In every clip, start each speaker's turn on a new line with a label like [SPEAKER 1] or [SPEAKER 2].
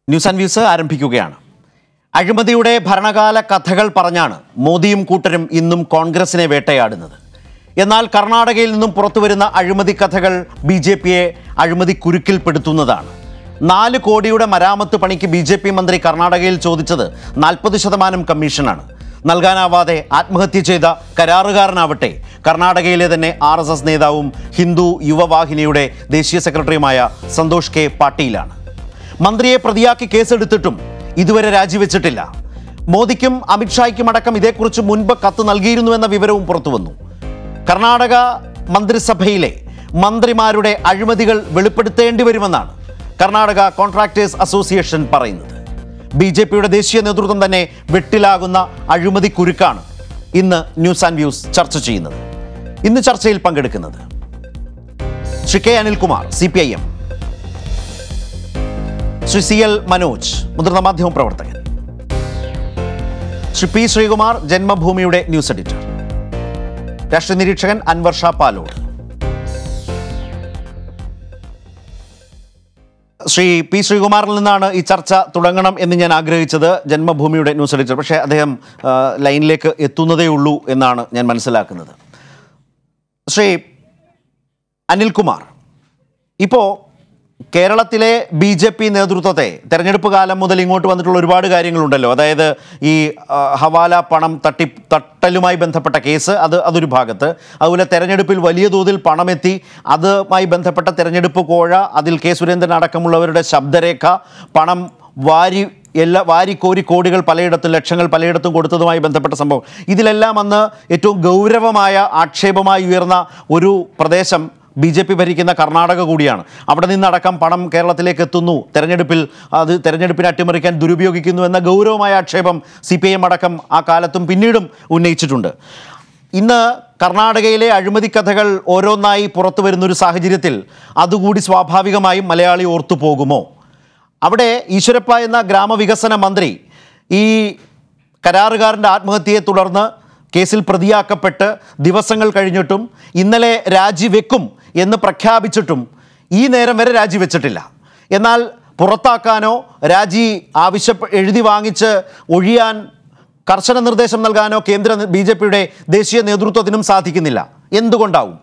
[SPEAKER 1] News and views ആരംഭിക്കുകയാണ് അഴിമതിയുടെ ഭരണകാല കഥകൾ പറഞ്ഞാണ് മോദിയും കൂട്ടരും ഇന്നും കോൺഗ്രസിനെ വേട്ടയാടുന്നത് എന്നാൽ കർണാടകയിൽ നിന്നും പുറത്തുവരുന്ന അഴിമതി കഥകൾ ബി ജെ പിയെ അഴിമതി കുരുക്കിൽപ്പെടുത്തുന്നതാണ് നാല് കോടിയുടെ മരാമത്ത് പണിക്ക് ബി ജെ പി മന്ത്രി കർണാടകയിൽ ചോദിച്ചത് നാൽപ്പത് ശതമാനം കമ്മീഷനാണ് നൽകാനാവാതെ ആത്മഹത്യ ചെയ്ത കരാറുകാരനാവട്ടെ കർണാടകയിലെ തന്നെ ആർ എസ് എസ് നേതാവും ഹിന്ദു യുവവാഹിനിയുടെ ദേശീയ സെക്രട്ടറിയുമായ സന്തോഷ് കെ പാട്ടീലാണ് മന്ത്രിയെ പ്രതിയാക്കി കേസെടുത്തിട്ടും ഇതുവരെ രാജിവെച്ചിട്ടില്ല മോദിക്കും അമിത്ഷായ്ക്കും അടക്കം ഇതേക്കുറിച്ച് മുൻപ് കത്ത് നൽകിയിരുന്നുവെന്ന വിവരവും പുറത്തുവന്നു കർണാടക മന്ത്രിസഭയിലെ മന്ത്രിമാരുടെ അഴിമതികൾ വെളിപ്പെടുത്തേണ്ടി വരുമെന്നാണ് കർണാടക കോൺട്രാക്ടേഴ്സ് അസോസിയേഷൻ പറയുന്നത് ബി ജെ പിയുടെ ദേശീയ നേതൃത്വം തന്നെ വെട്ടിലാകുന്ന അഴിമതി കുരുക്കാണ് ഇന്ന് ന്യൂസ് ആൻഡ് വ്യൂസ് ചർച്ച ചെയ്യുന്നത് ഇന്ന് ചർച്ചയിൽ പങ്കെടുക്കുന്നത് Shri K Anilkumar C P I M Shri C L Manoj മുതിർന്ന മാധ്യമ പ്രവർത്തകൻ ശ്രീ പി ശ്രീകുമാർ ജന്മഭൂമിയുടെ ന്യൂസ് എഡിറ്റർ രാഷ്ട്രീയ നിരീക്ഷകൻ അൻവർ ഷാ പാലോട് ശ്രീ പി ശ്രീകുമാറിൽ നിന്നാണ് ഈ ചർച്ച തുടങ്ങണം എന്ന് ഞാൻ ആഗ്രഹിച്ചത് ജന്മഭൂമിയുടെ ന്യൂസ് എഡിറ്റർ പക്ഷേ അദ്ദേഹം ആ, ലൈനിലേക്ക് എത്തുന്നതേ ഉള്ളൂ എന്നാണ് ഞാൻ മനസ്സിലാക്കുന്നത് ശ്രീ അനിൽകുമാർ ഇപ്പോൾ കേരളത്തിലെ ബി ജെ പി നേതൃത്വത്തെ തെരഞ്ഞെടുപ്പ് കാലം മുതൽ ഇങ്ങോട്ട് വന്നിട്ടുള്ള ഒരുപാട് കാര്യങ്ങളുണ്ടല്ലോ അതായത് ഈ ആ, ഹവാല പണം തട്ടി തട്ടലുമായി ബന്ധപ്പെട്ട കേസ് അത് അതൊരു ഭാഗത്ത് അതുപോലെ തെരഞ്ഞെടുപ്പിൽ വലിയ തോതിൽ പണമെത്തി അതുമായി ബന്ധപ്പെട്ട തെരഞ്ഞെടുപ്പ് കോഴ അതിൽ കെ സുരേന്ദ്രൻ അടക്കമുള്ളവരുടെ ശബ്ദരേഖ പണം വാരി എല്ലാ വാരിക്കോരി കോടികൾ പലയിടത്തും ലക്ഷങ്ങൾ പലയിടത്തും കൊടുത്തതുമായി ബന്ധപ്പെട്ട സംഭവം ഇതിലെല്ലാം അന്ന് ഏറ്റവും ഗൗരവമായ ആക്ഷേപമായി ഉയർന്ന ഒരു പ്രദേശം ബി ജെ പി ഭരിക്കുന്ന കർണാടക കൂടിയാണ് അവിടെ നിന്നടക്കം പണം കേരളത്തിലേക്ക് എത്തുന്നു തെരഞ്ഞെടുപ്പിൽ അത് തെരഞ്ഞെടുപ്പിനെ അട്ടിമറിക്കാൻ ദുരുപയോഗിക്കുന്നു എന്ന ഗൗരവമായ ആക്ഷേപം സി പി ഐ എം അടക്കം ആ കാലത്തും പിന്നീടും ഉന്നയിച്ചിട്ടുണ്ട് ഇന്ന് കർണാടകയിലെ അഴിമതി കഥകൾ ഓരോന്നായി പുറത്തു വരുന്നൊരു സാഹചര്യത്തിൽ അതുകൂടി സ്വാഭാവികമായും മലയാളി ഓർത്തു പോകുമോ അവിടെ ഈശ്വരപ്പ എന്ന ഗ്രാമവികസന മന്ത്രി ഈ കരാറുകാരൻ്റെ ആത്മഹത്യയെ തുടർന്ന് കേസിൽ പ്രതിയാക്കപ്പെട്ട് ദിവസങ്ങൾ കഴിഞ്ഞിട്ടും ഇന്നലെ രാജിവെക്കും എന്ന് പ്രഖ്യാപിച്ചിട്ടും ഈ നേരം വരെ രാജിവെച്ചിട്ടില്ല എന്നാൽ പുറത്താക്കാനോ രാജി ആവശ്യപ്പെ എഴുതി വാങ്ങിച്ച് ഒഴിയാൻ കർശന നിർദ്ദേശം നൽകാനോ കേന്ദ്ര ബി ജെ പിയുടെ ദേശീയ നേതൃത്വത്തിനും സാധിക്കുന്നില്ല എന്തുകൊണ്ടാവും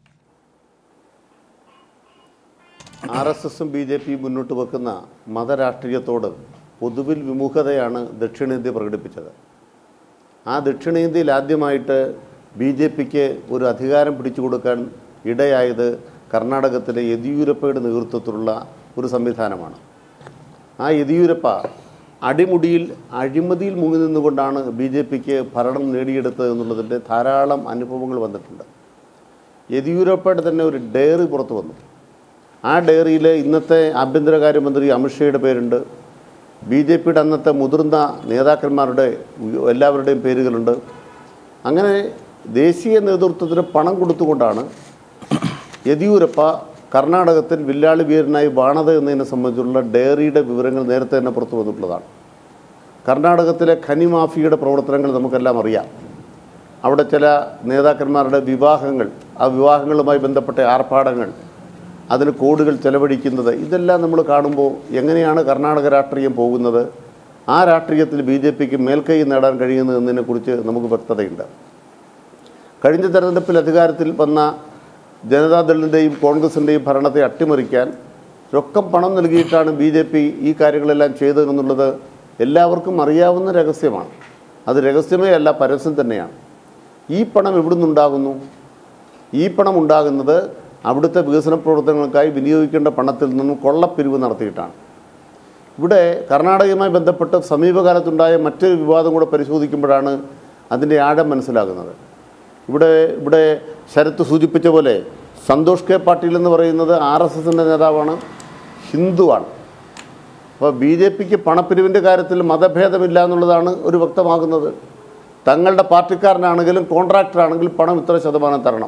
[SPEAKER 2] ആർ എസ് എസും ബി ജെ പിയും മുന്നോട്ട് വെക്കുന്ന മതരാഷ്ട്രീയത്തോട് പൊതുവിൽ വിമുഖതയാണ് ദക്ഷിണേന്ത്യ പ്രകടിപ്പിച്ചത് ആ ദക്ഷിണേന്ത്യയിൽ ആദ്യമായിട്ട് ബി ജെ പിക്ക് ഒരു അധികാരം പിടിച്ചു കൊടുക്കാൻ ഇടയായത് കർണാടകത്തിലെ യെദിയൂരപ്പയുടെ നേതൃത്വത്തിലുള്ള ഒരു സംവിധാനമാണ് ആ യെദിയൂരപ്പ അടിമുടിയിൽ അഴിമതിയിൽ മുങ്ങി നിന്നുകൊണ്ടാണ് ബി ജെ പിക്ക് ഭരണം നേടിയെടുത്തത് എന്നുള്ളതിൻ്റെ ധാരാളം അനുഭവങ്ങൾ വന്നിട്ടുണ്ട് യെദിയൂരപ്പയുടെ തന്നെ ഒരു ഡയറി പുറത്തു വന്നു ആ ഡയറിയിൽ ഇന്നത്തെ ആഭ്യന്തരകാര്യമന്ത്രി അമിത്ഷായുടെ പേരുണ്ട് ബി ജെ പിയുടെ അന്നത്തെ മുതിർന്ന നേതാക്കന്മാരുടെ എല്ലാവരുടെയും പേരുകളുണ്ട് അങ്ങനെ ദേശീയ നേതൃത്വത്തിന് പണം കൊടുത്തുകൊണ്ടാണ് യെദിയൂരപ്പ കർണാടകത്തിൽ വില്ലാളി വീരനായി വാണത് എന്നതിനെ സംബന്ധിച്ചുള്ള ഡയറിയുടെ വിവരങ്ങൾ നേരത്തെ തന്നെ പുറത്തു വന്നിട്ടുള്ളതാണ് കർണാടകത്തിലെ ഖനി മാഫിയയുടെ പ്രവർത്തനങ്ങൾ നമുക്കെല്ലാം അറിയാം അവിടെ ചില നേതാക്കന്മാരുടെ വിവാഹങ്ങൾ ആ വിവാഹങ്ങളുമായി ബന്ധപ്പെട്ട ആർഭാടങ്ങൾ അതിന് കോടുകൾ ചെലവഴിക്കുന്നത് ഇതെല്ലാം നമ്മൾ കാണുമ്പോൾ എങ്ങനെയാണ് കർണാടക രാഷ്ട്രീയം പോകുന്നത് ആ രാഷ്ട്രീയത്തിൽ ബി ജെ പിക്ക് മേൽക്കൈ നേടാൻ കഴിയുന്നത് എന്നതിനെക്കുറിച്ച് നമുക്ക് വ്യക്തതയുണ്ട് കഴിഞ്ഞ തെരഞ്ഞെടുപ്പിൽ അധികാരത്തിൽ വന്ന ജനതാദളിൻ്റെയും കോൺഗ്രസിൻ്റെയും ഭരണത്തെ അട്ടിമറിക്കാൻ രൊക്കം പണം നൽകിയിട്ടാണ് ബി ജെ പി ഈ കാര്യങ്ങളെല്ലാം ചെയ്തതെന്നുള്ളത് എല്ലാവർക്കും അറിയാവുന്ന രഹസ്യമാണ് അത് രഹസ്യമേ അല്ല പരസ്യം തന്നെയാണ് ഈ പണം എവിടെ നിന്നുണ്ടാകുന്നു ഈ പണം ഉണ്ടാകുന്നത് അവിടുത്തെ വികസന പ്രവർത്തനങ്ങൾക്കായി വിനിയോഗിക്കേണ്ട പണത്തിൽ നിന്നും കൊള്ളപ്പിരിവ് നടത്തിയിട്ടാണ് ഇവിടെ കർണാടകയുമായി ബന്ധപ്പെട്ട് സമീപകാലത്തുണ്ടായ മറ്റൊരു വിവാദം കൂടെ പരിശോധിക്കുമ്പോഴാണ് അതിൻ്റെ ആഴം മനസ്സിലാകുന്നത് ഇവിടെ ഇവിടെ ശരത്ത് സൂചിപ്പിച്ച പോലെ സന്തോഷ് കെ പാട്ടീൽ എന്ന് പറയുന്നത് ആർ എസ് എസിൻ്റെ നേതാവാണ് ഹിന്ദുവാണ് അപ്പോൾ ബി ജെ പിക്ക് പണപ്പിരിവിൻ്റെ കാര്യത്തിൽ മതഭേദമില്ല എന്നുള്ളതാണ് ഒരു വ്യക്തമാകുന്നത് തങ്ങളുടെ പാർട്ടിക്കാരനാണെങ്കിലും കോൺട്രാക്ടറാണെങ്കിലും പണം ഇത്ര ശതമാനം തരണം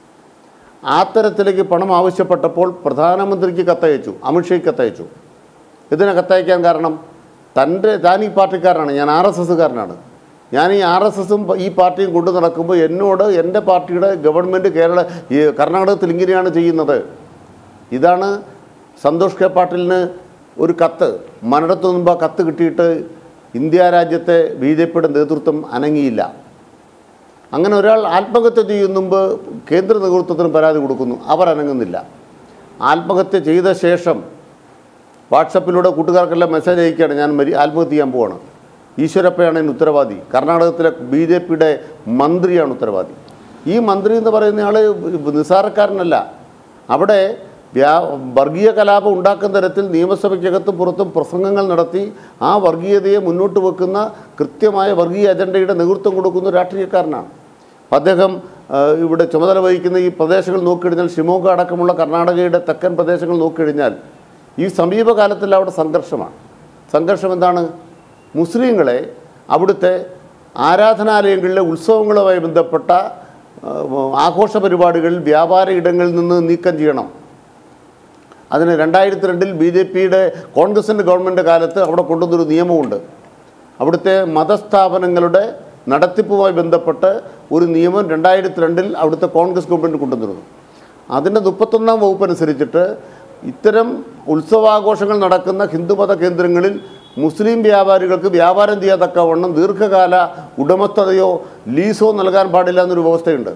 [SPEAKER 2] ആ തരത്തിലേക്ക് പണം ആവശ്യപ്പെട്ടപ്പോൾ പ്രധാനമന്ത്രിക്ക് കത്തയച്ചു അമിത്ഷയ്ക്ക് കത്തയച്ചു ഇതിനെ കത്തയക്കാൻ കാരണം തൻ്റെ താൻ ഈ പാർട്ടിക്കാരനാണ് ഞാൻ ആർ എസ് എസ്സുകാരനാണ് ഞാൻ ഈ ആർ എസ് എസും ഈ പാർട്ടിയും കൊണ്ടു നടക്കുമ്പോൾ എന്നോട് എൻ്റെ പാർട്ടിയുടെ ഗവൺമെൻറ് കേരള ഈ കർണാടകത്തിൽ ഇങ്ങനെയാണ് ചെയ്യുന്നത് ഇതാണ് സന്തോഷ് കെ പാട്ടീലിന് ഒരു കത്ത് മരണത്തു മുമ്പ് ആ കത്ത് കിട്ടിയിട്ട് ഇന്ത്യ രാജ്യത്തെ ബി ജെ പിയുടെ നേതൃത്വം അനങ്ങിയില്ല അങ്ങനെ ഒരാൾ ആത്മഹത്യ ചെയ്യുന്ന മുമ്പ് കേന്ദ്ര നേതൃത്വത്തിന് പരാതി കൊടുക്കുന്നു അവർ അനങ്ങുന്നില്ല ആത്മഹത്യ ചെയ്ത ശേഷം വാട്സപ്പിലൂടെ കൂട്ടുകാർക്കെല്ലാം മെസ്സേജ് അയക്കുകയാണ് ഞാൻ മരി ആത്മഹത്യ ചെയ്യാൻ പോവാണ് ഈശ്വരപ്പയാണ് ഇതിന് ഉത്തരവാദി കർണാടകത്തിലെ ബി ജെ പിയുടെ മന്ത്രിയാണ് ഉത്തരവാദി ഈ മന്ത്രി എന്ന് പറയുന്ന ആൾ നിസ്സാരക്കാരനല്ല അവിടെ വ്യാ വർഗീയ കലാപം ഉണ്ടാക്കുന്ന തരത്തിൽ നിയമസഭയ്ക്കകത്തും പുറത്തും പ്രസംഗങ്ങൾ നടത്തി ആ വർഗീയതയെ മുന്നോട്ട് വെക്കുന്ന കൃത്യമായ വർഗീയ അജണ്ടയുടെ നേതൃത്വം കൊടുക്കുന്ന രാഷ്ട്രീയക്കാരനാണ് അപ്പം അദ്ദേഹം ആ, ഇവിടെ ചുമതല വഹിക്കുന്ന ഈ പ്രദേശങ്ങൾ നോക്കിക്കഴിഞ്ഞാൽ ഷിമോഗ അടക്കമുള്ള കർണാടകയുടെ തെക്കൻ പ്രദേശങ്ങൾ നോക്കിക്കഴിഞ്ഞാൽ ഈ സമീപകാലത്തിൽ അവിടെ സംഘർഷമാണ് സംഘർഷം എന്താണ് മുസ്ലിങ്ങളെ അവിടുത്തെ ആരാധനാലയങ്ങളിലെ ഉത്സവങ്ങളുമായി ബന്ധപ്പെട്ട ആ, ആഘോഷ പരിപാടികളിൽ വ്യാപാര ഇടങ്ങളിൽ നിന്ന് നീക്കം ചെയ്യണം അതിന് രണ്ടായിരത്തി രണ്ടിൽ ബി ജെ പിയുടെ കോൺഗ്രസിൻ്റെ ഗവൺമെൻറ് കാലത്ത് അവിടെ കൊണ്ടുവന്നൊരു നിയമമുണ്ട് അവിടുത്തെ മതസ്ഥാപനങ്ങളുടെ നടത്തിപ്പുമായി ബന്ധപ്പെട്ട് ഒരു നിയമം രണ്ടായിരത്തി രണ്ടിൽ അവിടുത്തെ കോൺഗ്രസ് ഗവൺമെൻറ് കൊണ്ടുവന്നിരുന്നു അതിൻ്റെ മുപ്പത്തൊന്നാം വകുപ്പ് അനുസരിച്ചിട്ട് ഇത്തരം ഉത്സവാഘോഷങ്ങൾ നടക്കുന്ന ഹിന്ദുമത കേന്ദ്രങ്ങളിൽ മുസ്ലിം വ്യാപാരികൾക്ക് വ്യാപാരം ചെയ്യാതക്കവണ്ണം ദീർഘകാല ഉടമസ്ഥതയോ ലീസോ നൽകാൻ പാടില്ല എന്നൊരു വ്യവസ്ഥയുണ്ട്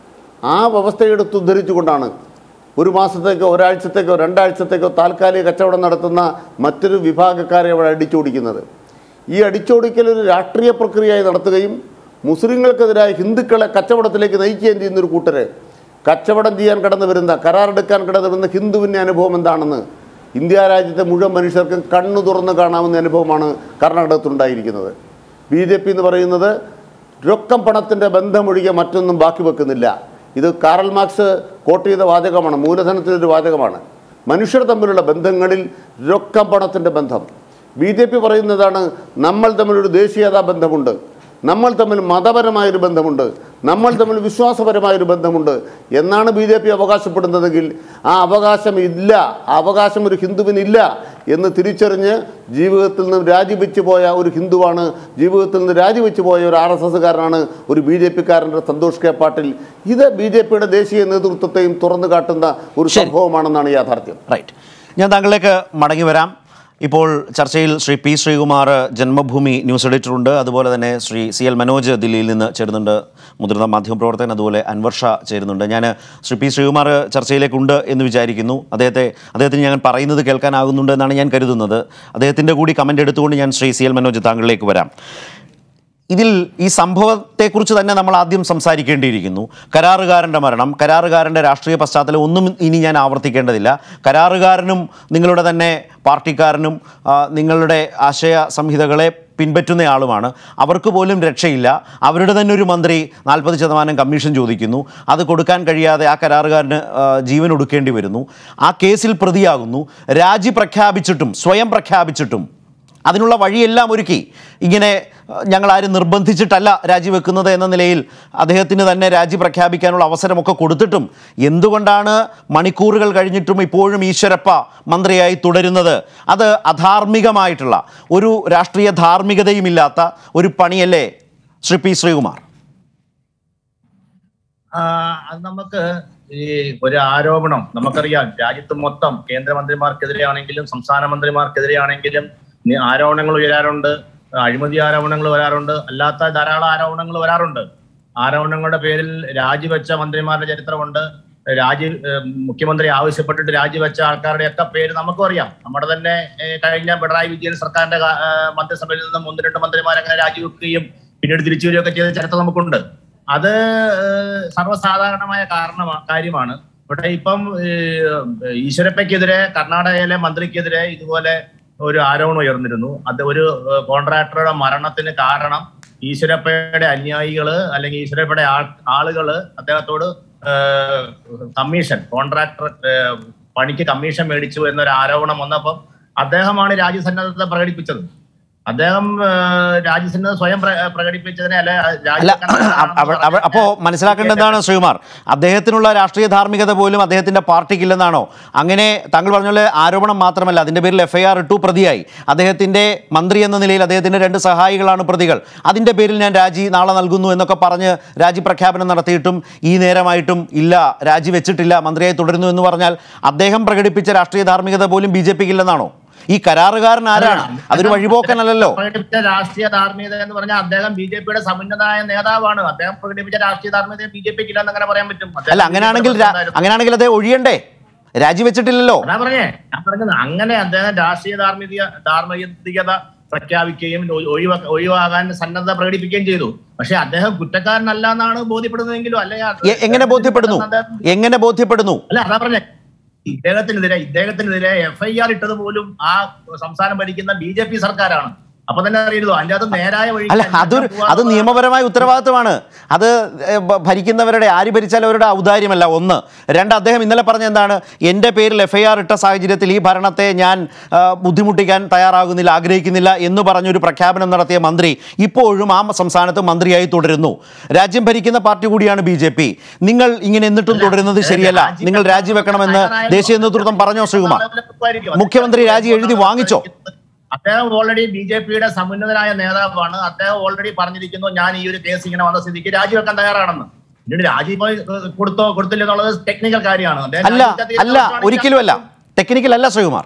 [SPEAKER 2] ആ വ്യവസ്ഥയെടുത്ത് ഉദ്ധരിച്ചുകൊണ്ടാണ് ഒരു മാസത്തേക്കോ ഒരാഴ്ചത്തേക്കോ രണ്ടാഴ്ചത്തേക്കോ താൽക്കാലിക കച്ചവടം നടത്തുന്ന മറ്റൊരു വിഭാഗക്കാരെ അവിടെ അടിച്ചോടിക്കുന്നത് ഈ അടിച്ചോടിക്കൽ ഒരു രാഷ്ട്രീയ പ്രക്രിയയായി നടത്തുകയും മുസ്ലിങ്ങൾക്കെതിരായ ഹിന്ദുക്കളെ കച്ചവടത്തിലേക്ക് നയിക്കുകയും ചെയ്യുന്ന ഒരു കൂട്ടരെ കച്ചവടം ചെയ്യാൻ കടന്നു വരുന്ന കരാറെടുക്കാൻ കടന്നു വരുന്ന ഹിന്ദുവിൻ്റെ അനുഭവം എന്താണെന്ന് ഇന്ത്യ രാജ്യത്തെ മുഴുവൻ മനുഷ്യർക്കും കണ്ണു തുറന്ന് കാണാവുന്ന അനുഭവമാണ് കർണാടകത്തിലുണ്ടായിരിക്കുന്നത് ബി ജെ പി എന്ന് പറയുന്നത് രൊക്കം പണത്തിൻ്റെ ബന്ധമൊഴികെ മറ്റൊന്നും ബാക്കി വെക്കുന്നില്ല ഇത് കാറൽ മാർക്സ് കോട്ട് ചെയ്ത വാചകമാണ് മൂലധനത്തിനൊരു വാചകമാണ് മനുഷ്യർ തമ്മിലുള്ള ബന്ധങ്ങളിൽ രൊക്കം പണത്തിൻ്റെ ബന്ധം ബി ജെ പി പറയുന്നതാണ് നമ്മൾ തമ്മിലൊരു ദേശീയതാ ബന്ധമുണ്ട് നമ്മൾ തമ്മിൽ മതപരമായൊരു ബന്ധമുണ്ട് നമ്മൾ തമ്മിൽ വിശ്വാസപരമായൊരു ബന്ധമുണ്ട് എന്നാണ് ബി ജെ പി അവകാശപ്പെടുന്നതെങ്കിൽ ആ അവകാശം ഇല്ല ആ അവകാശം ഒരു ഹിന്ദുവിനില്ല എന്ന് തിരിച്ചറിഞ്ഞ് ജീവിതത്തിൽ നിന്ന് രാജിവെച്ച് പോയ ഒരു ഹിന്ദുവാണ് ജീവിതത്തിൽ നിന്ന് രാജിവെച്ച് പോയ ഒരു ആർ എസ് എസ്സുകാരനാണ് ഒരു ബി ജെ പിക്കാരൻ്റെ സന്തോഷ് കെ പാട്ടിൽ ഇത് ബി ജെ പിയുടെ ദേശീയ നേതൃത്വത്തെയും തുറന്നു കാട്ടുന്ന ഒരു
[SPEAKER 1] ശരി.
[SPEAKER 2] സംഭവമാണെന്നാണ് യാഥാർത്ഥ്യം
[SPEAKER 1] റൈറ്റ് ഞാൻ താങ്കളിലേക്ക് മടങ്ങി വരാം ഇപ്പോൾ ചർച്ചയിൽ ശ്രീ പി ശ്രീകുമാർ ജന്മഭൂമി ന്യൂസ് എഡിറ്ററുണ്ട് അതുപോലെ തന്നെ ശ്രീ സി എൽ മനോജ് ദില്ലിയിൽ നിന്ന് ചേരുന്നുണ്ട് മുതിർന്ന മാധ്യമപ്രവർത്തകൻ അതുപോലെ അൻവർ ഷാ ചേരുന്നുണ്ട് ഞാൻ ശ്രീ പി ശ്രീകുമാർ ചർച്ചയിലേക്കുണ്ട് എന്ന് വിചാരിക്കുന്നു അദ്ദേഹത്തെ അദ്ദേഹത്തിന് ഞാൻ പറയുന്നത് കേൾക്കാനാകുന്നുണ്ട് എന്നാണ് ഞാൻ കരുതുന്നത് അദ്ദേഹത്തിൻ്റെ കൂടി കമൻ്റ് എടുത്തുകൊണ്ട് ഞാൻ ശ്രീ സി എൽ മനോജ് താങ്കളിലേക്ക് വരാം ഇതിൽ ഈ സംഭവത്തെക്കുറിച്ച് തന്നെ നമ്മൾ ആദ്യം സംസാരിക്കേണ്ടിയിരിക്കുന്നു കരാറുകാരൻ്റെ മരണം കരാറുകാരൻ്റെ രാഷ്ട്രീയ പശ്ചാത്തലം ഒന്നും ഇനി ഞാൻ ആവർത്തിക്കേണ്ടതില്ല കരാറുകാരനും നിങ്ങളുടെ തന്നെ പാർട്ടിക്കാരനും ആ, നിങ്ങളുടെ ആശയ സംഹിതകളെ പിൻപറ്റുന്നയാളുമാണ് അവർക്ക് പോലും രക്ഷയില്ല അവരുടെ തന്നെ ഒരു മന്ത്രി നാൽപ്പത് ശതമാനം കമ്മീഷൻ ചോദിക്കുന്നു അത് കൊടുക്കാൻ കഴിയാതെ ആ കരാറുകാരന് ആ, ജീവൻ ഒടുക്കേണ്ടി വരുന്നു ആ കേസിൽ പ്രതിയാകുന്നു രാജി പ്രഖ്യാപിച്ചിട്ടും സ്വയം പ്രഖ്യാപിച്ചിട്ടും അതിനുള്ള വഴിയെല്ലാം ഒരുക്കി ഇങ്ങനെ അഹ്, ഞങ്ങളാരും നിർബന്ധിച്ചിട്ടല്ല രാജിവെക്കുന്നത് എന്ന നിലയിൽ അദ്ദേഹത്തിന് തന്നെ രാജി പ്രഖ്യാപിക്കാനുള്ള അവസരമൊക്കെ കൊടുത്തിട്ടും എന്തുകൊണ്ടാണ് മണിക്കൂറുകൾ കഴിഞ്ഞിട്ടും ഇപ്പോഴും ഈശ്വരപ്പ മന്ത്രിയായി തുടരുന്നത് അത് അധാർമികമായിട്ടുള്ള ഒരു രാഷ്ട്രീയ ധാർമ്മികതയുമില്ലാത്ത ഒരു പണിയല്ലേ ശ്രീ പി ശ്രീകുമാർ
[SPEAKER 3] ആ, അത് നമുക്ക് ഈ ഒരു ആരോപണം നമുക്കറിയാം രാജ്യത്ത് മൊത്തം കേന്ദ്രമന്ത്രിമാർക്കെതിരെ ആണെങ്കിലും സംസ്ഥാന മന്ത്രിമാർക്കെതിരെ ആണെങ്കിലും നി- ആരോപണങ്ങൾ ഉയരാറുണ്ട് അഴിമതി ആരോപണങ്ങൾ വരാറുണ്ട് അല്ലാത്ത ധാരാളം ആരോപണങ്ങൾ വരാറുണ്ട് ആരോപണങ്ങളുടെ പേരിൽ രാജിവെച്ച മന്ത്രിമാരുടെ ചരിത്രമുണ്ട് രാജി ഏഹ് മുഖ്യമന്ത്രി ആവശ്യപ്പെട്ടിട്ട് രാജിവെച്ച ആൾക്കാരുടെയൊക്കെ പേര് നമുക്കും അറിയാം നമ്മുടെ തന്നെ ഏഹ് കഴിഞ്ഞ പിണറായി വിജയൻ സർക്കാരിന്റെ കാ- ഏഹ് മന്ത്രിസഭയിൽ നിന്നും ഒന്ന് രണ്ട് മന്ത്രിമാർ അങ്ങനെ രാജിവെക്കുകയും പിന്നീട് തിരിച്ചു വരികയൊക്കെ ചെയ്ത ചരിത്രം നമുക്കുണ്ട് അത് ഏഹ് സർവ്വസാധാരണമായ കാരണമാ കാര്യമാണ് ഇവിടെ ഇപ്പം ഏഹ് ഈശ്വരപ്പയ്ക്കെതിരെ കർണാടകയിലെ മന്ത്രിക്കെതിരെ ഇതുപോലെ ഒരു ആരോപണം ഉയർന്നിരുന്നു അത് ഒരു ഏഹ് കോൺട്രാക്ടറുടെ മരണത്തിന് കാരണം ഈശ്വരപ്പയുടെ അനുയായികള് അല്ലെങ്കിൽ ഈശ്വരപ്പയുടെ ആൾ- ആളുകള് അദ്ദേഹത്തോട് ഏഹ് കമ്മീഷൻ കോൺട്രാക്ടർ ഏഹ് പണിക്ക് കമ്മീഷൻ മേടിച്ചു എന്നൊരു ആരോപണം വന്നപ്പം അദ്ദേഹമാണ് രാജ്യസന്നദ്ധത പ്രകടിപ്പിച്ചത് അദ്ദേഹം ഏഹ് രാജ്യസന്നദ്ധ സ്വയം പ്ര- പ്രകടിപ്പിച്ചതിനെ അല്ലെ
[SPEAKER 1] അല്ല അവ- അവ- അപ്പോ മനസ്സിലാക്കേണ്ടതാണ് ശ്രീകുമാർ അദ്ദേഹത്തിനുള്ള രാഷ്ട്രീയ ധാർമ്മികത പോലും അദ്ദേഹത്തിന്റെ പാർട്ടിക്കില്ലെന്നാണോ അങ്ങനെ താങ്കൾ പറഞ്ഞ പോലെ ആരോപണം മാത്രമല്ല അതിന്റെ പേരിൽ എഫ്ഐആർ ഇട്ടു പ്രതിയായി അദ്ദേഹത്തിന്റെ മന്ത്രി എന്ന നിലയിൽ അദ്ദേഹത്തിന്റെ രണ്ട് സഹായികളാണ് പ്രതികൾ അതിന്റെ പേരിൽ ഞാൻ രാജി നാളെ നൽകുന്നു എന്നൊക്കെ പറഞ്ഞ് രാജി പ്രഖ്യാപനം നടത്തിയിട്ടും ഈ നേരമായിട്ടും ഇല്ല രാജി വെച്ചിട്ടില്ല മന്ത്രിയായി തുടരുന്നു എന്ന് പറഞ്ഞാൽ അദ്ദേഹം പ്രകടിപ്പിച്ച രാഷ്ട്രീയ ധാർമ്മികത പോലും ബി ജെ പിക്ക് ഇല്ലെന്നാണോ ഈ കരാറുകാരൻ ആരാണ് അതൊരു വഴിപോക്കനല്ലല്ലോ
[SPEAKER 3] പ്രകടിപ്പിച്ച രാഷ്ട്രീയ ധാർമ്മികത എന്ന് പറഞ്ഞാൽ അദ്ദേഹം ബി ജെ പിയുടെ സമുന്നതനായ നേതാവാണ് അദ്ദേഹം പ്രകടിപ്പിച്ച രാഷ്ട്രീയ ധാർമ്മികത ബി ജെ പിക്ക് ഇല്ലെന്ന് അങ്ങനെ പറയാൻ പറ്റും അദ്ദേഹം
[SPEAKER 1] അല്ല അങ്ങനെയാണെങ്കിൽ രാ- അങ്ങനെയാണെങ്കിൽ അതേ ഒഴിയണ്ടേ രാജിവെച്ചിട്ടില്ലല്ലോ
[SPEAKER 3] അതാ പറഞ്ഞേ ഞാൻ പറഞ്ഞത് അങ്ങനെ അദ്ദേഹം രാഷ്ട്രീയ ധാർമ്മിക ധാർമ്മികത പ്രഖ്യാപിക്കുകയും ഒ- ഒഴിവാ ഒഴിവാകാൻ സന്നദ്ധ പ്രകടിപ്പിക്കുകയും ചെയ്തു പക്ഷെ അദ്ദേഹം കുറ്റക്കാരനല്ല എന്നാണ് ബോധ്യപ്പെടുന്നതെങ്കിലും അല്ലെ
[SPEAKER 1] എ- എങ്ങനെ ബോധ്യപ്പെടുന്നു എങ്ങനെ ബോധ്യപ്പെടുന്നു
[SPEAKER 3] അല്ല അതാ പറഞ്ഞേ ഇദ്ദേഹത്തിനെതിരെ ഇദ്ദേഹത്തിനെതിരെ എഫ് ഐ ആർ ഇട്ടത് പോലും ആ സംസ്ഥാനം ഭരിക്കുന്ന ബി ജെ പി സർക്കാരാണ് അപ്പൊ തന്നെ അറിയുന്നു അതിന്റെ അത് നേരായ വഴി
[SPEAKER 1] അല്ല അതൊരു അത് നിയമപരമായ ഉത്തരവാദിത്വമാണ് അത് ഏഹ്, ഭ- ഭരിക്കുന്നവരുടെ ആര് ഭരിച്ചാൽ അവരുടെ ഔദാര്യമല്ല ഒന്ന് രണ്ട് അദ്ദേഹം ഇന്നലെ പറഞ്ഞ എന്താണ് എൻ്റെ പേരിൽ എഫ് ഐ ആർ ഇട്ട സാഹചര്യത്തിൽ ഈ ഭരണത്തെ ഞാൻ ആ, ബുദ്ധിമുട്ടിക്കാൻ തയ്യാറാകുന്നില്ല ആഗ്രഹിക്കുന്നില്ല എന്ന് പറഞ്ഞൊരു പ്രഖ്യാപനം നടത്തിയ മന്ത്രി ഇപ്പോഴും ആ സംസ്ഥാനത്ത് മന്ത്രിയായി തുടരുന്നു രാജ്യം ഭരിക്കുന്ന പാർട്ടി കൂടിയാണ് ബി ജെ പി നിങ്ങൾ ഇങ്ങനെ എന്നിട്ടും തുടരുന്നത് ശരിയല്ല നിങ്ങൾ രാജിവെക്കണമെന്ന് ദേശീയ നേതൃത്വം പറഞ്ഞോ ശ്രീകുമാർ മുഖ്യമന്ത്രി രാജി എഴുതി വാങ്ങിച്ചോ
[SPEAKER 3] അദ്ദേഹം ഓൾറെഡി ബി ജെ പിയുടെ സമുന്നതനായ നേതാവാണ് അദ്ദേഹം ഓൾറെഡി പറഞ്ഞിരിക്കുന്നു ഞാൻ ഈ ഒരു കേസ് ഇങ്ങനെ വന്ന സ്ഥിതിക്ക് രാജിവെക്കാൻ തയ്യാറാണെന്ന് പിന്നീട് രാജി ഇപ്പോൾ കൊടുത്തോ കൊടുത്തില്ല എന്നുള്ളത് ടെക്നിക്കൽ കാര്യമാണ് അദ്ദേഹം
[SPEAKER 1] അല്ല
[SPEAKER 3] രാജിവെക്കാൻ
[SPEAKER 1] അല്ല
[SPEAKER 3] തീരുമാനിച്ചാൽ
[SPEAKER 1] ഒരിക്കലും അല്ല ടെക്നിക്കൽ അല്ല ശ്രീകുമാർ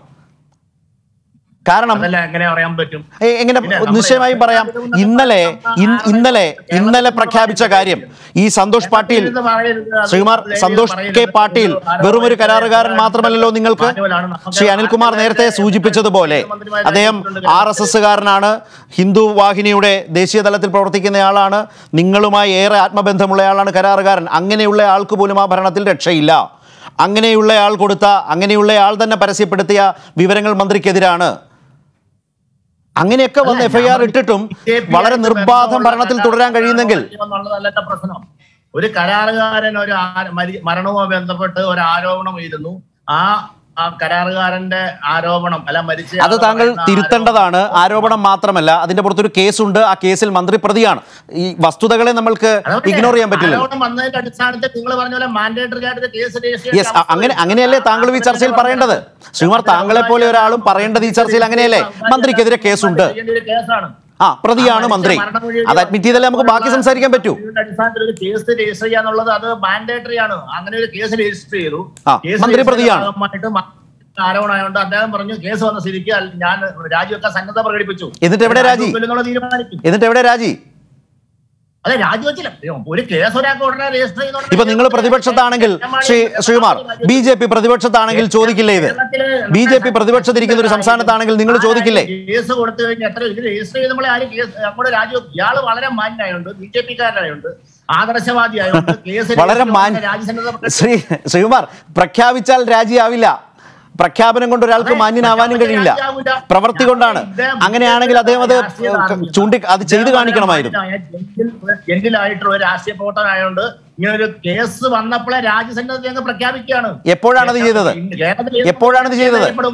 [SPEAKER 1] കാരണം
[SPEAKER 3] അതല്ല എങ്ങനെ അറിയാൻ പറ്റും
[SPEAKER 1] ഏ- എങ്ങനെ
[SPEAKER 3] പിന്നെ നമ്മള്
[SPEAKER 1] നിശ്ചയമായും പറയാം ഇന്നലെ ഇൻ- ഇന്നലെ ഇന്നലെ പ്രഖ്യാപിച്ച കാര്യം ഈ സന്തോഷ് പാട്ടീൽ ശ്രീകുമാർ സന്തോഷ് കെ പാട്ടീൽ വെറും ഒരു കരാറുകാരൻ മാത്രമല്ലല്ലോ നിങ്ങൾക്ക് ശ്രീ അനിൽകുമാർ നേരത്തെ സൂചിപ്പിച്ചതുപോലെ അദ്ദേഹം ആർ എസ് എസ്സുകാരനാണ് ഹിന്ദു വാഹിനിയുടെ ദേശീയ തലത്തിൽ പ്രവർത്തിക്കുന്നയാളാണ് നിങ്ങളുമായി ഏറെ ആത്മബന്ധമുള്ളയാളാണ് കരാറുകാരൻ അങ്ങനെയുള്ള ആൾക്ക് പോലും ആ ഭരണത്തിൽ രക്ഷയില്ല അങ്ങനെയുള്ള ആൾ കൊടുത്ത അങ്ങനെയുള്ള ആൾ തന്നെ പരസ്യപ്പെടുത്തിയ വിവരങ്ങൾ മന്ത്രിക്കെതിരാണ് അങ്ങനെയൊക്കെ വന്ന് എഫ്ഐആർ ഇട്ടിട്ടും വളരെ നിർബാധം ഭരണത്തിൽ തുടരാൻ കഴിയുന്നെങ്കിൽ
[SPEAKER 3] എന്നുള്ളതല്ല പ്രശ്നം ഒരു കരാറുകാരൻ ഒരു ആ- മരി- മരണവുമായി ബന്ധപ്പെട്ട് ഒരു ആരോപണം എഴുതുന്നു ആ ആ കരാറുകാരന്റെ ആരോപണം അല്ല മരിച്ച
[SPEAKER 1] അത് താങ്കൾ തിരുത്തേണ്ടതാണ് ആരോപണം മാത്രമല്ല അതിന്റെ പുറത്തൊരു കേസുണ്ട് ആ കേസിൽ മന്ത്രി പ്രതിയാണ് ഈ വസ്തുതകളെ നമ്മൾക്ക് ഇഗ്നോർ ചെയ്യാൻ പറ്റില്ല
[SPEAKER 3] ആരോപണം വന്നതിന്റെ അടിസ്ഥാനത്തിൽ നിങ്ങൾ പറഞ്ഞ പോലെ മാൻഡേറ്ററി ആയിട്ട് കേസ് രജിസ്റ്റർ
[SPEAKER 1] യെസ് അങ്ങനെ അങ്ങനെയല്ലേ താങ്കൾ ഈ ചർച്ചയിൽ പറയേണ്ടത് ശ്രീകുമാർ താങ്കളെ പോലെ ഒരാളും പറയേണ്ടത് ഈ ചർച്ചയിൽ അങ്ങനെയല്ലേ മന്ത്രിക്കെതിരെ കേസുണ്ട്
[SPEAKER 3] ചെയ്യേണ്ട ഒരു കേസാണ്
[SPEAKER 1] ആ പ്രതിയാണ് മന്ത്രി അത് അഡ്മിറ്റ് ചെയ്താലേ നമുക്ക് ബാക്കി സംസാരിക്കാൻ പറ്റൂ
[SPEAKER 3] ഇതിന്റെ അടിസ്ഥാനത്തിൽ ഒരു കേസ് രജിസ്റ്റർ ചെയ്യാന്നുള്ളത് അത് മാൻഡേറ്ററി ആണ് അങ്ങനെ ഒരു കേസ് രജിസ്റ്റർ ചെയ്തു
[SPEAKER 1] ആ,
[SPEAKER 3] കേസ്
[SPEAKER 1] മന്ത്രി
[SPEAKER 3] രജിസ്റ്റർ
[SPEAKER 1] പ്രതിയാണ്.
[SPEAKER 3] ചെയ്ത ഭാഗമായിട്ട് മ- ആരോപണമായോണ്ട് അദ്ദേഹം പറഞ്ഞു കേസ് വന്ന സ്ഥിതിക്ക് അൽ- ഞാൻ രാജിവെക്കാൻ സന്നദ്ധ പ്രകടിപ്പിച്ചു
[SPEAKER 1] എന്നിട്ട് എവിടെ രാജി?
[SPEAKER 3] രാജിവെക്കില്ലെന്നുള്ള തീരുമാനിക്കും
[SPEAKER 1] എന്നിട്ട് എവിടെ രാജി
[SPEAKER 3] അതെ രാജിവെച്ചില്ല ഒരു കേസ് ഒരാൾക്ക് ഉടനെ രജിസ്റ്റർ ചെയ്യുന്ന
[SPEAKER 1] ഇപ്പൊ നിങ്ങൾ പ്രതിപക്ഷത്താണെങ്കിൽ Shri Sreekumar B J P പ്രതിപക്ഷത്താണെങ്കിൽ ചോദിക്കില്ലേ ഇത് ബി ജെ പി പ്രതിപക്ഷത്തിരിക്കുന്ന ഒരു സംസ്ഥാനത്താണെങ്കിൽ നിങ്ങൾ ചോദിക്കില്ലേ
[SPEAKER 3] കേസ് കൊടുത്തു കഴിഞ്ഞാൽ എത്ര ഇത് രജിസ്റ്റർ ചെയ്തപ്പോൾ ആരും കേസ് അങ്ങോട്ട് രാജിവെക്കും ഇയാള് വളരെ മാന്യനായുണ്ട് ബി ജെ പിക്കാരനായുണ്ട് ആദർശവാദിയായുണ്ട് കേസ്
[SPEAKER 1] വളരെ
[SPEAKER 3] രജിസ്റ്റർ
[SPEAKER 1] മാന്യ
[SPEAKER 3] ചെയ്യുന്ന രാജ്യസന്നദ്ധ
[SPEAKER 1] ശ്രീ ശ്രീകുമാർ പ്രഖ്യാപിച്ചാൽ രാജിയാവില്ല പ്രഖ്യാപനം കൊണ്ട് ഒരാൾക്ക് മാന്യനാവാനും കഴിയില്ല പ്രവൃത്തി കൊണ്ടാണ് അങ്ങനെയാണെങ്കിൽ അദ്ദേഹം അത് ചൂണ്ടി അത് ചെയ്തു കാണിക്കണമായിരുന്നു
[SPEAKER 3] ജെന്റിലായിട്ടുള്ള ഒരു രാഷ്ട്രീയ പ്രവർത്തനായോണ്ട് ഇങ്ങനെ ഒരു കേസ് വന്നപ്പോഴേ രാജ്യസന്നദ്ധ അങ്ങ് പ്രഖ്യാപിക്കുകയാണ്
[SPEAKER 1] എപ്പോഴാണ് ഇത് ചെയ്തത്
[SPEAKER 3] കേരളത്തിൽ
[SPEAKER 1] എപ്പോഴാണ് ഇത് ചെയ്തത്?
[SPEAKER 3] അറിയപ്പെടും.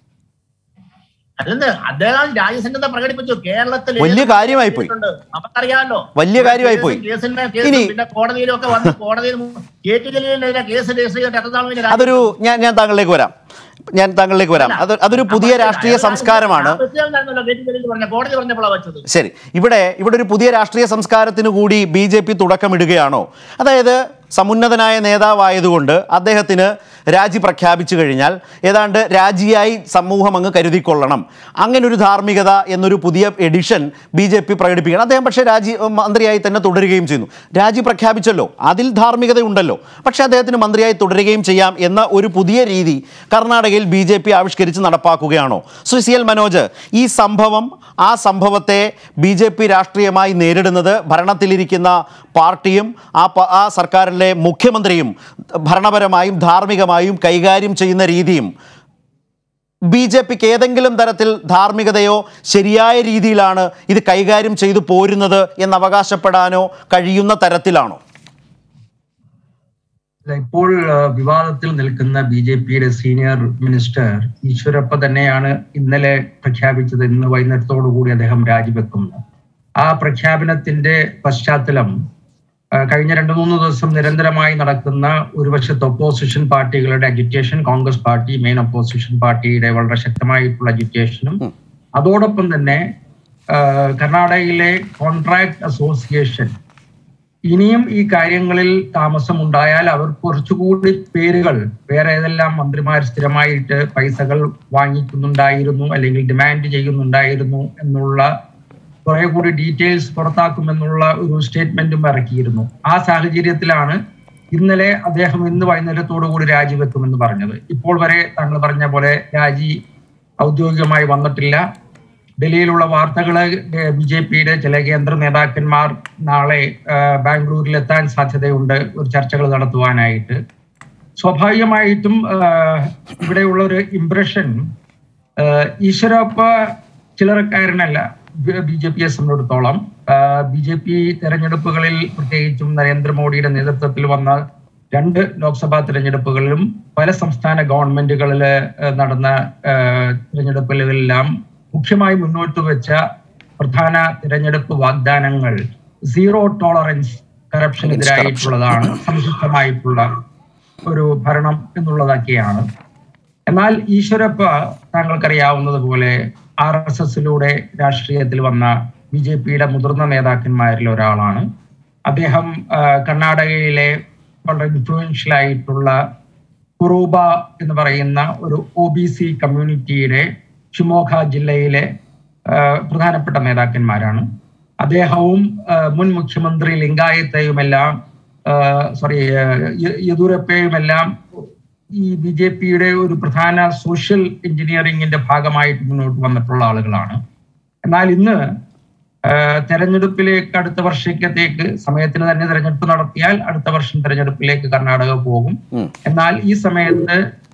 [SPEAKER 3] അല്ലെന്ന് അദ്ദേഹം രാജ്യസന്നദ്ധ പ്രകടിപ്പിച്ചു കേരളത്തിൽ
[SPEAKER 1] വലിയ കാര്യമായി പോയി.
[SPEAKER 3] നമുക്കറിയാമല്ലോ
[SPEAKER 1] വലിയ കാര്യമായി പോയി.
[SPEAKER 3] കേസിന്റെ കേസ്
[SPEAKER 1] ഇനി-
[SPEAKER 3] പിന്നെ കോടതിയിലൊക്കെ വന്ന് കോടതിയിൽ കെ ടി ജലീലിനെതിരെ കേസ് രജിസ്റ്റർ ചെയ്തിട്ട് എത്ര നാൾ പിന്നെ രാജ്യം-
[SPEAKER 1] അതൊരു ഞാൻ ഞാൻ താങ്കളിലേക്ക് വരാം ഞാൻ താങ്കളിലേക്ക് വരാം അത് അതൊരു പുതിയ രാഷ്ട്രീയ സംസ്കാരമാണ്
[SPEAKER 3] കോടതി പറഞ്ഞപ്പോഴാണ് വെച്ചത്
[SPEAKER 1] ശരി ഇവിടെ ഇവിടെ ഒരു പുതിയ രാഷ്ട്രീയ സംസ്കാരത്തിന് കൂടി ബി ജെ പി തുടക്കമിടുകയാണോ അതായത് സമുന്നതനായ നേതാവായതുകൊണ്ട് അദ്ദേഹത്തിന് രാജി പ്രഖ്യാപിച്ചു കഴിഞ്ഞാൽ ഏതാണ്ട് രാജിയായി സമൂഹം അങ്ങ് കരുതിക്കൊള്ളണം അങ്ങനെ ഒരു ധാർമ്മികത എന്നൊരു പുതിയ എഡിഷൻ ബി ജെ പി പ്രകടിപ്പിക്കണം അദ്ദേഹം പക്ഷേ രാജി മന്ത്രിയായി തന്നെ തുടരുകയും ചെയ്യുന്നു രാജി പ്രഖ്യാപിച്ചല്ലോ അതിൽ ധാർമ്മികതയുണ്ടല്ലോ പക്ഷേ അദ്ദേഹത്തിന് മന്ത്രിയായി തുടരുകയും ചെയ്യാം എന്ന ഒരു പുതിയ രീതി കർണാടകയിൽ ബി ജെ പി ആവിഷ്കരിച്ച് നടപ്പാക്കുകയാണോ ശ്രീ സി എൽ മനോജ് ഈ സംഭവം ആ സംഭവത്തെ ബി ജെ പി രാഷ്ട്രീയമായി നേരിടുന്നത് ഭരണത്തിലിരിക്കുന്ന പാർട്ടിയും ആ പ- ആ സർക്കാരിലെ മുഖ്യമന്ത്രിയും ഭരണപരമായും ധാർമ്മികമായും കൈകാര്യം ചെയ്യുന്ന രീതിയും ബി ജെ പിക്ക് ഏതെങ്കിലും തരത്തിൽ ധാർമ്മികതയോ ശരിയായ രീതിയിലാണ് ഇത് കൈകാര്യം ചെയ്തു പോരുന്നത് എന്ന് അവകാശപ്പെടാനോ കഴിയുന്ന തരത്തിലാണോ
[SPEAKER 4] അല്ല, ഇപ്പോൾ ആ, വിവാദത്തിൽ നിൽക്കുന്ന ബി ജെ പിയുടെ സീനിയർ മിനിസ്റ്റർ ഈശ്വരപ്പ തന്നെയാണ് ഇന്നലെ പ്രഖ്യാപിച്ചത് ഇന്ന് വൈകുന്നേരത്തോടു കൂടി അദ്ദേഹം രാജിവെക്കുന്നു ആ പ്രഖ്യാപനത്തിന്റെ പശ്ചാത്തലം ആ, കഴിഞ്ഞ രണ്ടു മൂന്ന് ദിവസം നിരന്തരമായി നടക്കുന്ന ഒരു വശത്ത് ഒപ്പോസിഷൻ പാർട്ടികളുടെ agitation Congress party main opposition പാർട്ടിയുടെ വളരെ ശക്തമായിട്ടുള്ള അജിറ്റേഷനും അതോടൊപ്പം തന്നെ ആ, കർണാടകയിലെ കോൺട്രാക്ട് അസോസിയേഷൻ ഇനിയും ഈ കാര്യങ്ങളിൽ താമസമുണ്ടായാൽ അവർ കുറച്ചുകൂടി പേരുകൾ വേറെ ഏതെല്ലാം മന്ത്രിമാർ സ്ഥിരമായിട്ട് പൈസകൾ വാങ്ങിക്കുന്നുണ്ടായിരുന്നു അല്ലെങ്കിൽ ഡിമാൻഡ് ചെയ്യുന്നുണ്ടായിരുന്നു എന്നുള്ള കുറെ കൂടി ഡീറ്റെയിൽസ് പുറത്താക്കുമെന്നുള്ള ഒരു സ്റ്റേറ്റ്മെന്റും ഇറക്കിയിരുന്നു ആ സാഹചര്യത്തിലാണ് ഇന്നലെ അദ്ദേഹം ഇന്ന് വൈകുന്നേരത്തോടു കൂടി രാജിവെക്കുമെന്ന് പറഞ്ഞത് ഇപ്പോൾ വരെ താങ്കൾ പറഞ്ഞ പോലെ രാജി ഔദ്യോഗികമായി വന്നിട്ടില്ല ഡൽഹിയിലുള്ള വാർത്തകള് ബി ജെ പിയുടെ ചില കേന്ദ്ര നേതാക്കന്മാർ നാളെ ആ, ബാംഗ്ലൂരിൽ എത്താൻ സാധ്യതയുണ്ട് ഒരു ചർച്ചകൾ നടത്തുവാനായിട്ട് സ്വാഭാവികമായിട്ടും ആ, ഇവിടെയുള്ള ഒരു ഇംപ്രഷൻ ഈശ്വരപ്പ ചില്ലറക്കാരനല്ല ബി ജെ പിയെ സംബന്ധിച്ചിടത്തോളം ബി ജെ പി തെരഞ്ഞെടുപ്പുകളിൽ പ്രത്യേകിച്ചും നരേന്ദ്രമോദിയുടെ നേതൃത്വത്തിൽ വന്ന രണ്ട് ലോക്സഭാ തിരഞ്ഞെടുപ്പുകളിലും പല സംസ്ഥാന ഗവൺമെന്റുകളിൽ നടന്ന ആ, തിരഞ്ഞെടുപ്പുകളിലെല്ലാം മുഖ്യമായി മുന്നോട്ട് വെച്ച പ്രധാന തിരഞ്ഞെടുപ്പ് വാഗ്ദാനങ്ങൾ സീറോ ടോളറൻസ് കറപ്ഷനെതിരായിട്ടുള്ളതാണ് സംശുദ്ധമായിട്ടുള്ള ഒരു ഭരണം എന്നുള്ളതൊക്കെയാണ് എന്നാൽ ഈശ്വരപ്പ താങ്കൾക്കറിയാവുന്നത് പോലെ ആർ എസ് എസിലൂടെ രാഷ്ട്രീയത്തിൽ വന്ന ബി ജെ പിയുടെ മുതിർന്ന നേതാക്കന്മാരിൽ ഒരാളാണ് അദ്ദേഹം ആ, കർണാടകയിലെ വളരെ ഇൻഫ്ലുവൻഷ്യൽ ആയിട്ടുള്ള കുറൂബ എന്ന് പറയുന്ന ഒരു ഒ ബി സി കമ്മ്യൂണിറ്റിയുടെ ഷിമോഗ ജില്ലയിലെ ആ, പ്രധാനപ്പെട്ട നേതാക്കന്മാരാണ് അദ്ദേഹവും ആ, മുൻ മുഖ്യമന്ത്രി ലിംഗായത്തെയുമെല്ലാം സോറി യെദൂരപ്പയുമെല്ലാം ഈ ബി ജെ പിയുടെ ഒരു പ്രധാന സോഷ്യൽ എഞ്ചിനീയറിംഗിന്റെ ഭാഗമായിട്ട് മുന്നോട്ട് വന്നിട്ടുള്ള ആളുകളാണ് എന്നാൽ ഇന്ന് ആ, തെരഞ്ഞെടുപ്പിലേക്ക് അടുത്ത വർഷത്തേക്ക് സമയത്തിന് തന്നെ തെരഞ്ഞെടുപ്പ് നടത്തിയാൽ അടുത്ത വർഷം തെരഞ്ഞെടുപ്പിലേക്ക് കർണാടക പോകും
[SPEAKER 1] ഉം.
[SPEAKER 4] എന്നാൽ ഈ സമയത്ത്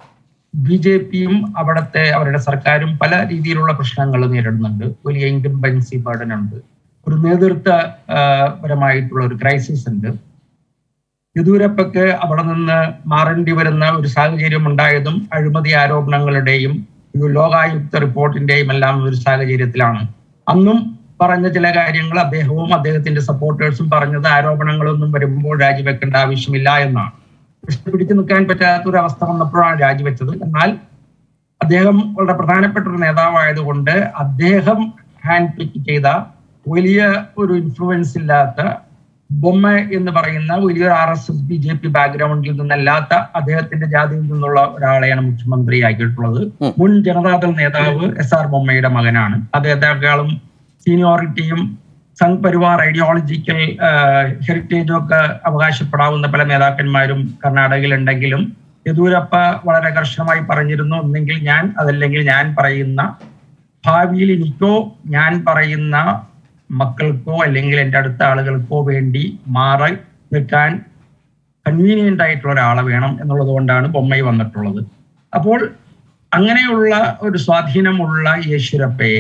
[SPEAKER 4] ബി ജെ പിയും അവിടുത്തെ അവരുടെ സർക്കാരും പല രീതിയിലുള്ള പ്രശ്നങ്ങൾ നേരിടുന്നുണ്ട് വലിയ ഇൻകംബൻസി ബർഡൻ ഉണ്ട് ഒരു നേതൃത്വ ആ, പരമായിട്ടുള്ള ഒരു ക്രൈസിസ് ഉണ്ട് യെദ്യൂരപ്പയ്ക്ക് അവിടെ നിന്ന് മാറേണ്ടി വരുന്ന ഒരു സാഹചര്യം ഉണ്ടായതും അഴിമതി ആരോപണങ്ങളുടെയും ഒരു ലോകായുക്ത റിപ്പോർട്ടിന്റെയും എല്ലാം ഒരു സാഹചര്യത്തിലാണ് അന്നും പറഞ്ഞ ചില കാര്യങ്ങൾ അദ്ദേഹവും അദ്ദേഹത്തിന്റെ സപ്പോർട്ടേഴ്സും പറഞ്ഞത് ആരോപണങ്ങളൊന്നും വരുമ്പോൾ രാജിവെക്കേണ്ട ആവശ്യമില്ല എന്നാണ് പക്ഷെ പിടിച്ചു നിൽക്കാൻ പറ്റാത്ത ഒരു അവസ്ഥ വന്നപ്പോഴാണ് രാജിവെച്ചത് എന്നാൽ അദ്ദേഹം വളരെ പ്രധാനപ്പെട്ട ഒരു നേതാവായതുകൊണ്ട് അദ്ദേഹം ഹാൻഡ് പിക്ക് ചെയ്ത വലിയ ഒരു ഇൻഫ്ലുവൻസ് ഇല്ലാത്ത ബൊമ്മ എന്ന് പറയുന്ന വലിയൊരു R S S B J P ബാക്ക്ഗ്രൗണ്ടിൽ നിന്നല്ലാത്ത അദ്ദേഹത്തിന്റെ ജാതിയിൽ നിന്നുള്ള ഒരാളെയാണ് മുഖ്യമന്ത്രി ആക്കിയിട്ടുള്ളത്
[SPEAKER 1] ഉം.
[SPEAKER 4] മുൻ ജനതാദൾ നേതാവ് എസ് ആർ ബൊമ്മയുടെ മകനാണ് അദ്ദേഹത്തെക്കാളും സീനിയോറിറ്റിയും സംഘ് പരിവാർ ഐഡിയോളജിക്കൽ ഹെറിറ്റേജും ഒക്കെ അവകാശപ്പെടാവുന്ന പല നേതാക്കന്മാരും കർണാടകയിൽ ഉണ്ടെങ്കിലും യെദ്യൂരപ്പ വളരെ കർശനമായി പറഞ്ഞിരുന്നു ഒന്നെങ്കിൽ ഞാൻ അതല്ലെങ്കിൽ ഞാൻ പറയുന്ന ഭാവിയിൽ എനിക്കോ ഞാൻ പറയുന്ന മക്കൾക്കോ അല്ലെങ്കിൽ എൻ്റെ അടുത്ത ആളുകൾക്കോ വേണ്ടി മാറി നിൽക്കാൻ കൺവീനിയന്റ് ആയിട്ടുള്ള ഒരാളെ വേണം എന്നുള്ളത് കൊണ്ടാണ് ബൊമ്മൈ വന്നിട്ടുള്ളത് അപ്പോൾ അങ്ങനെയുള്ള ഒരു സ്വാധീനമുള്ള യേശുരപ്പയെ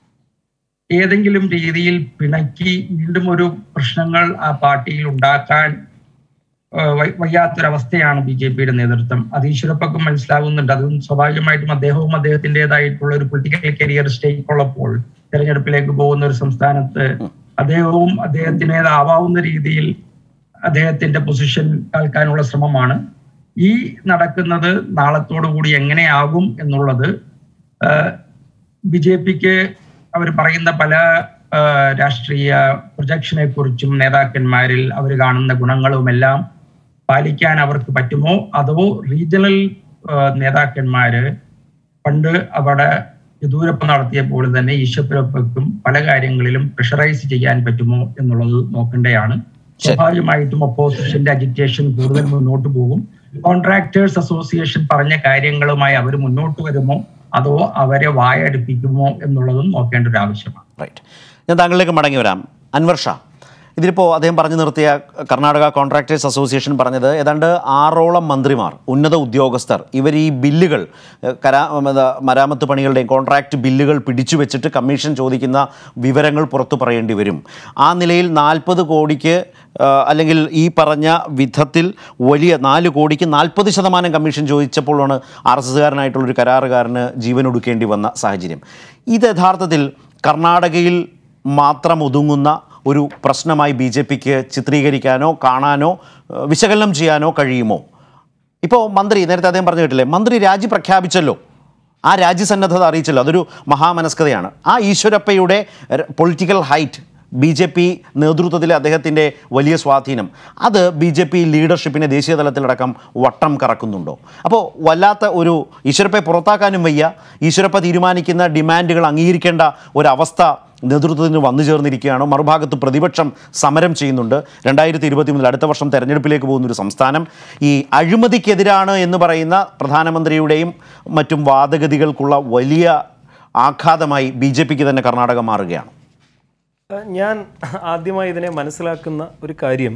[SPEAKER 4] ഏതെങ്കിലും രീതിയിൽ പിണക്കി വീണ്ടും ഒരു പ്രശ്നങ്ങൾ ആ പാർട്ടിയിൽ ഉണ്ടാക്കാൻ ആ, വയ്യ- വയ്യാത്തൊരവസ്ഥയാണ് ബി ജെ പിയുടെ നേതൃത്വം അത് ഈശ്വരപ്പൊക്കെ മനസ്സിലാവുന്നുണ്ട് അതും സ്വാഭാവികമായിട്ടും അദ്ദേഹവും അദ്ദേഹത്തിൻ്റെതായിട്ടുള്ള ഒരു പൊളിറ്റിക്കൽ കരിയർ സ്റ്റേക്ക് ഉള്ളപ്പോൾ തെരഞ്ഞെടുപ്പിലേക്ക് പോകുന്ന ഒരു സംസ്ഥാനത്ത് അദ്ദേഹവും അദ്ദേഹത്തിനേതാവാവുന്ന രീതിയിൽ അദ്ദേഹത്തിന്റെ പൊസിഷൻ കേൾക്കാനുള്ള ശ്രമമാണ് ഈ നടക്കുന്നത് നാളത്തോടു കൂടി എങ്ങനെയാകും എന്നുള്ളത് ബി ജെ പിക്ക് അവർ പറയുന്ന പല ആ, രാഷ്ട്രീയ പ്രൊജക്ഷനെ കുറിച്ചും നേതാക്കന്മാരിൽ അവർ കാണുന്ന ഗുണങ്ങളുമെല്ലാം പാലിക്കാൻ അവർക്ക് പറ്റുമോ അതോ റീജിയണൽ ആ, നേതാക്കന്മാര് പണ്ട് അവിടെ യെദ്യൂരപ്പ നടത്തിയപ്പോൾ തന്നെ ഈശ്വരപ്പയ്ക്കും പല കാര്യങ്ങളിലും പ്രഷറൈസ് ചെയ്യാൻ പറ്റുമോ എന്നുള്ളത് നോക്കേണ്ടതാണ്
[SPEAKER 1] ശരി.
[SPEAKER 4] സ്വാഭാവികമായിട്ടും ഒപ്പോസിഷന്റെ അജിറ്റേഷൻ കൂടുതൽ മുന്നോട്ട് പോകും കോൺട്രാക്ടേഴ്സ് അസോസിയേഷൻ പറഞ്ഞ കാര്യങ്ങളുമായി അവർ മുന്നോട്ട് വരുമോ അതോ അവരെ വായടുപ്പിക്കുമോ എന്നുള്ളതും നോക്കേണ്ട ഒരു ആവശ്യമാണ്
[SPEAKER 1] റൈറ്റ് ഞാൻ താങ്കളിലേക്ക് മടങ്ങി വരാം അൻവർ ഷാ ഇതിലിപ്പോൾ അദ്ദേഹം പറഞ്ഞു നിർത്തിയ കർണാടക കോൺട്രാക്ടേഴ്സ് അസോസിയേഷൻ പറഞ്ഞത് ഏതാണ്ട് ആറോളം മന്ത്രിമാർ ഉന്നത ഉദ്യോഗസ്ഥർ ഇവർ ഈ ബില്ലുകൾ ഏഹ്, കരാ എന്താ, മരാമത്ത് പണികളുടെയും കോൺട്രാക്ട് ബില്ലുകൾ പിടിച്ചു വെച്ചിട്ട് കമ്മീഷൻ ചോദിക്കുന്ന വിവരങ്ങൾ പുറത്തു പറയേണ്ടി വരും ആ നിലയിൽ നാൽപ്പത് കോടിക്ക് ആ, അല്ലെങ്കിൽ ഈ പറഞ്ഞ വിധത്തിൽ വലിയ നാല് കോടിക്ക് നാൽപ്പത് ശതമാനം കമ്മീഷൻ ചോദിച്ചപ്പോഴാണ് ആർ എസ് എസ്സുകാരനായിട്ടുള്ളൊരു കരാറുകാരന് ജീവനൊടുക്കേണ്ടി വന്ന സാഹചര്യം ഇത് യഥാർത്ഥത്തിൽ കർണാടകയിൽ മാത്രം ഒതുങ്ങുന്ന ഒരു പ്രശ്നമായി ബി ജെ പിക്ക് ചിത്രീകരിക്കാനോ കാണാനോ ഏഹ്, വിശകലനം ചെയ്യാനോ കഴിയുമോ ഇപ്പോൾ മന്ത്രി നേരത്തെ അദ്ദേഹം പറഞ്ഞു കേട്ടില്ലേ മന്ത്രി രാജി പ്രഖ്യാപിച്ചല്ലോ ആ രാജ്യസന്നദ്ധത അറിയിച്ചല്ലോ അതൊരു മഹാമനസ്കതയാണ് ആ ഈശ്വരപ്പയുടെ political height B J P നേതൃത്വത്തിലെ അദ്ദേഹത്തിൻ്റെ വലിയ സ്വാധീനം അത് ബി ജെ പി ലീഡർഷിപ്പിനെ ദേശീയ തലത്തിലടക്കം വട്ടം കറക്കുന്നുണ്ടോ അപ്പോൾ വല്ലാത്ത ഒരു ഈശ്വരപ്പെ പുറത്താക്കാനും വയ്യ ഈശ്വരപ്പ തീരുമാനിക്കുന്ന ഡിമാൻഡുകൾ അംഗീകരിക്കേണ്ട ഒരവസ്ഥ നേതൃത്വത്തിന് വന്നു ചേർന്നിരിക്കുകയാണ് മറുഭാഗത്ത് പ്രതിപക്ഷം സമരം ചെയ്യുന്നുണ്ട് രണ്ടായിരത്തി ഇരുപത്തി മൂന്നിൽ അടുത്ത വർഷം തെരഞ്ഞെടുപ്പിലേക്ക് പോകുന്ന ഒരു സംസ്ഥാനം ഈ അഴിമതിക്കെതിരാണ് എന്ന് പറയുന്ന പ്രധാനമന്ത്രിയുടെയും മറ്റും വാദഗതികൾക്കുള്ള വലിയ ആഘാതമായി ബി ജെ പിക്ക് തന്നെ കർണാടക മാറുകയാണ്
[SPEAKER 5] ഞാൻ ആദ്യമായി ഇതിനെ മനസ്സിലാക്കുന്ന ഒരു കാര്യം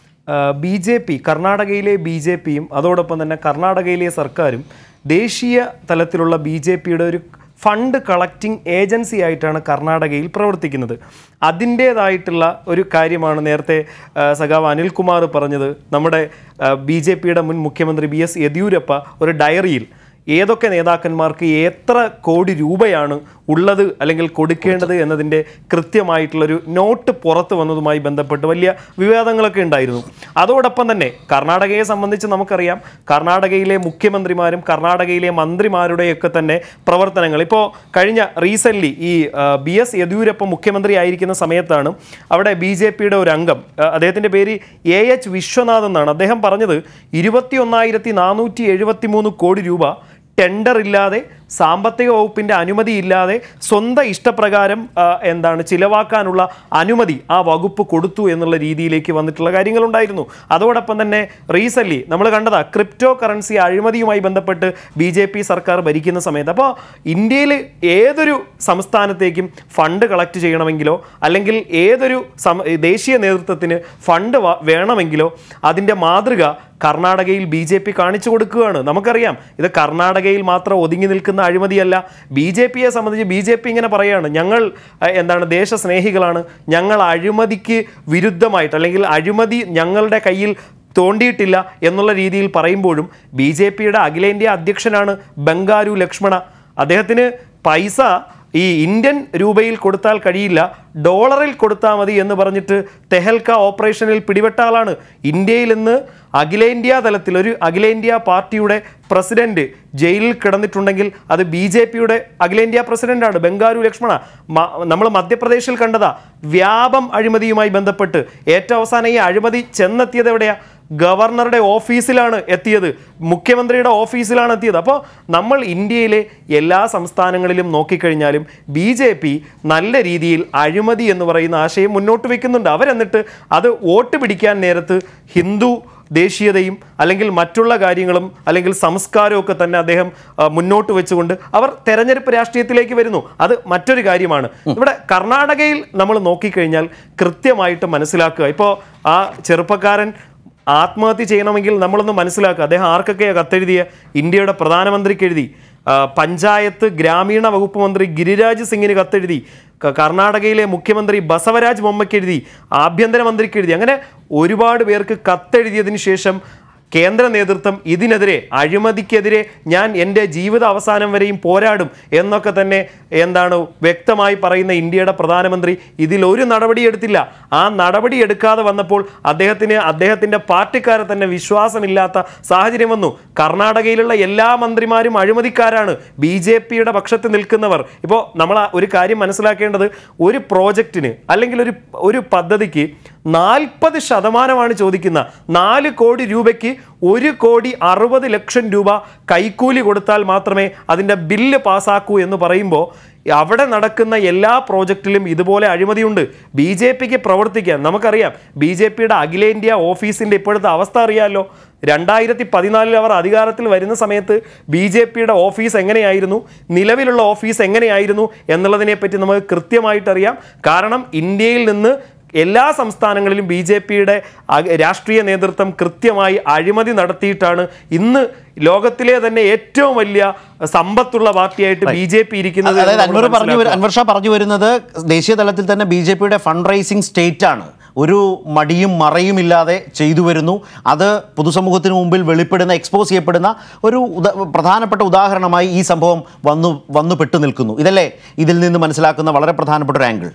[SPEAKER 5] ബി ജെ പി കർണാടകയിലെ ബി ജെ പിയും അതോടൊപ്പം തന്നെ കർണാടകയിലെ സർക്കാരും ദേശീയ തലത്തിലുള്ള ബി ജെ പിയുടെ ഒരു ഫണ്ട് കളക്ടിംഗ് ഏജൻസി ആയിട്ടാണ് കർണാടകയിൽ പ്രവർത്തിക്കുന്നത് അതിൻ്റേതായിട്ടുള്ള ഒരു കാര്യമാണ് നേരത്തെ ആ, സഖാവ് അനിൽകുമാർ പറഞ്ഞത് നമ്മുടെ ബി ജെ പിയുടെ മുൻ മുഖ്യമന്ത്രി ബി എസ് യെദ്യൂരപ്പ ഒരു ഡയറിയിൽ ഏതൊക്കെ നേതാക്കന്മാർക്ക് എത്ര കോടി രൂപയാണ് ഉള്ളത് അല്ലെങ്കിൽ കൊടുക്കേണ്ടത് എന്നതിൻ്റെ കൃത്യമായിട്ടുള്ളൊരു നോട്ട് പുറത്തു വന്നതുമായി ബന്ധപ്പെട്ട് വലിയ വിവാദങ്ങളൊക്കെ ഉണ്ടായിരുന്നു അതോടൊപ്പം തന്നെ കർണാടകയെ സംബന്ധിച്ച് നമുക്കറിയാം കർണാടകയിലെ മുഖ്യമന്ത്രിമാരും കർണാടകയിലെ മന്ത്രിമാരുടെയൊക്കെ തന്നെ പ്രവർത്തനങ്ങൾ ഇപ്പോൾ കഴിഞ്ഞ റീസെൻ്റ്ലി ഈ ബി എസ് യെദ്യൂരപ്പ മുഖ്യമന്ത്രി ആയിരിക്കുന്ന സമയത്താണ് അവിടെ ബി ജെ പിയുടെ ഒരു അംഗം ആ, അദ്ദേഹത്തിൻ്റെ പേര് എ എച്ച് വിശ്വനാഥ് എന്നാണ് അദ്ദേഹം പറഞ്ഞത് ഇരുപത്തി ഒന്നായിരത്തി നാനൂറ്റി എഴുപത്തി മൂന്ന് കോടി രൂപ ടെൻഡർ ഇല്ലാതെ സാമ്പത്തിക വകുപ്പിൻ്റെ അനുമതി ഇല്ലാതെ സ്വന്തം ഇഷ്ടപ്രകാരം ആ, എന്താണ് ചിലവാക്കാനുള്ള അനുമതി ആ വകുപ്പ് കൊടുത്തു എന്നുള്ള രീതിയിലേക്ക് വന്നിട്ടുള്ള കാര്യങ്ങളുണ്ടായിരുന്നു അതോടൊപ്പം തന്നെ റീസെൻ്റ്ലി നമ്മൾ കണ്ടതാ ക്രിപ്റ്റോ കറൻസി അഴിമതിയുമായി ബന്ധപ്പെട്ട് ബി ജെ പി സർക്കാർ ഭരിക്കുന്ന സമയത്ത് അപ്പോൾ ഇന്ത്യയിൽ ഏതൊരു സംസ്ഥാനത്തേക്കും ഫണ്ട് കളക്ട് ചെയ്യണമെങ്കിലോ അല്ലെങ്കിൽ ഏതൊരു സം ദേശീയ നേതൃത്വത്തിന് ഫണ്ട് വ- വേണമെങ്കിലോ അതിൻ്റെ മാതൃക കർണാടകയിൽ ബി ജെ പി കാണിച്ചു കൊടുക്കുകയാണ് നമുക്കറിയാം ഇത് കർണാടകയിൽ മാത്രം ഒതുങ്ങി നിൽക്കുന്ന അഴിമതിയല്ല ബി ജെ പിയെ സംബന്ധിച്ച് ബി ജെ പി ഇങ്ങനെ പറയുകയാണ് ഞങ്ങൾ അഹ്, എന്താണ് ദേശസ്നേഹികളാണ് ഞങ്ങൾ അഴിമതിക്ക് വിരുദ്ധമായിട്ട് അല്ലെങ്കിൽ അഴിമതി ഞങ്ങളുടെ കയ്യിൽ തോണ്ടിയിട്ടില്ല എന്നുള്ള രീതിയിൽ പറയുമ്പോഴും ബി ജെ പിയുടെ അഖിലേന്ത്യാ അധ്യക്ഷനാണ് ബംഗാരു ലക്ഷ്മണ അദ്ദേഹത്തിന് പൈസ ഈ ഇന്ത്യൻ രൂപയിൽ കൊടുത്താൽ കഴിയില്ല ഡോളറിൽ കൊടുത്താൽ മതി എന്ന് പറഞ്ഞിട്ട് തെഹൽക്ക ഓപ്പറേഷനിൽ പിടിപെട്ട ആളാണ് ഇന്ത്യയിൽ നിന്ന് അഖിലേന്ത്യാ തലത്തിൽ ഒരു അഖിലേന്ത്യാ പാർട്ടിയുടെ പ്രസിഡന്റ് ജയിലിൽ കിടന്നിട്ടുണ്ടെങ്കിൽ അത് ബി ജെ പിയുടെ അഖിലേന്ത്യാ പ്രസിഡന്റാണ് ബംഗാരു ലക്ഷ്മണ നമ്മൾ മധ്യപ്രദേശിൽ കണ്ടതാ വ്യാപം അഴിമതിയുമായി ബന്ധപ്പെട്ട് ഏറ്റവും അവസാനം ഈ അഴിമതി ചെന്നെത്തിയത് എവിടെയാ ഗവർണറുടെ ഓഫീസിലാണ് എത്തിയത് മുഖ്യമന്ത്രിയുടെ ഓഫീസിലാണ് എത്തിയത് അപ്പോൾ നമ്മൾ ഇന്ത്യയിലെ എല്ലാ സംസ്ഥാനങ്ങളിലും നോക്കിക്കഴിഞ്ഞാലും ബി ജെ പി നല്ല രീതിയിൽ അഴിമതി എന്ന് പറയുന്ന ആശയം മുന്നോട്ട് വെക്കുന്നുണ്ട് അവരെന്നിട്ട് അത് വോട്ട് പിടിക്കാൻ നേരത്ത് ഹിന്ദു ദേശീയതയും അല്ലെങ്കിൽ മറ്റുള്ള കാര്യങ്ങളും അല്ലെങ്കിൽ സംസ്കാരവും ഒക്കെ തന്നെ അദ്ദേഹം ആ, മുന്നോട്ട് വെച്ചുകൊണ്ട് അവർ തെരഞ്ഞെടുപ്പ് രാഷ്ട്രീയത്തിലേക്ക് വരുന്നു അത് മറ്റൊരു കാര്യമാണ് ഇവിടെ കർണാടകയിൽ നമ്മൾ നോക്കിക്കഴിഞ്ഞാൽ കൃത്യമായിട്ട് മനസ്സിലാക്കുക ഇപ്പോൾ ആ ചെറുപ്പക്കാരൻ ആത്മഹത്യ ചെയ്യണമെങ്കിൽ നമ്മളൊന്ന് മനസ്സിലാക്കുക അദ്ദേഹം ആർക്കൊക്കെയാണ് കത്തെഴുതിയ ഇന്ത്യയുടെ പ്രധാനമന്ത്രിക്ക് എഴുതി ആ, പഞ്ചായത്ത് ഗ്രാമീണ വകുപ്പ് മന്ത്രി ഗിരിരാജ് സിംഗിന് കത്തെഴുതി ക- കർണാടകയിലെ മുഖ്യമന്ത്രി ബസവരാജ് ബൊമ്മയ്ക്ക് എഴുതി ആഭ്യന്തരമന്ത്രിക്ക് എഴുതി അങ്ങനെ ഒരുപാട് പേർക്ക് കത്തെഴുതിയതിനു ശേഷം കേന്ദ്ര നേതൃത്വം ഇതിനെതിരെ അഴിമതിക്കെതിരെ ഞാൻ എൻ്റെ ജീവിത അവസാനം വരെയും പോരാടും എന്നൊക്കെ തന്നെ എന്താണ് വ്യക്തമായി പറയുന്ന ഇന്ത്യയുടെ പ്രധാനമന്ത്രി ഇതിൽ ഒരു നടപടി എടുത്തില്ല ആ നടപടി എടുക്കാതെ വന്നപ്പോൾ അദ്ദേഹത്തിന് അദ്ദേഹത്തിൻ്റെ പാർട്ടിക്കാരെ തന്നെ വിശ്വാസമില്ലാത്ത സാഹചര്യം വന്നു കർണാടകയിലുള്ള എല്ലാ മന്ത്രിമാരും അഴിമതിക്കാരാണ് ബി ജെ പിയുടെ പക്ഷത്ത് നിൽക്കുന്നവർ ഇപ്പോൾ നമ്മൾ ആ ഒരു കാര്യം മനസ്സിലാക്കേണ്ടത് ഒരു പ്രോജക്റ്റിന് അല്ലെങ്കിൽ ഒരു ഒരു പദ്ധതിക്ക് നാൽപ്പത് ശതമാനമാണ് ചോദിക്കുന്ന നാല് കോടി രൂപയ്ക്ക് ഒരു കോടി അറുപത് ലക്ഷം രൂപ കൈക്കൂലി കൊടുത്താൽ മാത്രമേ അതിൻ്റെ ബില്ല് പാസ്സാക്കൂ എന്ന് പറയുമ്പോൾ അവിടെ നടക്കുന്ന എല്ലാ പ്രോജക്റ്റിലും ഇതുപോലെ അഴിമതിയുണ്ട് ബി ജെ പിക്ക് പ്രവർത്തിക്കാൻ നമുക്കറിയാം ബി ജെ പിയുടെ അഖിലേന്ത്യാ ഓഫീസിൻ്റെ ഇപ്പോഴത്തെ അവസ്ഥ അറിയാമല്ലോ രണ്ടായിരത്തി പതിനാലിൽ അവർ അധികാരത്തിൽ വരുന്ന സമയത്ത് ബി ജെ പിയുടെ ഓഫീസ് എങ്ങനെയായിരുന്നു നിലവിലുള്ള ഓഫീസ് എങ്ങനെയായിരുന്നു എന്നുള്ളതിനെ പറ്റി നമുക്ക് കൃത്യമായിട്ടറിയാം കാരണം ഇന്ത്യയിൽ നിന്ന് എല്ലാ സംസ്ഥാനങ്ങളിലും ബി ജെ പിയുടെ രാഷ്ട്രീയ നേതൃത്വം കൃത്യമായി അഴിമതി നടത്തിയിട്ടാണ് ഇന്ന് ലോകത്തിലെ തന്നെ ഏറ്റവും വലിയ സമ്പത്തുള്ള പാർട്ടിയായിട്ട് ബി ജെ പി ഇരിക്കുന്നത് എന്ന്
[SPEAKER 1] അതായത്
[SPEAKER 5] നമ്മൾ
[SPEAKER 1] അൻവർ പറഞ്ഞു വരു-
[SPEAKER 5] മനസ്സിലാക്കുക.
[SPEAKER 1] അൻവർ ഷാ പറഞ്ഞു വരുന്നത് ദേശീയ തലത്തിൽ തന്നെ ബി ജെ പിയുടെ ഫണ്ട് റൈസിംഗ് സ്റ്റേറ്റ് ആണ് ഒരു മടിയും മറയും ഇല്ലാതെ ചെയ്തു വരുന്നു അത് പൊതുസമൂഹത്തിന് മുമ്പിൽ വെളിപ്പെടുന്ന എക്സ്പോസ് ചെയ്യപ്പെടുന്ന ഒരു ഉദ- പ്രധാനപ്പെട്ട ഉദാഹരണമായി ഈ സംഭവം വന്നു വന്നു പെട്ടു നിൽക്കുന്നു ഇതല്ലേ ഇതിൽ നിന്ന് മനസ്സിലാക്കുന്ന വളരെ പ്രധാനപ്പെട്ട ഒരു ആംഗിൾ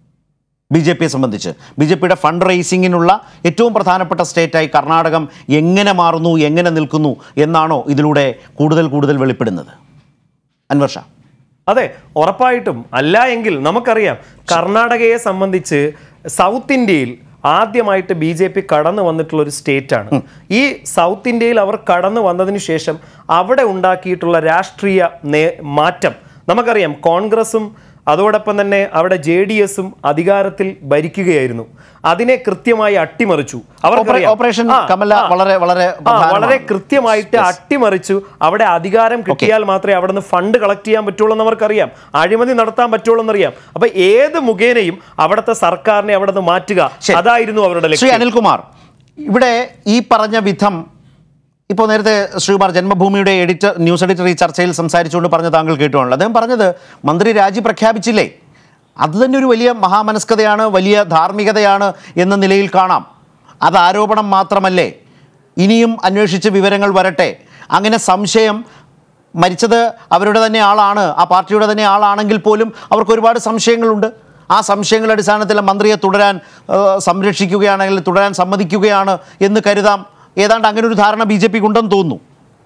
[SPEAKER 1] ബി ജെ പിയെ സംബന്ധിച്ച് ബി ജെ പിയുടെ ഫണ്ട് റൈസിങ്ങിനുള്ള ഏറ്റവും പ്രധാനപ്പെട്ട സ്റ്റേറ്റായി കർണാടകം എങ്ങനെ മാറുന്നു എങ്ങനെ നിൽക്കുന്നു എന്നാണോ ഇതിലൂടെ കൂടുതൽ കൂടുതൽ വെളിപ്പെടുന്നത് അൻവർ ഷാ
[SPEAKER 5] അതെ ഉറപ്പായിട്ടും അല്ല എങ്കിൽ നമുക്കറിയാം കർണാടകയെ സംബന്ധിച്ച് സൗത്ത് ഇന്ത്യയിൽ ആദ്യമായിട്ട് ബി ജെ പി കടന്നു വന്നിട്ടുള്ള ഒരു സ്റ്റേറ്റ് ആണ് ഈ സൗത്ത് ഇന്ത്യയിൽ അവർ കടന്നു വന്നതിന് ശേഷം അവിടെ ഉണ്ടാക്കിയിട്ടുള്ള രാഷ്ട്രീയ നേ- മാറ്റം നമുക്കറിയാം കോൺഗ്രസും അതോടൊപ്പം തന്നെ അവിടെ ജെ ഡി എസും അധികാരത്തിൽ ഭരിക്കുകയായിരുന്നു അതിനെ കൃത്യമായി അട്ടിമറിച്ചു അവർക്കറിയാം.
[SPEAKER 1] ഓപ്പറേഷൻ
[SPEAKER 5] ആ,
[SPEAKER 1] കമല
[SPEAKER 5] ആ.
[SPEAKER 1] വളരെ വളരെ
[SPEAKER 5] ആ, വളരെ
[SPEAKER 1] പ്രധാനമാണ്.
[SPEAKER 5] കൃത്യമായിട്ട് അട്ടിമറിച്ചു അവിടെ അധികാരം കിട്ടിയാൽ മാത്രമേ അവിടെ നിന്ന് ഫണ്ട് കളക്ട് ചെയ്യാൻ പറ്റുള്ളൂ എന്ന് അവർക്കറിയാം അഴിമതി നടത്താൻ പറ്റുള്ളൂ എന്നറിയാം അപ്പൊ ഏത് മുഖേനയും അവിടുത്തെ സർക്കാരിനെ അവിടെ നിന്ന് മാറ്റുക
[SPEAKER 1] ശരി.
[SPEAKER 5] അതായിരുന്നു അവരുടെ
[SPEAKER 1] ശ്രീ
[SPEAKER 5] ലക്ഷ്യം
[SPEAKER 1] അനിൽകുമാർ ഇവിടെ ഈ പറഞ്ഞ വിധം ഇപ്പോൾ നേരത്തെ ശ്രീകുമാർ ജന്മഭൂമിയുടെ എഡിറ്റർ ന്യൂസ് എഡിറ്റർ ഈ ചർച്ചയിൽ സംസാരിച്ചുകൊണ്ട് പറഞ്ഞ താങ്കൾ കേട്ടുവാണല്ലോ അദ്ദേഹം പറഞ്ഞത് മന്ത്രി രാജി പ്രഖ്യാപിച്ചില്ലേ അത് തന്നെ ഒരു വലിയ മഹാമനസ്കതയാണ് വലിയ ധാർമ്മികതയാണ് എന്ന നിലയിൽ കാണാം അത് ആരോപണം മാത്രമല്ലേ ഇനിയും അന്വേഷിച്ച് വിവരങ്ങൾ വരട്ടെ അങ്ങനെ സംശയം മരിച്ചത് അവരുടെ തന്നെ ആളാണ് ആ പാർട്ടിയുടെ തന്നെ ആളാണെങ്കിൽ പോലും അവർക്ക് ഒരുപാട് സംശയങ്ങളുണ്ട് ആ സംശയങ്ങളുടെ അടിസ്ഥാനത്തിൽ മന്ത്രിയെ തുടരാൻ ആ, സംരക്ഷിക്കുകയാണെങ്കിൽ തുടരാൻ സമ്മതിക്കുകയാണ് എന്ന് കരുതാം ഏതാണ്ട് അങ്ങനെ ഒരു ധാരണ ബി ജെ പിക്ക് ഉണ്ടെന്ന് തോന്നുന്നു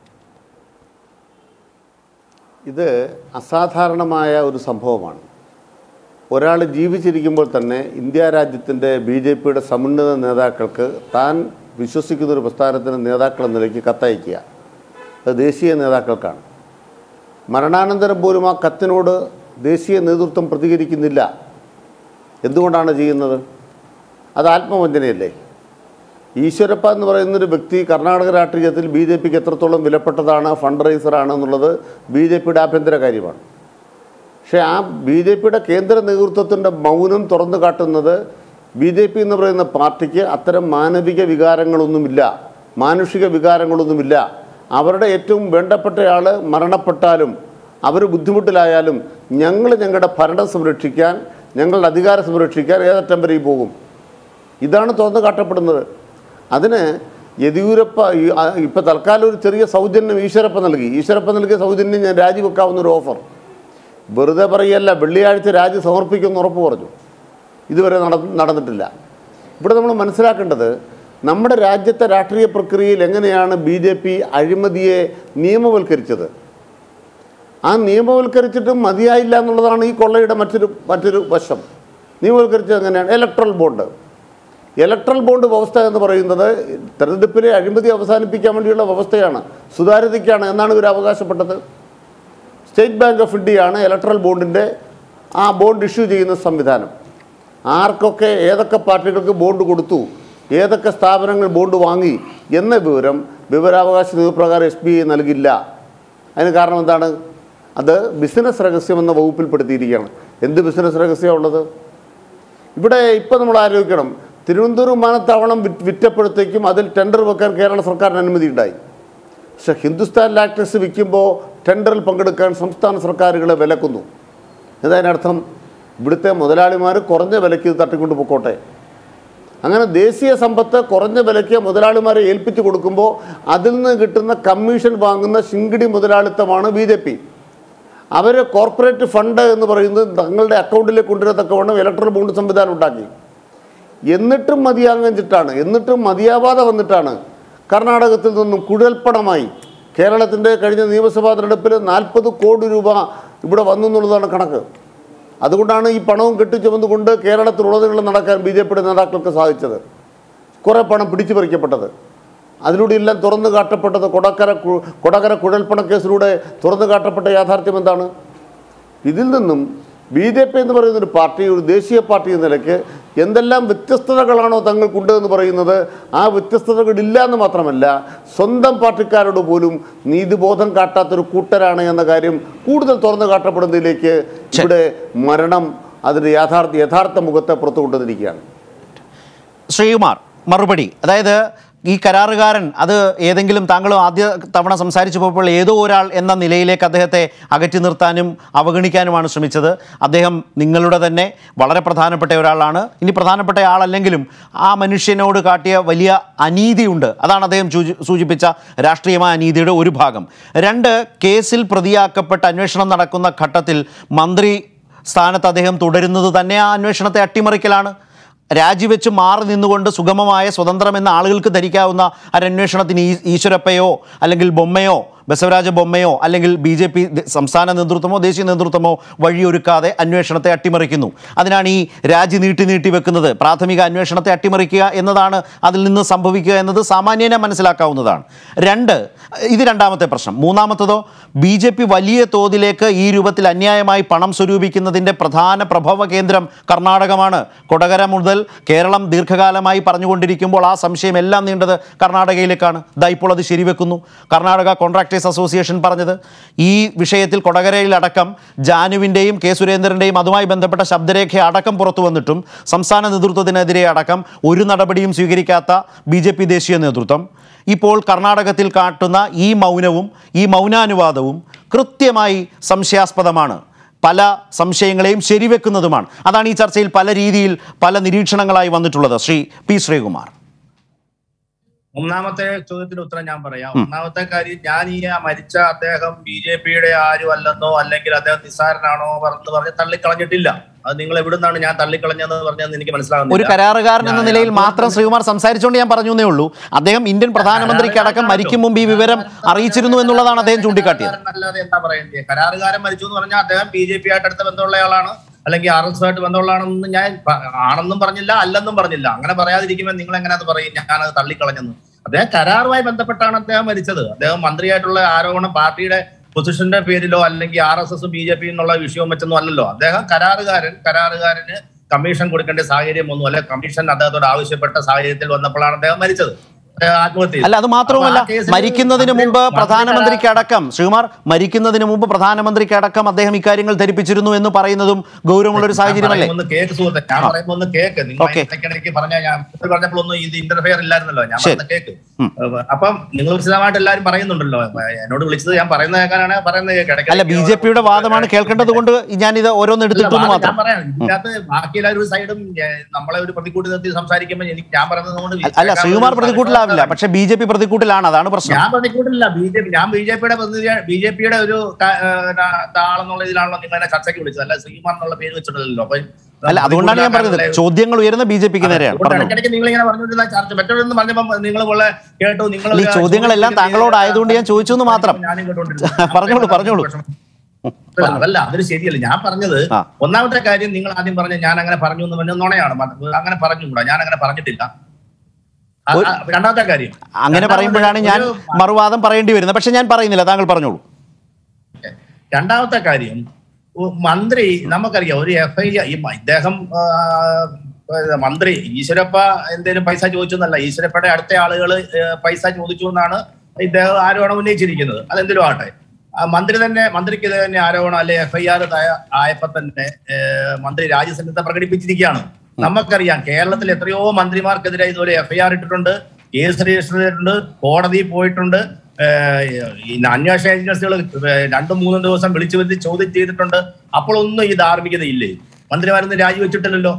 [SPEAKER 2] ഇത് അസാധാരണമായ ഒരു സംഭവമാണ് ഒരാൾ ജീവിച്ചിരിക്കുമ്പോൾ തന്നെ ഇന്ത്യ രാജ്യത്തിൻ്റെ ബി ജെ പിയുടെ സമുന്നത നേതാക്കൾക്ക് താൻ വിശ്വസിക്കുന്ന ഒരു പ്രസ്ഥാനത്തിൻ്റെ നേതാക്കൾ എന്ന നിലയ്ക്ക് കത്തയക്കുക അത് ദേശീയ നേതാക്കൾക്കാണ് മരണാനന്തരം പോലും ആ കത്തിനോട് ദേശീയ നേതൃത്വം പ്രതികരിക്കുന്നില്ല എന്തുകൊണ്ടാണ് ചെയ്യുന്നത് അത് ആത്മവഞ്ചനയല്ലേ ഈശ്വരപ്പ എന്ന് പറയുന്നൊരു വ്യക്തി കർണാടക രാഷ്ട്രീയത്തിൽ ബി ജെ പിക്ക് എത്രത്തോളം വിലപ്പെട്ടതാണ് ഫണ്ട് റൈസറാണ് എന്നുള്ളത് ബി ജെ പിയുടെ ആഭ്യന്തര കാര്യമാണ് പക്ഷേ ആ ബി ജെ പിയുടെ കേന്ദ്ര നേതൃത്വത്തിൻ്റെ മൗനം തുറന്നു കാട്ടുന്നത് ബി ജെ പി എന്ന് പറയുന്ന പാർട്ടിക്ക് അത്തരം മാനവിക വികാരങ്ങളൊന്നുമില്ല മാനുഷിക വികാരങ്ങളൊന്നുമില്ല അവരുടെ ഏറ്റവും വേണ്ടപ്പെട്ടയാൾ മരണപ്പെട്ടാലും അവർ ബുദ്ധിമുട്ടിലായാലും ഞങ്ങൾ ഞങ്ങളുടെ ഭരണം സംരക്ഷിക്കാൻ ഞങ്ങളുടെ അധികാരം സംരക്ഷിക്കാൻ ഏതറ്റം വരെയും പോകും ഇതാണ് തുറന്നു കാട്ടപ്പെടുന്നത് അതിന് യെദ്യൂരപ്പ ഈ- ആ, ഇപ്പം തൽക്കാലം ഒരു ചെറിയ സൗജന്യം ഈശ്വരപ്പ നൽകി ഈശ്വരപ്പ നൽകിയ സൗജന്യം ഞാൻ രാജിവെക്കാവുന്ന ഒരു ഓഫർ വെറുതെ പറയല്ല വെള്ളിയാഴ്ച രാജി സമർപ്പിക്കുമെന്ന് ഉറപ്പ് പറഞ്ഞു ഇതുവരെ നട നടന്നിട്ടില്ല ഇവിടെ നമ്മൾ മനസ്സിലാക്കേണ്ടത് നമ്മുടെ രാജ്യത്തെ രാഷ്ട്രീയ പ്രക്രിയയിൽ എങ്ങനെയാണ് ബി ജെ പി അഴിമതിയെ നിയമവൽക്കരിച്ചത് ആ നിയമവൽക്കരിച്ചിട്ടും മതിയായില്ല എന്നുള്ളതാണ് ഈ കൊള്ളയുടെ മറ്റൊരു മറ്റൊരു വശം നിയമവൽക്കരിച്ചത് എങ്ങനെയാണ് ഇലക്ട്രൽ ബോണ്ട് ഇലക്ട്രൽ ബോണ്ട് വ്യവസ്ഥ എന്ന് പറയുന്നത് തെരഞ്ഞെടുപ്പിലെ അഴിമതി അവസാനിപ്പിക്കാൻ വേണ്ടിയുള്ള വ്യവസ്ഥയാണ് സുതാര്യതയ്ക്കാണ് എന്നാണ് ഇവർ അവകാശപ്പെട്ടത് സ്റ്റേറ്റ് ബാങ്ക് ഓഫ് ഇന്ത്യയാണ് ഇലക്ട്രൽ ബോണ്ടിൻ്റെ ആ ബോണ്ട് ഇഷ്യൂ ചെയ്യുന്ന സംവിധാനം ആർക്കൊക്കെ ഏതൊക്കെ പാർട്ടികൾക്ക് ബോണ്ട് കൊടുത്തു ഏതൊക്കെ സ്ഥാപനങ്ങൾ ബോണ്ട് വാങ്ങി എന്ന വിവരം വിവരാവകാശ നിയമപ്രകാരം എസ് ബി ഐ നൽകില്ല അതിന് കാരണം എന്താണ് അത് ബിസിനസ് രഹസ്യം എന്ന വകുപ്പിൽപ്പെടുത്തിയിരിക്കുകയാണ് എന്ത് ബിസിനസ് രഹസ്യമാണ് ഉള്ളത് ഇവിടെ ഇപ്പം നമ്മൾ ആലോചിക്കണം തിരുവനന്തപുരം വിമാനത്താവളം വിറ്റ് വിറ്റപ്പോഴത്തേക്കും അതിൽ ടെൻഡർ വെക്കാൻ കേരള സർക്കാരിന് അനുമതി ഉണ്ടായി പക്ഷെ ഹിന്ദുസ്ഥാൻ ലാക്ടസ് വിൽക്കുമ്പോൾ ടെൻഡറിൽ പങ്കെടുക്കാൻ സംസ്ഥാന സർക്കാരുകളെ വിലക്കുന്നു എന്നതിനർത്ഥം ഇവിടുത്തെ മുതലാളിമാർ കുറഞ്ഞ വിലയ്ക്ക് ഇത് തട്ടിക്കൊണ്ട് പൊക്കോട്ടെ അങ്ങനെ ദേശീയ സമ്പത്ത് കുറഞ്ഞ വിലയ്ക്ക് മുതലാളിമാരെ ഏൽപ്പിച്ചു കൊടുക്കുമ്പോൾ അതിൽ നിന്ന് കിട്ടുന്ന കമ്മീഷൻ വാങ്ങുന്ന ശിങ്കിടി മുതലാളിത്തമാണ് ബി ജെ പി അവർ കോർപ്പറേറ്റ് ഫണ്ട് എന്ന് പറയുന്നത് തങ്ങളുടെ അക്കൗണ്ടിലേക്ക് കൊണ്ടുവരത്തക്കവണ്ണം ഇലക്ട്രൽ ബോണ്ട് സംവിധാനം ഉണ്ടാക്കി എന്നിട്ടും മതിയാങ്ങിച്ചിട്ടാണ് എന്നിട്ടും മതിയാവാതെ വന്നിട്ടാണ് കർണാടകത്തിൽ നിന്നും കുഴൽപ്പണമായി കേരളത്തിൻ്റെ കഴിഞ്ഞ നിയമസഭാ തെരഞ്ഞെടുപ്പിൽ നാൽപ്പത് കോടി രൂപ ഇവിടെ വന്നു എന്നുള്ളതാണ് കണക്ക് അതുകൊണ്ടാണ് ഈ പണവും കെട്ടിച്ചുമന്നുകൊണ്ട് കേരളത്തിലുടനീളം നടക്കാൻ ബി ജെ പിയുടെ നേതാക്കൾക്ക് സാധിച്ചത് കുറേ പണം പിടിച്ചു പറിക്കപ്പെട്ടത് അതിലൂടെ എല്ലാം തുറന്നു കാട്ടപ്പെട്ടത് കൊടക്കര കു- കൊടകര കുഴൽപ്പണ കേസിലൂടെ തുറന്നു കാട്ടപ്പെട്ട യാഥാർത്ഥ്യം എന്താണ് ഇതിൽ നിന്നും ബി ജെ പി എന്ന് പറയുന്ന ഒരു പാർട്ടി ഒരു ദേശീയ പാർട്ടി എന്ന നിലയ്ക്ക് എന്തെല്ലാം വ്യത്യസ്തതകളാണോ തങ്ങൾക്കുണ്ട് എന്ന് പറയുന്നത് ആ വ്യത്യസ്തതകളില്ല എന്ന് മാത്രമല്ല സ്വന്തം പാർട്ടിക്കാരോട് പോലും നീതിബോധം കാട്ടാത്തൊരു കൂട്ടരാണ് എന്ന കാര്യം കൂടുതൽ തുറന്നു കാട്ടപ്പെടുന്നതിലേക്ക് ഇവിടെ മരണം അതിൻ്റെ യാഥാർത്ഥ യഥാർത്ഥ മുഖത്തെ പുറത്തു കൊണ്ടുവന്നിരിക്കുകയാണ്
[SPEAKER 1] ശ്രീകുമാർ മറുപടി അതായത് ഈ കരാറുകാരൻ അത് ഏതെങ്കിലും താങ്കൾ ആദ്യ തവണ സംസാരിച്ചു പോയപ്പോൾ ഏതോ ഒരാൾ എന്ന നിലയിലേക്ക് അദ്ദേഹത്തെ അകറ്റി നിർത്താനും അവഗണിക്കാനുമാണ് ശ്രമിച്ചത് അദ്ദേഹം നിങ്ങളുടെ തന്നെ വളരെ പ്രധാനപ്പെട്ട ഒരാളാണ് ഇനി പ്രധാനപ്പെട്ട ആളല്ലെങ്കിലും ആ മനുഷ്യനോട് കാട്ടിയ വലിയ അനീതിയുണ്ട് അതാണ് അദ്ദേഹം സൂചി- സൂചിപ്പിച്ച രാഷ്ട്രീയമായ അനീതിയുടെ ഒരു ഭാഗം രണ്ട് കേസിൽ പ്രതിയാക്കപ്പെട്ട അന്വേഷണം നടക്കുന്ന ഘട്ടത്തിൽ മന്ത്രി സ്ഥാനത്ത് അദ്ദേഹം തുടരുന്നത് തന്നെ ആ അന്വേഷണത്തെ അട്ടിമറിക്കലാണ് രാജിവെച്ച് മാറി നിന്നുകൊണ്ട് സുഗമമായ സ്വതന്ത്രം എന്ന ആളുകൾക്ക് ധരിക്കാവുന്ന ഒരു അന്വേഷണത്തിന് ഈ ഈശ്വരപ്പയോ അല്ലെങ്കിൽ ബൊമ്മയോ ബസവരാജ ബൊമ്മയോ അല്ലെങ്കിൽ ബി ജെ പി സംസ്ഥാന നേതൃത്വമോ ദേശീയ നേതൃത്വമോ വഴിയൊരുക്കാതെ അന്വേഷണത്തെ അട്ടിമറിക്കുന്നു അതിനാണ് ഈ രാജി നീട്ടി നീട്ടി വെക്കുന്നത് പ്രാഥമിക അന്വേഷണത്തെ അട്ടിമറിക്കുക എന്നതാണ് അതിൽ നിന്ന് സംഭവിക്കുക എന്നത് സാമാന്യനെ മനസ്സിലാക്കാവുന്നതാണ് രണ്ട് ഇത് രണ്ടാമത്തെ പ്രശ്നം മൂന്നാമത്തതോ ബി ജെ പി വലിയ തോതിലേക്ക് ഈ രൂപത്തിൽ അന്യായമായി പണം സ്വരൂപിക്കുന്നതിൻ്റെ പ്രധാന പ്രഭവ കേന്ദ്രം കർണാടകമാണ് കൊടകര മുതൽ കേരളം ദീർഘകാലമായി പറഞ്ഞുകൊണ്ടിരിക്കുമ്പോൾ ആ സംശയം എല്ലാം നീണ്ടത് കർണാടകയിലേക്കാണ് ദാ ഇപ്പോൾ അത് ശരിവെക്കുന്നു കർണാടക കോൺട്രാക്ടേഴ്സ് അസോസിയേഷൻ പറഞ്ഞത് ഈ വിഷയത്തിൽ കൊടകരയിലടക്കം ജാനുവിൻ്റെയും കെ സുരേന്ദ്രൻ്റെയും അതുമായി ബന്ധപ്പെട്ട ശബ്ദരേഖ അടക്കം പുറത്തു വന്നിട്ടും സംസ്ഥാന നേതൃത്വത്തിനെതിരെ അടക്കം ഒരു നടപടിയും സ്വീകരിക്കാത്ത ബി ജെ പി ദേശീയ നേതൃത്വം ഇപ്പോൾ കർണാടകത്തിൽ കാട്ടുന്ന ഈ മൗനവും ഈ മൗനാനുവാദവും കൃത്യമായി സംശയാസ്പദമാണ് പല സംശയങ്ങളെയും ശരിവെക്കുന്നതുമാണ് അതാണ് ഈ ചർച്ചയിൽ പല രീതിയിൽ പല നിരീക്ഷണങ്ങളായി വന്നിട്ടുള്ളത് ശ്രീ പി ശ്രീകുമാർ
[SPEAKER 3] ഒന്നാമത്തെ ചോദ്യത്തിന് ഉത്തരം ഞാൻ പറയാം ഒന്നാമത്തെ കാര്യം ഞാൻ ഈ ആ മരിച്ച അദ്ദേഹം ബി ജെ പിയുടെ ആരും അല്ലെന്നോ അല്ലെങ്കിൽ അദ്ദേഹം നിസ്സാരനാണോ എന്ന് പറഞ്ഞ് തള്ളിക്കളഞ്ഞിട്ടില്ല അത് നിങ്ങൾ എവിടുന്നാണ് ഞാൻ തള്ളിക്കളഞ്ഞതെന്ന് പറഞ്ഞതെന്ന് എനിക്ക്
[SPEAKER 1] ഒരു
[SPEAKER 3] മനസ്സിലാകുന്നില്ല
[SPEAKER 1] കരാറുകാരൻ എന്ന
[SPEAKER 3] ഞാൻ-
[SPEAKER 1] നിലയിൽ മാത്രം ശ്രീകുമാർ സംസാരിച്ചുകൊണ്ട് ഞാൻ പറഞ്ഞു എന്നേ ഉള്ളൂ അദ്ദേഹം ഇന്ത്യൻ പ്രധാനമന്ത്രിക്ക് അടക്കം മരിക്കും മുമ്പ് ഈ വിവരം അറിയിച്ചിരുന്നു എന്നുള്ളതാണ് അദ്ദേഹം ചൂണ്ടിക്കാട്ടിയത്
[SPEAKER 3] അല്ലാതെ എന്താ പറയുന്നത് കരാറുകാരൻ മരിച്ചു എന്ന് പറഞ്ഞാൽ അദ്ദേഹം ബി ജെ പി ആയിട്ട് അടുത്ത ബന്ധമുള്ള ആളാണ് അല്ലെങ്കിൽ ആർ എസ് ആയിട്ട് ബന്ധമുള്ളതാണെന്ന് ഞാൻ പ- ആണെന്നും പറഞ്ഞില്ല അല്ലെന്നും പറഞ്ഞില്ല അങ്ങനെ പറയാതിരിക്കുമ്പോൾ നിങ്ങൾ എങ്ങനെ അത് പറയും ഞാനത് തള്ളിക്കളഞ്ഞെന്ന് അദ്ദേഹം കരാറുമായി ബന്ധപ്പെട്ടാണ് അദ്ദേഹം മരിച്ചത് അദ്ദേഹം മന്ത്രിയായിട്ടുള്ള ആരോപണം പാർട്ടിയുടെ പൊസിഷന്റെ പേരിലോ അല്ലെങ്കിൽ ആർ എസ് എസും ബി ജെ പി എന്നുള്ള വിഷയവും വെച്ചൊന്നും അല്ലല്ലോ അദ്ദേഹം കരാറുകാരൻ കരാറുകാരന് കമ്മീഷൻ കൊടുക്കേണ്ട സാഹചര്യം ഒന്നും അല്ലെ കമ്മീഷൻ അദ്ദേഹത്തോട് ആവശ്യപ്പെട്ട സാഹചര്യത്തിൽ വന്നപ്പോഴാണ് അദ്ദേഹം മരിച്ചത് അദ്ദേഹം ആത്മഹത്യ ചെയ്തു.
[SPEAKER 1] അല്ല അത് മാത്രവുമല്ല
[SPEAKER 3] അപ്പൊ ആ കേസിൽ
[SPEAKER 1] മരിക്കുന്നതിന്
[SPEAKER 3] മന്ത്രി-
[SPEAKER 1] മുമ്പ്
[SPEAKER 3] മന്ത്രി
[SPEAKER 1] പ്രധാനമന്ത്രിക്ക് അടക്കം ശ്രീകുമാർ മരിക്കുന്നതിന് മുമ്പ് പ്രധാനമന്ത്രിക്ക് അടക്കം അദ്ദേഹം ഇക്കാര്യങ്ങൾ ധരിപ്പിച്ചിരുന്നു എന്ന് പറയുന്നതും ഗൗരവമുള്ള ഒരു സാഹചര്യമല്ലേ
[SPEAKER 3] ഞാൻ പറയുമ്പോ ഒന്ന് കേക്ക് സുഹൃത്തെ ഞാൻ
[SPEAKER 1] ആ.
[SPEAKER 3] പറയുമ്പോ ഒന്ന് കേക്ക് നിങ്ങൾ
[SPEAKER 1] ഓക്കേ.
[SPEAKER 3] ഇടയ്ക്കിടയ്ക്ക് പറഞ്ഞ ഞാൻ ഇപ്പോൾ പറഞ്ഞപ്പോഴൊന്നും ഇത് ഇന്റർഫെയർ ഇല്ലായിരുന്നല്ലോ ഞാൻ
[SPEAKER 1] ശരി.
[SPEAKER 3] പറഞ്ഞ കേക്ക് അപ്പം നിങ്ങൾ വിശദമായിട്ട് എല്ലാവരും പറയുന്നുണ്ടല്ലോ എന്നോട് വിളിച്ചത് ഞാൻ പറയുന്ന കേൾക്കാനാണ് പറയുന്നത് കേക്ക് ഇടയ്ക്കിടയ്ക്ക്
[SPEAKER 1] അല്ല ബി ജെ പിയുടെ വാദമാണ് കേൾക്കേണ്ടത് കൊണ്ട് ഞാനിത് ഓരോന്ന്
[SPEAKER 3] അല്ല,
[SPEAKER 1] എടുത്തിട്ടെന്ന്
[SPEAKER 3] വാദം
[SPEAKER 1] മാത്രം
[SPEAKER 3] ഞാൻ പറയാം ഇതിനകത്ത് ബാക്കി എല്ലാവരും ഒരു സൈഡും ഏ, നമ്മളെ ഒരു പ്രതികൂട്ടി നിർത്തി സംസാരിക്കുമ്പോൾ എനിക്ക് ഞാൻ പറയുന്നത് കൊണ്ട്
[SPEAKER 1] അല്ല ശ്രീകുമാർ പ്രതികൂട്ടിലാവില്ല പക്ഷെ ബി ജെ പി പ്രതികൂട്ടിലാണ് അതാണ് പ്രശ്നം
[SPEAKER 3] ഞാൻ പ്രതികൂട്ടില്ല ബി ജെ പി ഞാൻ ബി ജെ പിയുടെ ബി ജെ പിയുടെ ഒരു ക- ഏ, ന- ആളെന്നുള്ള ഇതിലാണല്ലോ നിങ്ങൾ എന്നെ ചർച്ചയ്ക്ക് വിളിച്ചത് അല്ല ശ്രീകുമാർ എന്നുള്ള പേര് വെച്ചിട്ടില്ലല്ലോ അപ്പൊ
[SPEAKER 1] അല്ല അതുകൊണ്ടാണ് ഞാൻ പറഞ്ഞത് ചോദ്യങ്ങൾ ഉയരുന്ന ബി ജെ പിക്ക് നേരെയാണ്
[SPEAKER 3] അതുകൊണ്ട്
[SPEAKER 1] പറഞ്ഞു
[SPEAKER 3] ഇടയ്ക്കിടയ്ക്ക് നിങ്ങൾ ഇങ്ങനെ പറഞ്ഞുകൊണ്ടിരുന്ന ചർച്ച മറ്റൊരെന്ന് പറഞ്ഞപ്പോ നിങ്ങൾ പോലെ കേട്ടു നിങ്ങൾ
[SPEAKER 1] ഈ ചോദ്യങ്ങളെല്ലാം താങ്കളോടായതുകൊണ്ട് ഞാൻ ചോദിച്ചു എന്ന് മാത്രം.
[SPEAKER 3] ഞാനും കേട്ടോണ്ടിരുന്നു.
[SPEAKER 1] പറഞ്ഞോളൂ, പറഞ്ഞോളൂ.
[SPEAKER 3] അല്ല, അതല്ല അതൊരു ശരിയല്ല ഞാൻ പറഞ്ഞത്
[SPEAKER 1] ആ.
[SPEAKER 3] ഒന്നാമത്തെ കാര്യം നിങ്ങൾ ആദ്യം പറഞ്ഞ ഞാൻ അങ്ങനെ പറഞ്ഞു എന്ന് പറഞ്ഞ നുണയാണ് മ- അങ്ങനെ പറഞ്ഞുകൂടാ ഞാൻ അങ്ങനെ പറഞ്ഞിട്ടില്ല ആ, ആ, രണ്ടാമത്തെ കാര്യം
[SPEAKER 1] അങ്ങനെ
[SPEAKER 3] രണ്ടാമത്
[SPEAKER 1] പറയുമ്പോഴാണ് ഞാൻ
[SPEAKER 3] ഒരു
[SPEAKER 1] മറുവാദം പറയേണ്ടി വരുന്നത് പക്ഷെ ഞാൻ പറയുന്നില്ല താങ്കൾ പറഞ്ഞോളൂ
[SPEAKER 3] രണ്ടാമത്തെ കാര്യം ഉ- മന്ത്രി നമുക്കറിയാം ഒരു എഫ് ഐ ഇദ്ദേഹം ആ, മന്ത്രി ഈശ്വരപ്പ എന്തേലും പൈസ ചോദിച്ചു എന്നല്ല ഈശ്വരപ്പയുടെ അടുത്ത ആളുകൾ പൈസ ചോദിച്ചു എന്നാണ് ഇദ്ദേഹം ആരോപണം ഉന്നയിച്ചിരിക്കുന്നത് അതെന്തിലും ആട്ടെ ആ മന്ത്രി തന്നെ മന്ത്രിക്ക് തന്നെ ആരോപണം അല്ലെ എഫ് ഐ ആർ ആയപ്പോ തന്നെ ഏ, മന്ത്രി രാജ്യസന്നദ്ധ പ്രകടിപ്പിച്ചിരിക്കുകയാണ് നമുക്കറിയാം കേരളത്തിൽ എത്രയോ മന്ത്രിമാർക്കെതിരെ ഇതുപോലെ എഫ് ഐ ആർ ഇട്ടിട്ടുണ്ട് കേസ് രജിസ്റ്റർ ചെയ്തിട്ടുണ്ട് കോടതിയിൽ പോയിട്ടുണ്ട് ഏഹ് ഈ അന്വേഷണ ഏജൻസികൾ രണ്ടും മൂന്നും ദിവസം വിളിച്ചു വരുത്തി ചോദ്യം ചെയ്തിട്ടുണ്ട് അപ്പോഴൊന്നും ഈ ധാർമ്മികത ഇല്ലേ മന്ത്രിമാരൊന്നും രാജിവെച്ചിട്ടില്ലല്ലോ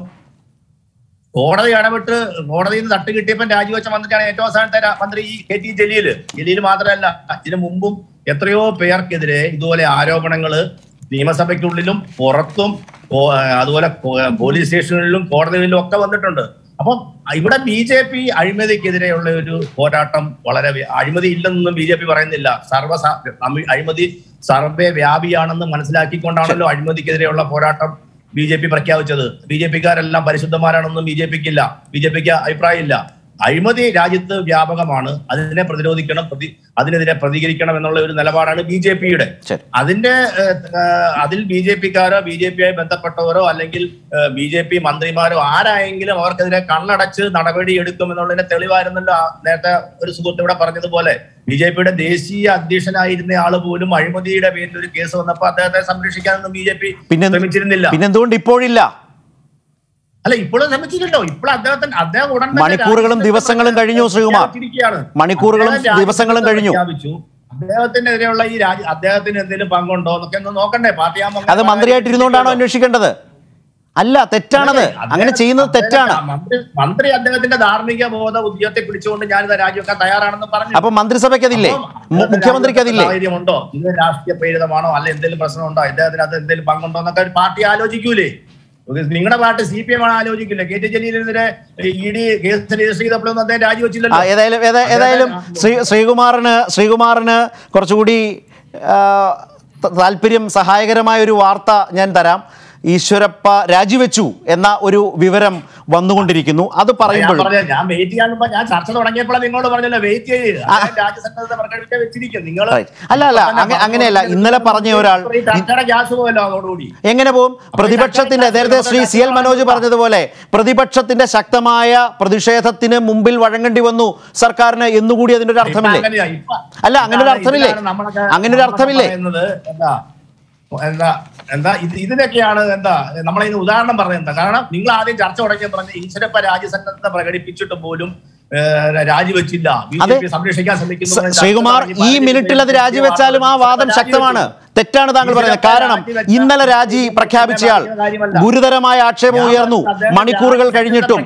[SPEAKER 3] കോടതി ഇടപെട്ട് കോടതിയിൽ നിന്ന് തട്ട് കിട്ടിയപ്പോൾ രാജിവെച്ച മന്ത്രിയാണ് ഏറ്റവും അവസാനത്തെ രാ- മന്ത്രി ഈ കെ ടി ജലീല് ജലീൽ മാത്രമല്ല ഇതിനു മുമ്പും എത്രയോ പേർക്കെതിരെ ഇതുപോലെ ആരോപണങ്ങള് നിയമസഭയ്ക്കുള്ളിലും പുറത്തും പോ- അതുപോലെ പോ- പോലീസ് സ്റ്റേഷനുകളിലും കോടതികളിലും ഒക്കെ വന്നിട്ടുണ്ട് അപ്പം ഇവിടെ ബി ജെ പി അഴിമതിക്കെതിരെയുള്ള ഒരു പോരാട്ടം വളരെ വ്യ- അഴിമതി ഇല്ലെന്നൊന്നും ബി ജെ പി പറയുന്നില്ല സർവ്വ അഴിമതി സർവേ വ്യാപിയാണെന്ന് മനസ്സിലാക്കിക്കൊണ്ടാണല്ലോ അഴിമതിക്കെതിരെയുള്ള പോരാട്ടം ബി ജെ പി പ്രഖ്യാപിച്ചത് ബി ജെ പിക്കാരെല്ലാം പരിശുദ്ധന്മാരാണെന്നും ബി ജെ പിക്കില്ല ബി ജെ പിക്ക് അഭിപ്രായമില്ല അഴിമതി രാജ്യത്ത് വ്യാപകമാണ് അതിനെ പ്രതിരോധിക്കണം പ്രതി അതിനെതിരെ പ്രതികരിക്കണം എന്നുള്ള ഒരു നിലപാടാണ് ബി ജെ പിയുടെ
[SPEAKER 1] ശരി
[SPEAKER 3] അതിന്റെ ഏഹ്, ഏഹ്, അതിൽ ബി ജെ പിക്കാരോ ബി ജെ പിയായി ബന്ധപ്പെട്ടവരോ അല്ലെങ്കിൽ ബി ജെ പി മന്ത്രിമാരോ ആരായെങ്കിലും അവർക്കെതിരെ കണ്ണടച്ച് നടപടി എടുക്കും എന്നുള്ളതിന്റെ തെളിവായിരുന്നല്ലോ ആ നേരത്തെ ഒരു സുഹൃത്ത് ഇവിടെ പറഞ്ഞതുപോലെ ബി ജെ പിയുടെ ദേശീയ അധ്യക്ഷനായിരുന്ന ആള് പോലും അഴിമതിയുടെ പേരിൽ ഒരു കേസ് വന്നപ്പോൾ അദ്ദേഹത്തെ സംരക്ഷിക്കാനൊന്നും ബി ജെ പി
[SPEAKER 1] പിന്നെ
[SPEAKER 3] ശ്രമിച്ചിരുന്നില്ല
[SPEAKER 1] പിന്നെന്തുകൊണ്ട് ഇപ്പോഴില്ല
[SPEAKER 3] അല്ല ഇപ്പോഴും ശ്രമിച്ചില്ലല്ലോ ഇപ്പോൾ അദ്ദേഹത്തിന് അദ്ദേഹം ഉടൻ തന്നെ
[SPEAKER 1] മണിക്കൂറുകളും
[SPEAKER 3] രാജ്യസഭ
[SPEAKER 1] ദിവസങ്ങളും കഴിഞ്ഞു, ശ്രീകുമാർ.
[SPEAKER 3] പ്രഖ്യാപിച്ചിരിക്കുകയാണ്.
[SPEAKER 1] മണിക്കൂറുകളും
[SPEAKER 3] അദ്ദേഹം രാജ്യസഭ
[SPEAKER 1] ദിവസങ്ങളും കഴിഞ്ഞു.
[SPEAKER 3] പ്രഖ്യാപിച്ചു. അദ്ദേഹത്തിനെതിരെയുള്ള ഈ രാജ്യ അദ്ദേഹത്തിന് എന്തെങ്കിലും പങ്കുണ്ടോ എന്നൊക്കെ ഒന്ന് നോക്കണ്ടേ പാർട്ടി ആകുമ്പോൾ
[SPEAKER 1] അത് മന്ത്രിയായിട്ടിരുന്നുകൊണ്ടാണോ അന്വേഷിക്കേണ്ടത് അല്ല തെറ്റാണത് അങ്ങനെ ചെയ്യുന്നത് തെറ്റാണ്
[SPEAKER 3] മന്ത്രി മന്ത്രി അദ്ദേഹത്തിന്റെ ധാർമ്മിക ബോധ ഉദ്യോഗത്തെ പിടിച്ചുകൊണ്ട് ഞാനിത് രാജിവെക്കാൻ തയ്യാറാണെന്ന് പറഞ്ഞു
[SPEAKER 1] അപ്പൊ മന്ത്രിസഭയ്ക്ക് അതില്ലേ
[SPEAKER 3] അപ്പം
[SPEAKER 1] മു-
[SPEAKER 3] അദ്ദേഹത്തിന്
[SPEAKER 1] മുഖ്യമന്ത്രിക്ക് അതില്ലേ
[SPEAKER 3] സാഹചര്യമുണ്ടോ ഇത് രാഷ്ട്രീയ പ്രേരിതമാണോ അല്ലെ എന്തെങ്കിലും പ്രശ്നമുണ്ടോ അദ്ദേഹത്തിന് അത് എന്തെങ്കിലും പങ്കുണ്ടോ എന്നൊക്കെ ഒരു പാർട്ടി ആലോചിക്കൂലേ നിങ്ങളുടെ പാർട്ടി സി പി എം ആണ് ആലോചിക്കില്ല കെ ടി ജലീലിനെതിരെ ഇ ഡി കേസ് രജിസ്റ്റർ ചെയ്തപ്പോഴൊന്നും അദ്ദേഹം
[SPEAKER 1] ആ,
[SPEAKER 3] രാജിവെച്ചില്ലല്ലോ
[SPEAKER 1] ഏതായാലും ഏതാ- ഏതായാലും ശ്രീ ശ്രീകുമാറിന് ശ്രീകുമാറിന് കുറച്ചുകൂടി ആ, ത- താല്പര്യം സഹായകരമായ ഒരു വാർത്ത ഞാൻ തരാം ഈശ്വരപ്പ രാജിവെച്ചു എന്ന ഒരു വിവരം വന്നുകൊണ്ടിരിക്കുന്നു അത്
[SPEAKER 3] ഞാൻ
[SPEAKER 1] പറയുമ്പോൾ
[SPEAKER 3] പറഞ്ഞ ഞാൻ വെയിറ്റ് ചെയ്യാൻ മുമ്പ് ഞാൻ ചർച്ച തുടങ്ങിയപ്പോഴാണ് നിങ്ങളോട് പറഞ്ഞല്ലോ വെയിറ്റ് ചെയ്ത് രാജ്യസഭ പ്രകടിപ്പിക്കാൻ വെച്ചിരിക്കും നിങ്ങൾ
[SPEAKER 1] Right. അല്ല, അല്ല, അങ്ങ- അങ്ങനെയല്ല. ഇന്നലെ പറഞ്ഞ ഒരാൾ-
[SPEAKER 3] ചർച്ചയുടെ ഗ്യാസ് പോയല്ലോ അതോടുകൂടി
[SPEAKER 1] എങ്ങനെ പോകും പ്രതിപക്ഷത്തിന്റെ നേരത്തെ ശ്രീ സി എൽ മനോജ് പറഞ്ഞതുപോലെ പ്രതിപക്ഷത്തിന്റെ ശക്തമായ പ്രതിഷേധത്തിന് മുമ്പിൽ വഴങ്ങേണ്ടി വന്നു സർക്കാരിന് എന്നുകൂടി അതിന്റെ ഒരു അർത്ഥമില്ലേ
[SPEAKER 3] അങ്ങനെയാ, ഇപ്പ-
[SPEAKER 1] അല്ല, അങ്ങനെ ഒരു
[SPEAKER 3] ഇതാണ്
[SPEAKER 1] അർത്ഥമില്ലേ?
[SPEAKER 3] ഇതാണ് നമ്മളൊക്കെ
[SPEAKER 1] അങ്ങനെ ഒരു അർത്ഥമില്ലേ?
[SPEAKER 3] പറയുന്നത് എന്താ എന്താ എന്താ ഇത് ഇതിനൊക്കെയാണ് എന്താ നമ്മളെ ഇന്ന് ഉദാഹരണം പറഞ്ഞത് എന്താ കാരണം നിങ്ങൾ ആദ്യം ചർച്ച തുടങ്ങിയ പറഞ്ഞ ഈശ്വരപ്പ രാജ്യസന്നദ്ധത പ്രകടിപ്പിച്ചിട്ട് പോലും ഏഹ്, രാജിവെച്ചില്ല ബി ജെ
[SPEAKER 1] അതെ.
[SPEAKER 3] പി സംരക്ഷിക്കാൻ ശ്രമിക്കുന്നു
[SPEAKER 1] ശ്രീ-
[SPEAKER 3] എന്ന് ചർച്ച
[SPEAKER 1] ശ്രീകുമാർ
[SPEAKER 3] തുടങ്ങി
[SPEAKER 1] ഈ
[SPEAKER 3] പതിനഞ്ച്
[SPEAKER 1] മിനിറ്റിൽ അത്
[SPEAKER 3] മിനിറ്റ്
[SPEAKER 1] രാജിവെച്ചാലും ആ വാദം
[SPEAKER 3] രാജിവെച്ചു.
[SPEAKER 1] ശക്തമാണ് തെറ്റാണ് താങ്കൾ പറയുന്നത് കാരണം ഇന്നലെ രാജി പ്രഖ്യാപിച്ചയാൾ ഗുരുതരമായ ആക്ഷേപം ഉയർന്നു മണിക്കൂറുകൾ കഴിഞ്ഞിട്ടും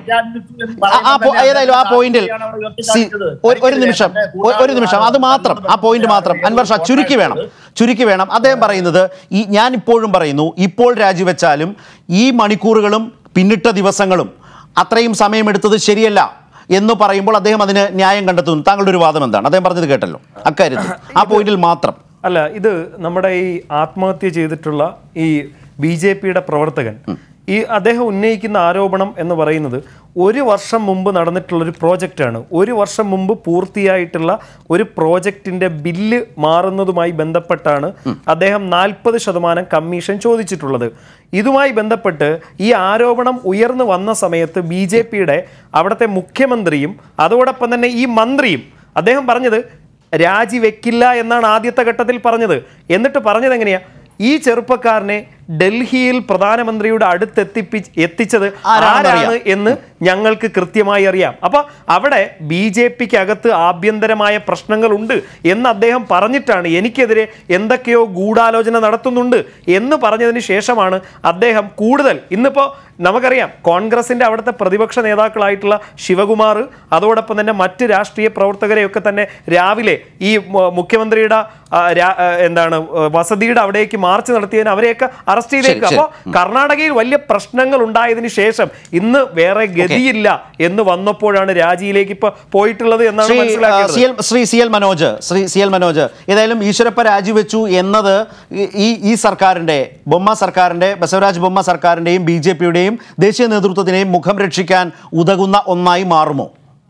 [SPEAKER 1] ആ- ആ പോ- ഏതായാലും ആ പോയിന്റിൽ സി- ഒരു- ഒരു നിമിഷം ഒ- ഒരു നിമിഷം അത് മാത്രം ആ പോയിന്റ് മാത്രം അൻവർ ഷാ ചുരുക്കി വേണം ചുരുക്കി വേണം അദ്ദേഹം പറയുന്നത് ഈ ഞാൻ ഇപ്പോഴും പറയുന്നു ഇപ്പോൾ രാജിവെച്ചാലും ഈ മണിക്കൂറുകളും പിന്നിട്ട ദിവസങ്ങളും അത്രയും സമയമെടുത്തത് ശരിയല്ല എന്ന് പറയുമ്പോൾ അദ്ദേഹം അതിന് ന്യായം കണ്ടെത്തുന്നു താങ്കളുടെ ഒരു വാദം എന്താണ് അദ്ദേഹം പറഞ്ഞത് കേട്ടല്ലോ അക്കാര്യത്തിൽ ആ പോയിന്റിൽ മാത്രം
[SPEAKER 5] അല്ല ഇത് നമ്മുടെ ഈ ആത്മഹത്യ ചെയ്തിട്ടുള്ള ഈ ബി ജെ പിയുടെ പ്രവർത്തകൻ ഈ അദ്ദേഹം ഉന്നയിക്കുന്ന ആരോപണം എന്ന് പറയുന്നത് ഒരു വർഷം മുമ്പ് നടന്നിട്ടുള്ള ഒരു പ്രോജക്റ്റാണ് ഒരു വർഷം മുമ്പ് പൂർത്തിയായിട്ടുള്ള ഒരു പ്രോജക്റ്റിന്റെ ബില്ല് മാറുന്നതുമായി ബന്ധപ്പെട്ടാണ് അദ്ദേഹം നാൽപ്പത് ശതമാനം കമ്മീഷൻ ചോദിച്ചിട്ടുള്ളത് ഇതുമായി ബന്ധപ്പെട്ട് ഈ ആരോപണം ഉയർന്നു വന്ന സമയത്ത് ബി ജെ പിയുടെ അവിടുത്തെ മുഖ്യമന്ത്രിയും അതോടൊപ്പം തന്നെ ഈ മന്ത്രിയും അദ്ദേഹം പറഞ്ഞത് രാജിവെക്കില്ല എന്നാണ് ആദ്യത്തെ ഘട്ടത്തിൽ പറഞ്ഞത് എന്നിട്ട് പറഞ്ഞത് എങ്ങനെയാ ഈ ചെറുപ്പക്കാരനെ ഡൽഹിയിൽ പ്രധാനമന്ത്രിയുടെ അടുത്തെത്തിപ്പി എത്തിച്ചത്
[SPEAKER 1] ആരാണെന്ന്
[SPEAKER 5] ആരാണ്
[SPEAKER 1] അറിയാം.
[SPEAKER 5] എന്ന് ഞങ്ങൾക്ക് കൃത്യമായി അറിയാം അപ്പൊ അവിടെ ബി ജെ പിക്ക് അകത്ത് ആഭ്യന്തരമായ പ്രശ്നങ്ങളുണ്ട് എന്ന് അദ്ദേഹം പറഞ്ഞിട്ടാണ് എനിക്കെതിരെ എന്തൊക്കെയോ ഗൂഢാലോചന നടത്തുന്നുണ്ട് എന്ന് പറഞ്ഞതിന് ശേഷമാണ് അദ്ദേഹം കൂടുതൽ ഇന്നിപ്പോ നമുക്കറിയാം കോൺഗ്രസിന്റെ അവിടുത്തെ പ്രതിപക്ഷ നേതാക്കളായിട്ടുള്ള ശിവകുമാർ അതോടൊപ്പം തന്നെ മറ്റ് രാഷ്ട്രീയ പ്രവർത്തകരെയൊക്കെ തന്നെ രാവിലെ ഈ മു- മുഖ്യമന്ത്രിയുടെ ആ, രാ- ആ, എന്താണ് ആ, വസതിയുടെ അവിടേക്ക് മാർച്ച് നടത്തിയതിന് അവരെയൊക്കെ അറസ്റ്റ് ചെയ്തേക്കും
[SPEAKER 1] ശരി,
[SPEAKER 5] അപ്പോൾ കർണാടകയിൽ വലിയ പ്രശ്നങ്ങൾ ഉണ്ടായതിനു ശേഷം ഇന്ന് വേറെ ഗതിയില്ല എന്ന് വന്നപ്പോഴാണ് രാജിയിലേക്ക് ഇപ്പൊ പോയിട്ടുള്ളത് എന്നാണ്
[SPEAKER 1] ശ്രീ ആ,
[SPEAKER 5] മനസ്സിലാക്കിയത്
[SPEAKER 1] C L Shri C L Manoj Shri C L Manoj ഏതായാലും ഈശ്വരപ്പ രാജിവെച്ചു എന്നത് ഈ- ഈ ഈ സർക്കാരിന്റെ ബൊമ്മ സർക്കാരിന്റെ ബസവരാജ് ബൊമ്മ സർക്കാരിന്റെയും ബി ജെ പിയുടെയും ദേശീയ നേതൃത്വത്തിനെയും മുഖം രക്ഷിക്കാൻ ഉതകുന്ന ഒന്നായി മാറുമോ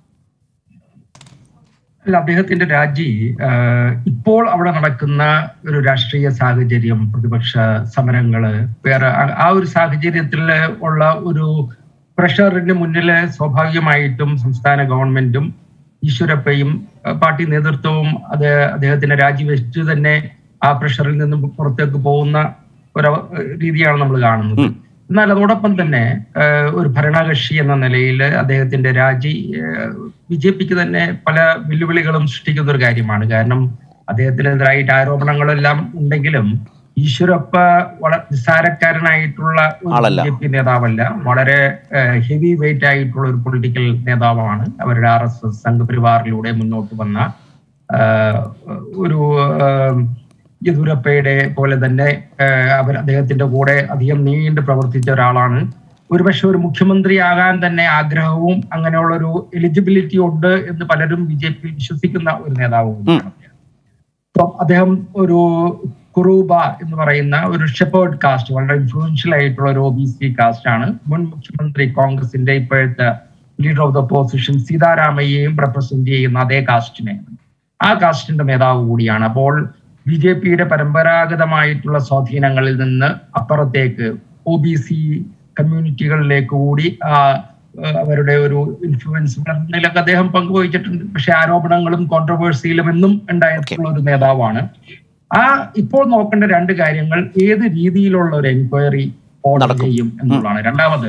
[SPEAKER 4] അല്ല അദ്ദേഹത്തിന്റെ രാജി ആഹ്, ഇപ്പോൾ അവിടെ നടക്കുന്ന ഒരു രാഷ്ട്രീയ സാഹചര്യം പ്രതിപക്ഷ സമരങ്ങള് വേറെ ആ- ആ ഒരു സാഹചര്യത്തിൽ ഉള്ള ഒരു പ്രഷറിന് മുന്നിൽ സ്വാഭാവികമായിട്ടും സംസ്ഥാന ഗവൺമെന്റും ഈശ്വരപ്പയും ആഹ്, പാർട്ടി നേതൃത്വവും അത് അദ്ദേഹത്തിന്റെ രാജിവെച്ച് തന്നെ ആ പ്രഷറിൽ നിന്നും പുറത്തേക്ക് പോകുന്ന ഒരു അവ- രീതിയാണ് നമ്മൾ കാണുന്നത് എന്നാൽ അതോടൊപ്പം തന്നെ ആഹ്, ഒരു ഭരണകക്ഷി എന്ന നിലയിൽ അദ്ദേഹത്തിന്റെ രാജി ബി ജെ പിക്ക് തന്നെ പല വെല്ലുവിളികളും സൃഷ്ടിക്കുന്ന ഒരു കാര്യമാണ് കാരണം അദ്ദേഹത്തിനെതിരായിട്ട് ആരോപണങ്ങളെല്ലാം ഉണ്ടെങ്കിലും ഈശ്വരപ്പ വളരെ നിസ്സാരക്കാരനായിട്ടുള്ള ഒരു
[SPEAKER 1] ആളല്ല.
[SPEAKER 4] ബി ജെ പി നേതാവല്ല വളരെ ഹെവി വെയിറ്റ് ആയിട്ടുള്ള ഒരു പൊളിറ്റിക്കൽ നേതാവാണ് അവരുടെ ആർ എസ് എസ് സംഘപരിവാറിലൂടെ മുന്നോട്ട് വന്ന ആഹ്, ഒരു ആഹ്, യെദ്യൂരപ്പയുടെ പോലെ തന്നെ ആഹ്, അവർ അദ്ദേഹത്തിന്റെ കൂടെ അധികം നീണ്ട് പ്രവർത്തിച്ച ഒരാളാണ് ഒരുപക്ഷെ ഒരു മുഖ്യമന്ത്രിയാകാൻ തന്നെ ആഗ്രഹവും അങ്ങനെയുള്ള ഒരു എലിജിബിലിറ്റി ഉണ്ട് എന്ന് പലരും ബി ജെ പി വിശ്വസിക്കുന്ന ഒരു നേതാവ് കൂടിയാണ് അദ്ദേഹം. അപ്പം അദ്ദേഹം ഒരു കുറൂബ എന്ന് പറയുന്ന ഒരു ഷെപ്പേർഡ് കാസ്റ്റ് വളരെ ഇൻഫ്ലുവൻഷ്യൽ ആയിട്ടുള്ള ഒരു ഒ ബി സി കാസ്റ്റ് ആണ് മുൻ മുഖ്യമന്ത്രി കോൺഗ്രസിന്റെ ഇപ്പോഴത്തെ ലീഡർ ഓഫ് ദ ഓപ്പോസിഷൻ സീതാരാമയ്യയും റെപ്രസെന്റ് ചെയ്യുന്ന അതേ കാസ്റ്റിനെ ആ കാസ്റ്റിന്റെ നേതാവ് കൂടിയാണ് അപ്പോൾ ബി ജെ പിയുടെ പരമ്പരാഗതമായിട്ടുള്ള സ്വാധീനങ്ങളിൽ നിന്ന് അപ്പുറത്തേക്ക് ഒ ബി സി കമ്മ്യൂണിറ്റികളിലേക്ക് കൂടി ആ ആ, അവരുടെ ഒരു ഇൻഫ്ലുവൻസ് വളർന്നതിലൊക്കെ അദ്ദേഹം പങ്കുവഹിച്ചിട്ടുണ്ട് പക്ഷെ ആരോപണങ്ങളും കോൺട്രവേഴ്സിയിലും എന്നും ഉണ്ടായിട്ടുള്ള ഒരു നേതാവാണ് ആ ഇപ്പോൾ നോക്കേണ്ട രണ്ട് കാര്യങ്ങൾ ഏത് രീതിയിലുള്ള ഒരു എൻക്വയറി ഓർഡർ
[SPEAKER 1] നടക്കും.
[SPEAKER 4] ചെയ്യും എന്നുള്ളതാണ് രണ്ടാമത്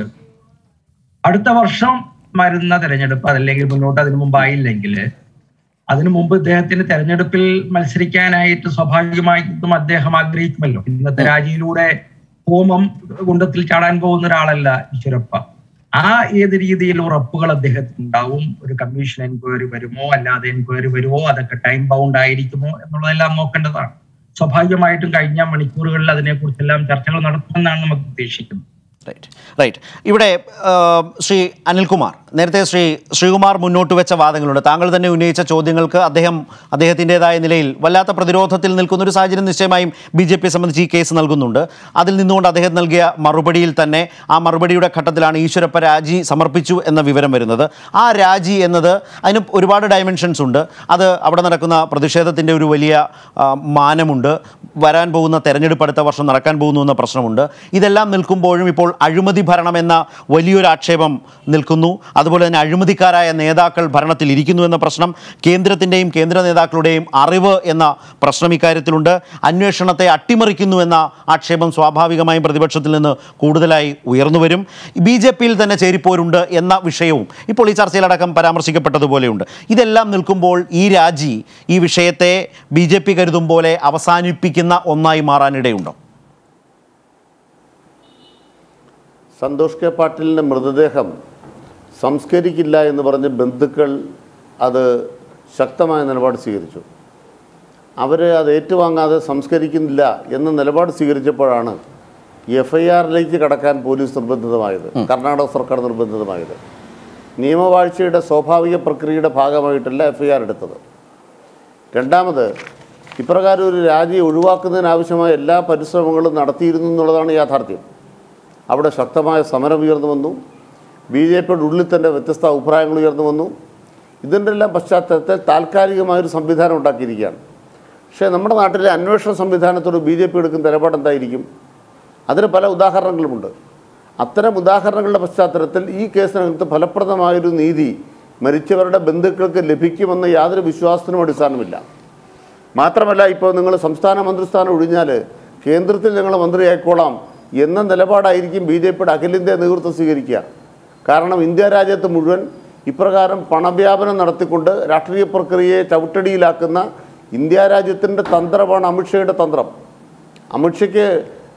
[SPEAKER 4] അടുത്ത വർഷം വരുന്ന തെരഞ്ഞെടുപ്പ് അതല്ലെങ്കിൽ മുന്നോട്ട് അതിനു മുമ്പായില്ലെങ്കിൽ അതിനു മുമ്പ് ഇദ്ദേഹത്തിന് തെരഞ്ഞെടുപ്പിൽ മത്സരിക്കാനായിട്ട് സ്വാഭാവികമായിട്ടും അദ്ദേഹം ആഗ്രഹിക്കുമല്ലോ ഇന്നത്തെ രാജിയിലൂടെ ഹോമം കുണ്ടത്തിൽ ചാടാൻ പോകുന്ന ഒരാളല്ല ഈശ്വരപ്പ ആ ഏത് രീതിയിൽ ഉറപ്പുകൾ അദ്ദേഹത്തിന് ഉണ്ടാവും ഒരു കമ്മീഷൻ എൻക്വയറി വരുമോ അല്ലാതെ എൻക്വയറി വരുമോ അതൊക്കെ ടൈം ബൗണ്ട് ആയിരിക്കുമോ എന്നുള്ളതെല്ലാം നോക്കേണ്ടതാണ് സ്വാഭാവികമായിട്ടും കഴിഞ്ഞ മണിക്കൂറുകളിൽ അതിനെക്കുറിച്ചെല്ലാം ചർച്ചകൾ നടത്തുമെന്നാണ് നമുക്ക് ഉദ്ദേശിക്കുന്നത്
[SPEAKER 1] റൈറ്റ് റൈറ്റ് ഇവിടെ ആ, ശ്രീ അനിൽകുമാർ നേരത്തെ ശ്രീ ശ്രീകുമാർ മുന്നോട്ട് വെച്ച വാദങ്ങളുണ്ട് താങ്കൾ തന്നെ ഉന്നയിച്ച ചോദ്യങ്ങൾക്ക് അദ്ദേഹം അദ്ദേഹത്തിൻ്റെതായ നിലയിൽ വല്ലാത്ത പ്രതിരോധത്തിൽ നിൽക്കുന്ന ഒരു സാഹചര്യം നിശ്ചയമായും ബി ജെ പിയെ സംബന്ധിച്ച് ഈ കേസ് നൽകുന്നുണ്ട് അതിൽ നിന്നുകൊണ്ട് അദ്ദേഹം നൽകിയ മറുപടിയിൽ തന്നെ ആ മറുപടിയുടെ ഘട്ടത്തിലാണ് ഈശ്വരപ്പ രാജി സമർപ്പിച്ചു എന്ന വിവരം വരുന്നത് ആ രാജി എന്നത് അതിന് ഒരുപാട് ഡയമെൻഷൻസ് ഉണ്ട് അത് അവിടെ നടക്കുന്ന പ്രതിഷേധത്തിൻ്റെ ഒരു വലിയ ആ, മാനമുണ്ട് വരാൻ പോകുന്ന തെരഞ്ഞെടുപ്പ് അടുത്ത വർഷം നടക്കാൻ പോകുന്നു എന്ന പ്രശ്നമുണ്ട് ഇതെല്ലാം നിൽക്കുമ്പോഴും ഇപ്പോൾ അഴിമതി ഭരണം എന്ന വലിയൊരു ആക്ഷേപം നിൽക്കുന്നു അതുപോലെ തന്നെ അഴിമതിക്കാരായ നേതാക്കൾ ഭരണത്തിൽ ഇരിക്കുന്നു എന്ന പ്രശ്നം കേന്ദ്രത്തിൻ്റെയും കേന്ദ്ര നേതാക്കളുടെയും അറിവ് എന്ന പ്രശ്നം ഇക്കാര്യത്തിലുണ്ട് അന്വേഷണത്തെ അട്ടിമറിക്കുന്നു എന്ന ആക്ഷേപം സ്വാഭാവികമായും പ്രതിപക്ഷത്തിൽ നിന്ന് കൂടുതലായി ഉയർന്നു വരും ബി ജെ പിയിൽ തന്നെ ചേരിപ്പോരുണ്ട് എന്ന വിഷയവും ഇപ്പോൾ ഈ ചർച്ചയിലടക്കം പരാമർശിക്കപ്പെട്ടതുപോലെയുണ്ട് ഇതെല്ലാം നിൽക്കുമ്പോൾ ഈ രാജി ഈ വിഷയത്തെ ബി ജെ പി കരുതും പോലെ അവസാനിപ്പിക്കുന്ന ഒന്നായി മാറാനിടയുണ്ടോ
[SPEAKER 2] സന്തോഷ് കെ പാട്ടീലിൻ്റെ മൃതദേഹം സംസ്കരിക്കില്ല എന്ന് പറഞ്ഞ് ബന്ധുക്കൾ അത് ശക്തമായ നിലപാട് സ്വീകരിച്ചു അവർ അത് ഏറ്റുവാങ്ങാതെ സംസ്കരിക്കുന്നില്ല എന്ന നിലപാട് സ്വീകരിച്ചപ്പോഴാണ് എഫ് ഐ ആറിലേക്ക് കടക്കാൻ പോലീസ് നിർബന്ധിതമായത് കർണാടക സർക്കാർ നിർബന്ധിതമായത് നിയമവാഴ്ചയുടെ സ്വാഭാവിക പ്രക്രിയയുടെ ഭാഗമായിട്ടല്ല എഫ് ഐ ആർ എടുത്തത് രണ്ടാമത് ഇപ്രകാരം ഒരു രാജി ഒഴിവാക്കുന്നതിനാവശ്യമായ എല്ലാ പരിശ്രമങ്ങളും നടത്തിയിരുന്നു എന്നുള്ളതാണ് യാഥാർത്ഥ്യം അവിടെ ശക്തമായ സമരം ഉയർന്നു വന്നു ബി ജെ പിയുടെ ഉള്ളിൽ തന്നെ വ്യത്യസ്ത അഭിപ്രായങ്ങൾ ഉയർന്നു വന്നു ഇതിൻ്റെ എല്ലാം പശ്ചാത്തലത്തിൽ താൽക്കാലികമായൊരു സംവിധാനം ഉണ്ടാക്കിയിരിക്കുകയാണ് പക്ഷേ നമ്മുടെ നാട്ടിലെ അന്വേഷണ സംവിധാനത്തോട് ബി ജെ പി എടുക്കുന്ന നിലപാട് എന്തായിരിക്കും അതിന് പല ഉദാഹരണങ്ങളുമുണ്ട് അത്തരം ഉദാഹരണങ്ങളുടെ പശ്ചാത്തലത്തിൽ ഈ കേസിനകത്ത് ഫലപ്രദമായൊരു നീതി മരിച്ചവരുടെ ബന്ധുക്കൾക്ക് ലഭിക്കുമെന്ന യാതൊരു വിശ്വാസത്തിനും അടിസ്ഥാനമില്ല മാത്രമല്ല ഇപ്പോൾ നിങ്ങൾ സംസ്ഥാന മന്ത്രിസ്ഥാനം ഒഴിഞ്ഞാൽ കേന്ദ്രത്തിൽ ഞങ്ങൾ മന്ത്രിയായിക്കോളാം എന്ന നിലപാടായിരിക്കും ബി ജെ പിയുടെ അഖിലേന്ത്യാ നേതൃത്വം സ്വീകരിക്കുക കാരണം ഇന്ത്യ രാജ്യത്ത് മുഴുവൻ ഇപ്രകാരം പണവ്യാപനം നടത്തിക്കൊണ്ട് രാഷ്ട്രീയ പ്രക്രിയയെ ചവിട്ടടിയിലാക്കുന്ന ഇന്ത്യ രാജ്യത്തിൻ്റെ തന്ത്രമാണ് അമിത്ഷയുടെ തന്ത്രം അമിത്ഷയ്ക്ക്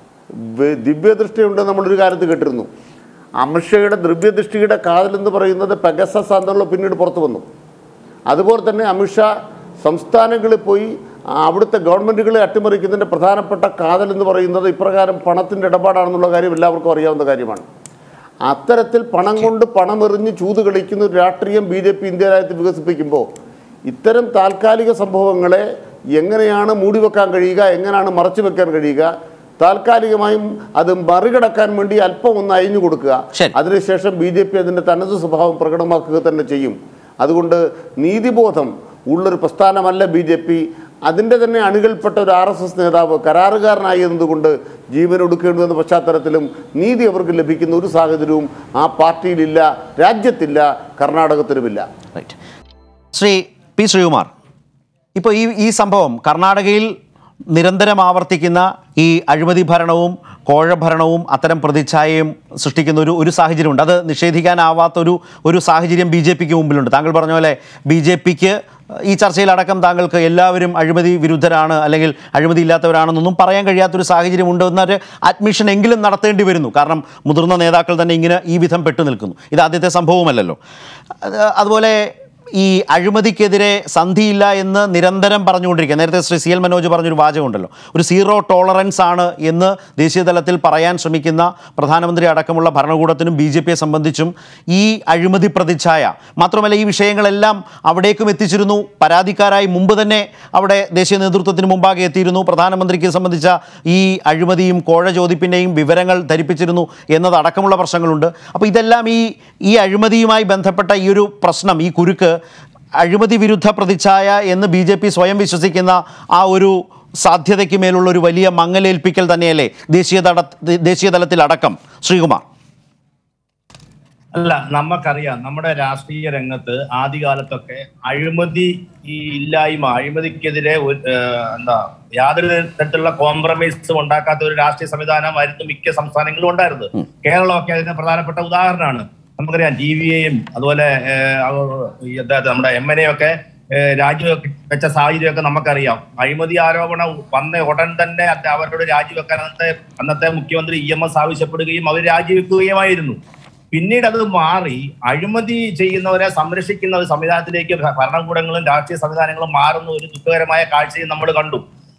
[SPEAKER 2] വെ- ദിവ്യദൃഷ്ടിയുണ്ട് നമ്മളൊരു കാലത്ത് കേട്ടിരുന്നു അമിത്ഷയുടെ ദിവ്യദൃഷ്ടിയുടെ കാതലെന്ന് പറയുന്നത് പെഗസസ് എന്നുള്ള പിന്നീട് പുറത്തു വന്നു അതുപോലെ തന്നെ അമിത്ഷാ സംസ്ഥാനങ്ങളിൽ പോയി ആ, അവിടുത്തെ ഗവൺമെൻറ്റുകളെ അട്ടിമറിക്കുന്നതിൻ്റെ പ്രധാനപ്പെട്ട കാതൽ എന്ന് പറയുന്നത് ഇപ്രകാരം പണത്തിൻ്റെ ഇടപാടാണെന്നുള്ള കാര്യം എല്ലാവർക്കും അറിയാവുന്ന കാര്യമാണ് അത്തരത്തിൽ പണം കൊണ്ട് പണമെറിഞ്ഞ് ചൂത് കളിക്കുന്ന ഒരു രാഷ്ട്രീയം ബി ജെ പി ഇന്ത്യ രാജ്യത്ത് വികസിപ്പിക്കുമ്പോൾ ഇത്തരം താൽക്കാലിക സംഭവങ്ങളെ എങ്ങനെയാണ് മൂടിവെക്കാൻ കഴിയുക എങ്ങനെയാണ് മറച്ചു വെക്കാൻ കഴിയുക താൽക്കാലികമായും അത് മറികടക്കാൻ വേണ്ടി അല്പം ഒന്ന് അയഞ്ഞു കൊടുക്കുക
[SPEAKER 1] ശരി.
[SPEAKER 2] അതിനുശേഷം ബി ജെ പി അതിൻ്റെ തനത് സ്വഭാവം പ്രകടമാക്കുക തന്നെ ചെയ്യും അതുകൊണ്ട് നീതിബോധം ഉള്ളൊരു പ്രസ്ഥാനമല്ല ബി ജെ പി അതിൻ്റെ തന്നെ അണികൾപ്പെട്ട ഒരു ആർ എസ് എസ് നേതാവ് കരാറുകാരനായി എന്നതുകൊണ്ട് ജീവൻ ഒടുക്കേണ്ടുന്ന പശ്ചാത്തലത്തിലും നീതി അവർക്ക് ലഭിക്കുന്ന ഒരു സാഹചര്യവും ആ പാർട്ടിയിലില്ല രാജ്യത്തില്ല കർണാടകത്തിലുമില്ല
[SPEAKER 1] റൈറ്റ് ശ്രീ പി ശ്രീകുമാർ ഇപ്പോൾ ഈ ഈ സംഭവം കർണാടകയിൽ നിരന്തരം ആവർത്തിക്കുന്ന ഈ അഴിമതി ഭരണവും കോഴഭരണവും അത്തരം പ്രതിച്ഛായയും സൃഷ്ടിക്കുന്ന ഒരു ഒരു സാഹചര്യമുണ്ട് അത് നിഷേധിക്കാനാവാത്തൊരു ഒരു സാഹചര്യം ബി ജെ പിക്ക് മുമ്പിലുണ്ട് താങ്കൾ പറഞ്ഞ പോലെ ബി ജെ പിക്ക് ഈ ചർച്ചയിലടക്കം താങ്കൾക്ക് എല്ലാവരും അഴിമതി വിരുദ്ധരാണ് അല്ലെങ്കിൽ അഴിമതി ഇല്ലാത്തവരാണെന്നൊന്നും പറയാൻ കഴിയാത്തൊരു സാഹചര്യം ഉണ്ട് എന്നൊരു അഡ്മിഷൻ എങ്കിലും നടത്തേണ്ടി വരുന്നു കാരണം മുതിർന്ന നേതാക്കൾ തന്നെ ഇങ്ങനെ ഈ വിധം പെട്ടു നിൽക്കുന്നു ഇത് ആദ്യത്തെ സംഭവമല്ലല്ലോ അത് അതുപോലെ ഈ അഴിമതിക്കെതിരെ സന്ധിയില്ല എന്ന് നിരന്തരം പറഞ്ഞുകൊണ്ടിരിക്കുക നേരത്തെ ശ്രീ സി എൽ മനോജ് പറഞ്ഞൊരു വാചകമുണ്ടല്ലോ ഒരു സീറോ ടോളറൻസ് ആണ് എന്ന് ദേശീയ തലത്തിൽ പറയാൻ ശ്രമിക്കുന്ന പ്രധാനമന്ത്രി അടക്കമുള്ള ഭരണകൂടത്തിനും ബി ജെ പിയെ സംബന്ധിച്ചും ഈ അഴിമതി പ്രതിച്ഛായ മാത്രമല്ല ഈ വിഷയങ്ങളെല്ലാം അവിടേക്കും എത്തിച്ചിരുന്നു പരാതിക്കാരായി മുമ്പ് തന്നെ അവിടെ ദേശീയ നേതൃത്വത്തിന് മുമ്പാകെ എത്തിയിരുന്നു പ്രധാനമന്ത്രിക്ക് സംബന്ധിച്ച ഈ അഴിമതിയും കോഴ ചോദിപ്പിൻ്റെയും വിവരങ്ങൾ ധരിപ്പിച്ചിരുന്നു എന്നതടക്കമുള്ള പ്രശ്നങ്ങളുണ്ട് അപ്പോൾ ഇതെല്ലാം ഈ ഈ അഴിമതിയുമായി ബന്ധപ്പെട്ട ഈ ഒരു പ്രശ്നം ഈ കുരുക്ക് അഴിമതി വിരുദ്ധ പ്രതിച്ഛായ എന്ന് ബി ജെ പി സ്വയം വിശ്വസിക്കുന്ന ആ ഒരു സാധ്യതയ്ക്ക് മേലുള്ള ഒരു വലിയ മങ്ങലേൽപ്പിക്കൽ തന്നെയല്ലേ ദേശീയ തല ദേശീയ തലത്തിലടക്കം ശ്രീകുമാർ
[SPEAKER 3] അല്ല നമുക്കറിയാം നമ്മുടെ രാഷ്ട്രീയ രംഗത്ത് ആദ്യകാലത്തൊക്കെ അഴിമതി ഈ ഇല്ലായ്മ അഴിമതിക്കെതിരെ ഒരു, ഏഹ്, എന്താ യാതൊരു തരത്തിലുള്ള കോംപ്രമൈസും ഉണ്ടാക്കാത്ത ഒരു രാഷ്ട്രീയ സംവിധാനമായിരുന്നു മിക്ക സംസ്ഥാനങ്ങളിലും ഉണ്ടായിരുന്നത് കേരളമൊക്കെ അതിന് പ്രധാനപ്പെട്ട ഉദാഹരണമാണ് നമുക്കറിയാം ടി വി എയും അതുപോലെ ഏഹ്, അവ- ഈ എന്താ നമ്മുടെ എം എൻ എ ഒക്കെ ഏഹ്, രാജിവെക്ക വെച്ച സാഹചര്യമൊക്കെ നമുക്കറിയാം അഴിമതി ആരോപണം വന്ന ഉടൻ തന്നെ അത് അവരോട് രാജിവെക്കാൻ അന്നത്തെ അന്നത്തെ മുഖ്യമന്ത്രി ഇ എം എസ് ആവശ്യപ്പെടുകയും അവർ രാജിവെക്കുകയുമായിരുന്നു പിന്നീട് അത് മാറി അഴിമതി ചെയ്യുന്നവരെ സംരക്ഷിക്കുന്ന ഒരു സംവിധാനത്തിലേക്ക് ഭരണകൂടങ്ങളും രാഷ്ട്രീയ സംവിധാനങ്ങളും മാറുന്ന ഒരു ദുഃഖകരമായ കാഴ്ചയും നമ്മൾ കണ്ടു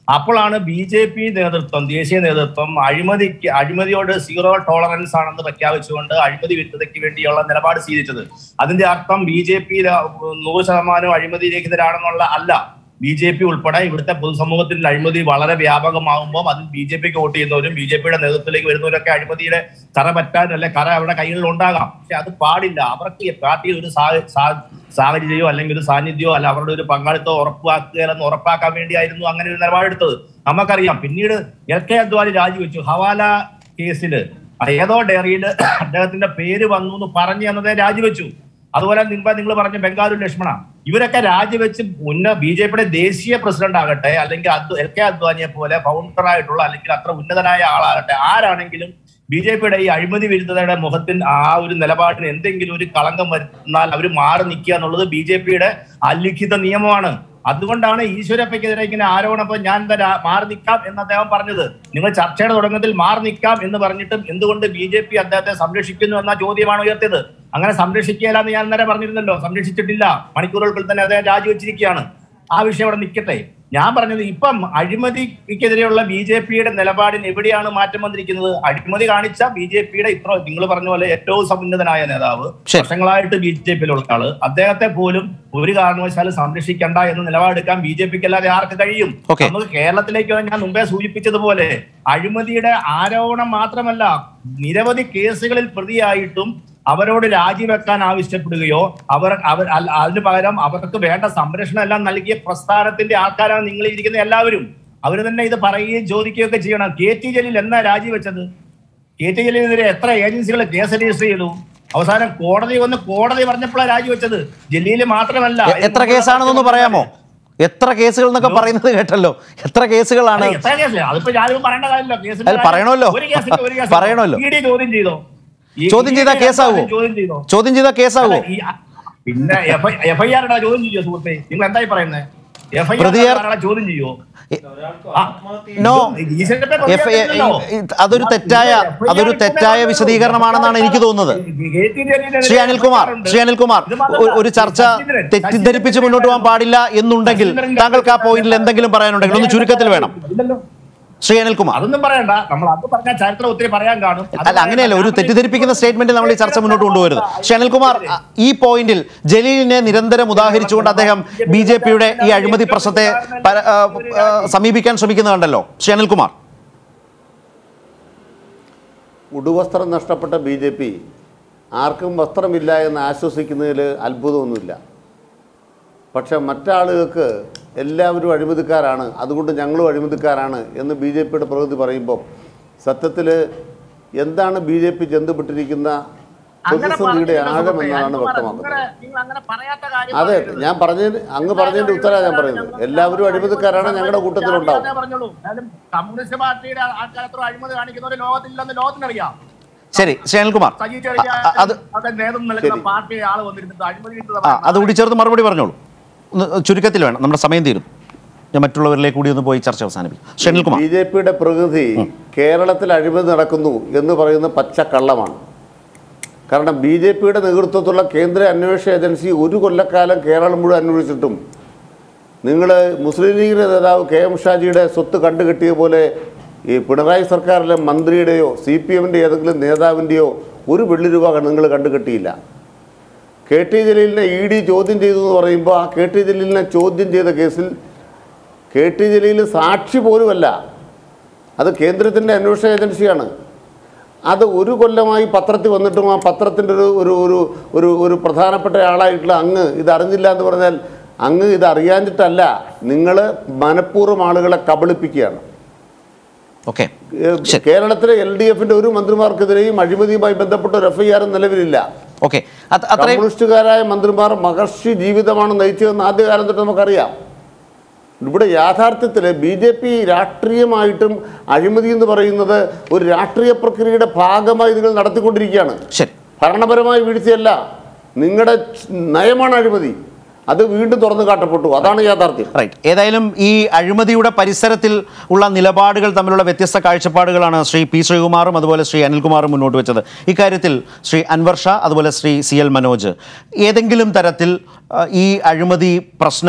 [SPEAKER 3] അപ്പോഴാണ് ബി ജെ പി നേതൃത്വം ദേശീയ നേതൃത്വം അഴിമതിക്ക് അഴിമതിയോട് സീറോ ടോളറൻസ് ആണെന്ന് പ്രഖ്യാപിച്ചുകൊണ്ട് അഴിമതി വിരുദ്ധതയ്ക്ക് വേണ്ടിയുള്ള നിലപാട് സ്വീകരിച്ചത് അതിന്റെ അർത്ഥം ബി ജെ പി നൂറ് ശതമാനം അഴിമതി രഹിതരാണെന്നുള്ള അല്ല ബി ജെ പി ഉൾപ്പെടെ ഇവിടുത്തെ പൊതുസമൂഹത്തിൽ അഴിമതി വളരെ വ്യാപകമാകുമ്പോൾ അതിൽ ബി ജെ പിക്ക് വോട്ട് ചെയ്യുന്നവരും ബി ജെ പിയുടെ നേതൃത്വത്തിലേക്ക് വരുന്നവരൊക്കെ അഴിമതിയുടെ കറ പറ്റാൻ അല്ലെ കറ അവരുടെ കയ്യിൽ ഉണ്ടാകാം പക്ഷെ അത് പാടില്ല അവർക്ക് ഈ പാർട്ടിയിൽ ഒരു സാ- സാ- സാഹചര്യമോ അല്ലെങ്കിൽ ഒരു സാന്നിധ്യമോ അല്ല അവരുടെ ഒരു പങ്കാളിത്തം ഉറപ്പാക്കുകയെന്ന് ഉറപ്പാക്കാൻ വേണ്ടിയായിരുന്നു അങ്ങനെ ഒരു നിലപാടെടുത്തത് നമുക്കറിയാം പിന്നീട് എൽ കെ അദ്വാനി രാജിവെച്ചു ഹവാല കേസില് ഏതോ ഡയറിയിൽ അദ്ദേഹത്തിന്റെ പേര് വന്നു എന്ന് പറഞ്ഞു എന്നതേ രാജിവെച്ചു അതുപോലെ മുമ്പ് നിങ്ങൾ പറഞ്ഞ ബംഗാരു ലക്ഷ്മണ ഇവരൊക്കെ രാജിവെച്ച് മുന്ന ബി ജെ പിയുടെ ദേശീയ പ്രസിഡന്റ് ആകട്ടെ അല്ലെങ്കിൽ അദ്വ- എൽ കെ അദ്വാനിയെ പോലെ ഫൗണ്ടർ ആയിട്ടുള്ള അല്ലെങ്കിൽ അത്ര ഉന്നതനായ ആളാകട്ടെ ആരാണെങ്കിലും ബി ജെ പിയുടെ ഈ അഴിമതി വിരുദ്ധതയുടെ മുഖത്തിൽ ആ ഒരു നിലപാടിന് എന്തെങ്കിലും ഒരു കളങ്കം വരുന്നാൽ അവർ മാറി നിൽക്കുക എന്നുള്ളത് ബി ജെ പിയുടെ അലിഖിത നിയമമാണ് അതുകൊണ്ടാണ് ഈശ്വരപ്പയ്ക്കെതിരെ ഇങ്ങനെ ആരോപണം ഇപ്പൊ ഞാൻ എന്താ രാ- മാറി നിൽക്കാം എന്ന് അദ്ദേഹം പറഞ്ഞത് നിങ്ങൾ ചർച്ചയുടെ തുടക്കത്തിൽ മാറി നിൽക്കാം എന്ന് പറഞ്ഞിട്ടും എന്തുകൊണ്ട് ബി ജെ പി അദ്ദേഹത്തെ സംരക്ഷിക്കുന്നു എന്ന ചോദ്യമാണ് ഉയർത്തിയത് അങ്ങനെ സംരക്ഷിക്കുകയില്ല എന്ന് ഞാൻ നേരെ പറഞ്ഞിരുന്നല്ലോ സംരക്ഷിച്ചിട്ടില്ല മണിക്കൂറുകൾക്കുള്ളിൽ തന്നെ അദ്ദേഹം രാജിവെച്ചിരിക്കുകയാണ് ആ വിഷയം അവിടെ നിൽക്കട്ടെ ഞാൻ പറഞ്ഞത് ഇപ്പം അഴിമതിക്കെതിരെയുള്ള ബി ജെ പിയുടെ നിലപാടിന് എവിടെയാണ് മാറ്റം വന്നിരിക്കുന്നത് അഴിമതി കാണിച്ച ബി ജെ പിയുടെ ഇത്ര നിങ്ങൾ പറഞ്ഞ പോലെ ഏറ്റവും സമുന്നതനായ നേതാവ്
[SPEAKER 1] ശരി.
[SPEAKER 3] വർഷങ്ങളായിട്ട് ബി ജെ പിയിലുള്ള ആള് അദ്ദേഹത്തെ പോലും ഒരു കാരണവശാലും സംരക്ഷിക്കണ്ട എന്ന് നിലപാടെടുക്കാൻ ബി ജെ പിക്ക് അല്ലാതെ ആർക്ക് കഴിയും
[SPEAKER 1] Okay.
[SPEAKER 3] നമുക്ക് കേരളത്തിലേക്ക് വരാൻ ഞാൻ മുമ്പേ സൂചിപ്പിച്ചതുപോലെ അഴിമതിയുടെ ആരോപണം മാത്രമല്ല നിരവധി കേസുകളിൽ പ്രതിയായിട്ടും അവരോട് രാജിവെക്കാൻ ആവശ്യപ്പെടുകയോ അവർ അവർ അല്ല- അതിന് പകരം അവർക്ക് വേണ്ട സംരക്ഷണം എല്ലാം നൽകിയ പ്രസ്ഥാനത്തിന്റെ ആൾക്കാരാണ് നിങ്ങൾ ഇരിക്കുന്ന എല്ലാവരും അവർ തന്നെ ഇത് പറയുകയും ചോദിക്കുകയും ഒക്കെ ചെയ്യണം കെ ടി ജലീൽ എന്നാ രാജിവെച്ചത് കെ ടി ജലീലിനെതിരെ എത്ര ഏജൻസികൾ കേസ് രജിസ്റ്റർ ചെയ്തു അവസാനം കോടതി വന്ന് കോടതി പറഞ്ഞപ്പോഴാണ് രാജിവെച്ചത് ജലീല് മാത്രമല്ല
[SPEAKER 1] എ- എത്ര കേസാണെന്നൊന്ന് പറയാമോ എത്ര കേസുകൾ എന്നൊക്കെ പറയുന്നത് കേട്ടല്ലോ എത്ര കേസുകളാണ്
[SPEAKER 3] അല്ല, എത്ര കേസില്ല? അതിപ്പോ ഞാനിപ്പോ പറയേണ്ട കാര്യമില്ല. കേസിന്റെ
[SPEAKER 1] അല്ല,
[SPEAKER 3] കാര്യം-
[SPEAKER 1] പറയണമല്ലോ.
[SPEAKER 3] ഒരു കേസിന്റെ ഒരു കേസ്
[SPEAKER 1] പറയണമല്ലോ.
[SPEAKER 3] ഇ ഡി ചോദ്യം ചെയ്തോ ഈ-
[SPEAKER 1] ചോദ്യം
[SPEAKER 3] ഈ
[SPEAKER 1] ചെയ്താൽ
[SPEAKER 3] ഡി
[SPEAKER 1] കേസാവോ
[SPEAKER 3] ചോദ്യം ചെയ്തോ
[SPEAKER 1] ചോദ്യം ചെയ്താൽ കേസാവോ
[SPEAKER 3] അല്ല, ഈ- പിന്നെ എഫ് ഐ ആർ ചോദ്യം ചെയ്യോ സുഹൃത്തെ നിങ്ങൾ എന്തായി പറയുന്നത് എഫ് ഐ
[SPEAKER 1] പ്രതിയാർ-
[SPEAKER 3] ആർ ചോദ്യം ചെയ്യോ ആ,
[SPEAKER 1] നോ
[SPEAKER 3] ഈശ്വരനെ പ്രതിയാർ
[SPEAKER 1] എഫ്
[SPEAKER 3] ചെയ്തില്ലല്ലോ.
[SPEAKER 1] അതൊരു തെറ്റായ അതൊരു തെറ്റായ വിശദീകരണമാണെന്നാണ് എനിക്ക് തോന്നുന്നത്
[SPEAKER 3] കെ ടി ജലീലിനെതിരെ
[SPEAKER 1] ശ്രീ അനിൽകുമാർ
[SPEAKER 3] ഉണ്ട്.
[SPEAKER 1] ശ്രീ അനിൽകുമാർ
[SPEAKER 3] ഇത് മാത്രമല്ല,
[SPEAKER 1] ഒ- ഒരു ചർച്ച
[SPEAKER 3] ശശീന്ദ്രൻ,
[SPEAKER 1] തെറ്റിദ്ധരിപ്പിച്ച് മുന്നോട്ട് പോകാൻ പാടില്ല എന്നുണ്ടെങ്കിൽ താങ്കൾക്ക് ആ പോയിന്റിൽ എന്തെങ്കിലും പറയാനുണ്ടെങ്കിൽ ഒന്ന് ചുരുക്കത്തിൽ വേണം
[SPEAKER 3] ഇല്ലല്ലോ.
[SPEAKER 1] ശ്രീ അനിൽകുമാർ
[SPEAKER 3] അതൊന്നും പറയണ്ട നമ്മൾ അത് പറഞ്ഞ ചരിത്രം ഒത്തിരി പറയാൻ കാണും അത്
[SPEAKER 1] അല്ല അങ്ങനെയല്ല ഒരു
[SPEAKER 3] പറയണ്ട.
[SPEAKER 1] തെറ്റിദ്ധരിപ്പിക്കുന്ന സ്റ്റേറ്റ്മെന്റ് നമ്മൾ ഈ ചർച്ച മുന്നോട്ട് കൊണ്ടുവരുന്നത് ശ്രീ അനിൽകുമാർ അ- ഈ പോയിന്റിൽ ജലീലിനെ നിരന്തരം ഉദാഹരിച്ചുകൊണ്ട് അദ്ദേഹം ബി ജെ പിയുടെ ഈ അഴിമതി പ്രശ്നത്തെ പര- ആ, ആ, സമീപിക്കാൻ ശ്രമിക്കുന്നത് കണ്ടല്ലോ ശ്രീ അനിൽകുമാർ
[SPEAKER 2] ഉടുവസ്ത്രം നഷ്ടപ്പെട്ട ബി ജെ പി ആർക്കും വസ്ത്രമില്ല എന്ന് ആശ്വസിക്കുന്നതിൽ അത്ഭുതമൊന്നുമില്ല പക്ഷെ മറ്റാളുകൾക്ക് എല്ലാവരും അഴിമതിക്കാരാണ് അതുകൊണ്ട് ഞങ്ങളും അഴിമതിക്കാരാണ് എന്ന് ബി ജെ പിയുടെ പ്രകൃതി പറയുമ്പോൾ സത്യത്തിൽ എന്താണ് ബി ജെ പി ചെന്നുപെട്ടിരിക്കുന്ന
[SPEAKER 3] അങ്ങനെ
[SPEAKER 2] പ്രതിസന്ധിയുടെ
[SPEAKER 3] പറഞ്ഞില്ല
[SPEAKER 2] ആഴം
[SPEAKER 3] സുഹൃത്തേ.
[SPEAKER 2] എന്നാണ്
[SPEAKER 3] അനിൽകുമാർ,
[SPEAKER 2] വ്യക്തമാക്കുന്നത്
[SPEAKER 3] നിങ്ങളെ- നിങ്ങൾ അങ്ങനെ പറയാത്ത കാര്യം
[SPEAKER 2] അതെ
[SPEAKER 3] പറയരുത്.
[SPEAKER 2] ഞാൻ പറഞ്ഞതിന് അങ്ങ് പറഞ്ഞതിൻ്റെ ഉത്തരമാണ് ഞാൻ പറയുന്നത് എല്ലാവരും അഴിമതിക്കാരാണ് ഞങ്ങളുടെ കൂട്ടത്തിലുണ്ടാവും
[SPEAKER 3] ഞാൻ പറഞ്ഞോളൂ എന്നാലും കമ്മ്യൂണിസ്റ്റ് പാർട്ടിയുടെ ആൾക്കാർ അത്ര അഴിമതി കാണിക്കുന്നവർ ലോകത്തില്ലെന്ന് ലോകത്തിനറിയാം
[SPEAKER 1] ശരി ശ്രീ അനിൽകുമാർ
[SPEAKER 3] സജി ചെറിയ
[SPEAKER 1] അ- അത്
[SPEAKER 3] അത് നേതൃത്വം നൽകുന്ന
[SPEAKER 2] ശരി.
[SPEAKER 3] പാർട്ടി ആള് വന്നിരുന്നത് അഴിമതി
[SPEAKER 1] ആ അത് കൂടി ചേർത്ത് മറുപടി പറഞ്ഞോളൂ ഒന്ന് ചുരുക്കത്തിൽ വേണം നമ്മുടെ സമയം തീരും ഞാൻ മറ്റുള്ളവരിലേക്ക് കൂടി ഒന്ന് പോയി ചർച്ച അവസാനിപ്പിക്കും ശ്രീ അനിൽകുമാർ
[SPEAKER 2] ബി ജെ പിയുടെ പ്രകൃതി കേരളത്തിൽ അഴിമതി നടക്കുന്നു എന്ന് പറയുന്ന പച്ചക്കള്ളമാണ് കാരണം ബി ജെ പിയുടെ നേതൃത്വത്തിലുള്ള കേന്ദ്ര അന്വേഷണ ഏജൻസി ഒരു കൊല്ലക്കാലം കേരളം മുഴുവൻ അന്വേഷിച്ചിട്ടും നിങ്ങൾ മുസ്ലിം ലീഗിൻ്റെ നേതാവ് കെ എം ഷാജിയുടെ സ്വത്ത് കണ്ടുകെട്ടിയ പോലെ ഈ പിണറായി സർക്കാരിലെ മന്ത്രിയുടെയോ സി പി എമ്മിൻ്റെ ഏതെങ്കിലും നേതാവിൻ്റെയോ ഒരു വെള്ളി രൂപ നിങ്ങൾ കണ്ടുകെട്ടിയില്ല കെ ടി ജലീലിനെ ഇ ഡി ചോദ്യം ചെയ്തു എന്ന് പറയുമ്പോൾ ആ കെ ടി ജലീലിനെ ചോദ്യം ചെയ്ത കേസിൽ കെ ടി ജലീൽ സാക്ഷി പോലുമല്ല അത് കേന്ദ്രത്തിൻ്റെ അന്വേഷണ ഏജൻസിയാണ് അത് ഒരു കൊല്ലമായി പത്രത്തിൽ വന്നിട്ടും ആ പത്രത്തിൻ്റെ ഒരു ഒരു ഒരു ഒരു ഒരു പ്രധാനപ്പെട്ട ആളായിട്ടുള്ള അങ്ങ് ഇത് അറിഞ്ഞില്ല എന്ന് പറഞ്ഞാൽ അങ്ങ് ഇത് അറിയാഞ്ഞിട്ടല്ല നിങ്ങൾ മനഃപൂർവ്വം ആളുകളെ കബളിപ്പിക്കുകയാണ്
[SPEAKER 1] ഓക്കെ
[SPEAKER 2] ഏഹ്
[SPEAKER 1] ശരി.
[SPEAKER 2] കേരളത്തിലെ എൽ ഡി എഫിൻ്റെ ഒരു മന്ത്രിമാർക്കെതിരെയും അഴിമതിയുമായി ബന്ധപ്പെട്ട ഒരു എഫ് ഐ ആറും നിലവിലില്ല
[SPEAKER 1] ഓക്കെ അത്രയും
[SPEAKER 2] കമ്മ്യൂണിസ്റ്റുകാരായ മന്ത്രിമാർ മഹർഷി ജീവിതമാണ് നയിച്ചതെന്ന് ആദ്യകാലം തൊട്ട് നമുക്കറിയാം ഇവിടെ യാഥാർത്ഥ്യത്തിൽ ബി ജെ പി രാഷ്ട്രീയമായിട്ടും അഴിമതി എന്ന് പറയുന്നത് ഒരു രാഷ്ട്രീയ പ്രക്രിയയുടെ ഭാഗമായി നിങ്ങൾ നടത്തിക്കൊണ്ടിരിക്കുകയാണ്
[SPEAKER 1] ശരി
[SPEAKER 2] ഭരണപരമായ വീഴ്ചയല്ല നിങ്ങളുടെ നയമാണ് അഴിമതി അത് വീണ്ടും തുറന്നു കാട്ടപ്പെട്ടു അതാണ് യാഥാർത്ഥ്യം
[SPEAKER 1] റൈറ്റ് ഏതായാലും ഈ അഴിമതിയുടെ പരിസരത്തിൽ ഉള്ള നിലപാടുകൾ തമ്മിലുള്ള വ്യത്യസ്ത കാഴ്ചപ്പാടുകളാണ് ശ്രീ പി ശ്രീകുമാറും അതുപോലെ ശ്രീ അനിൽകുമാറും മുന്നോട്ട് വെച്ചത് ഇക്കാര്യത്തിൽ ശ്രീ അൻവർ ഷാ അതുപോലെ ശ്രീ സി എൽ മനോജ് ഏതെങ്കിലും തരത്തിൽ ആ, ഈ അഴിമതി പ്രശ്നം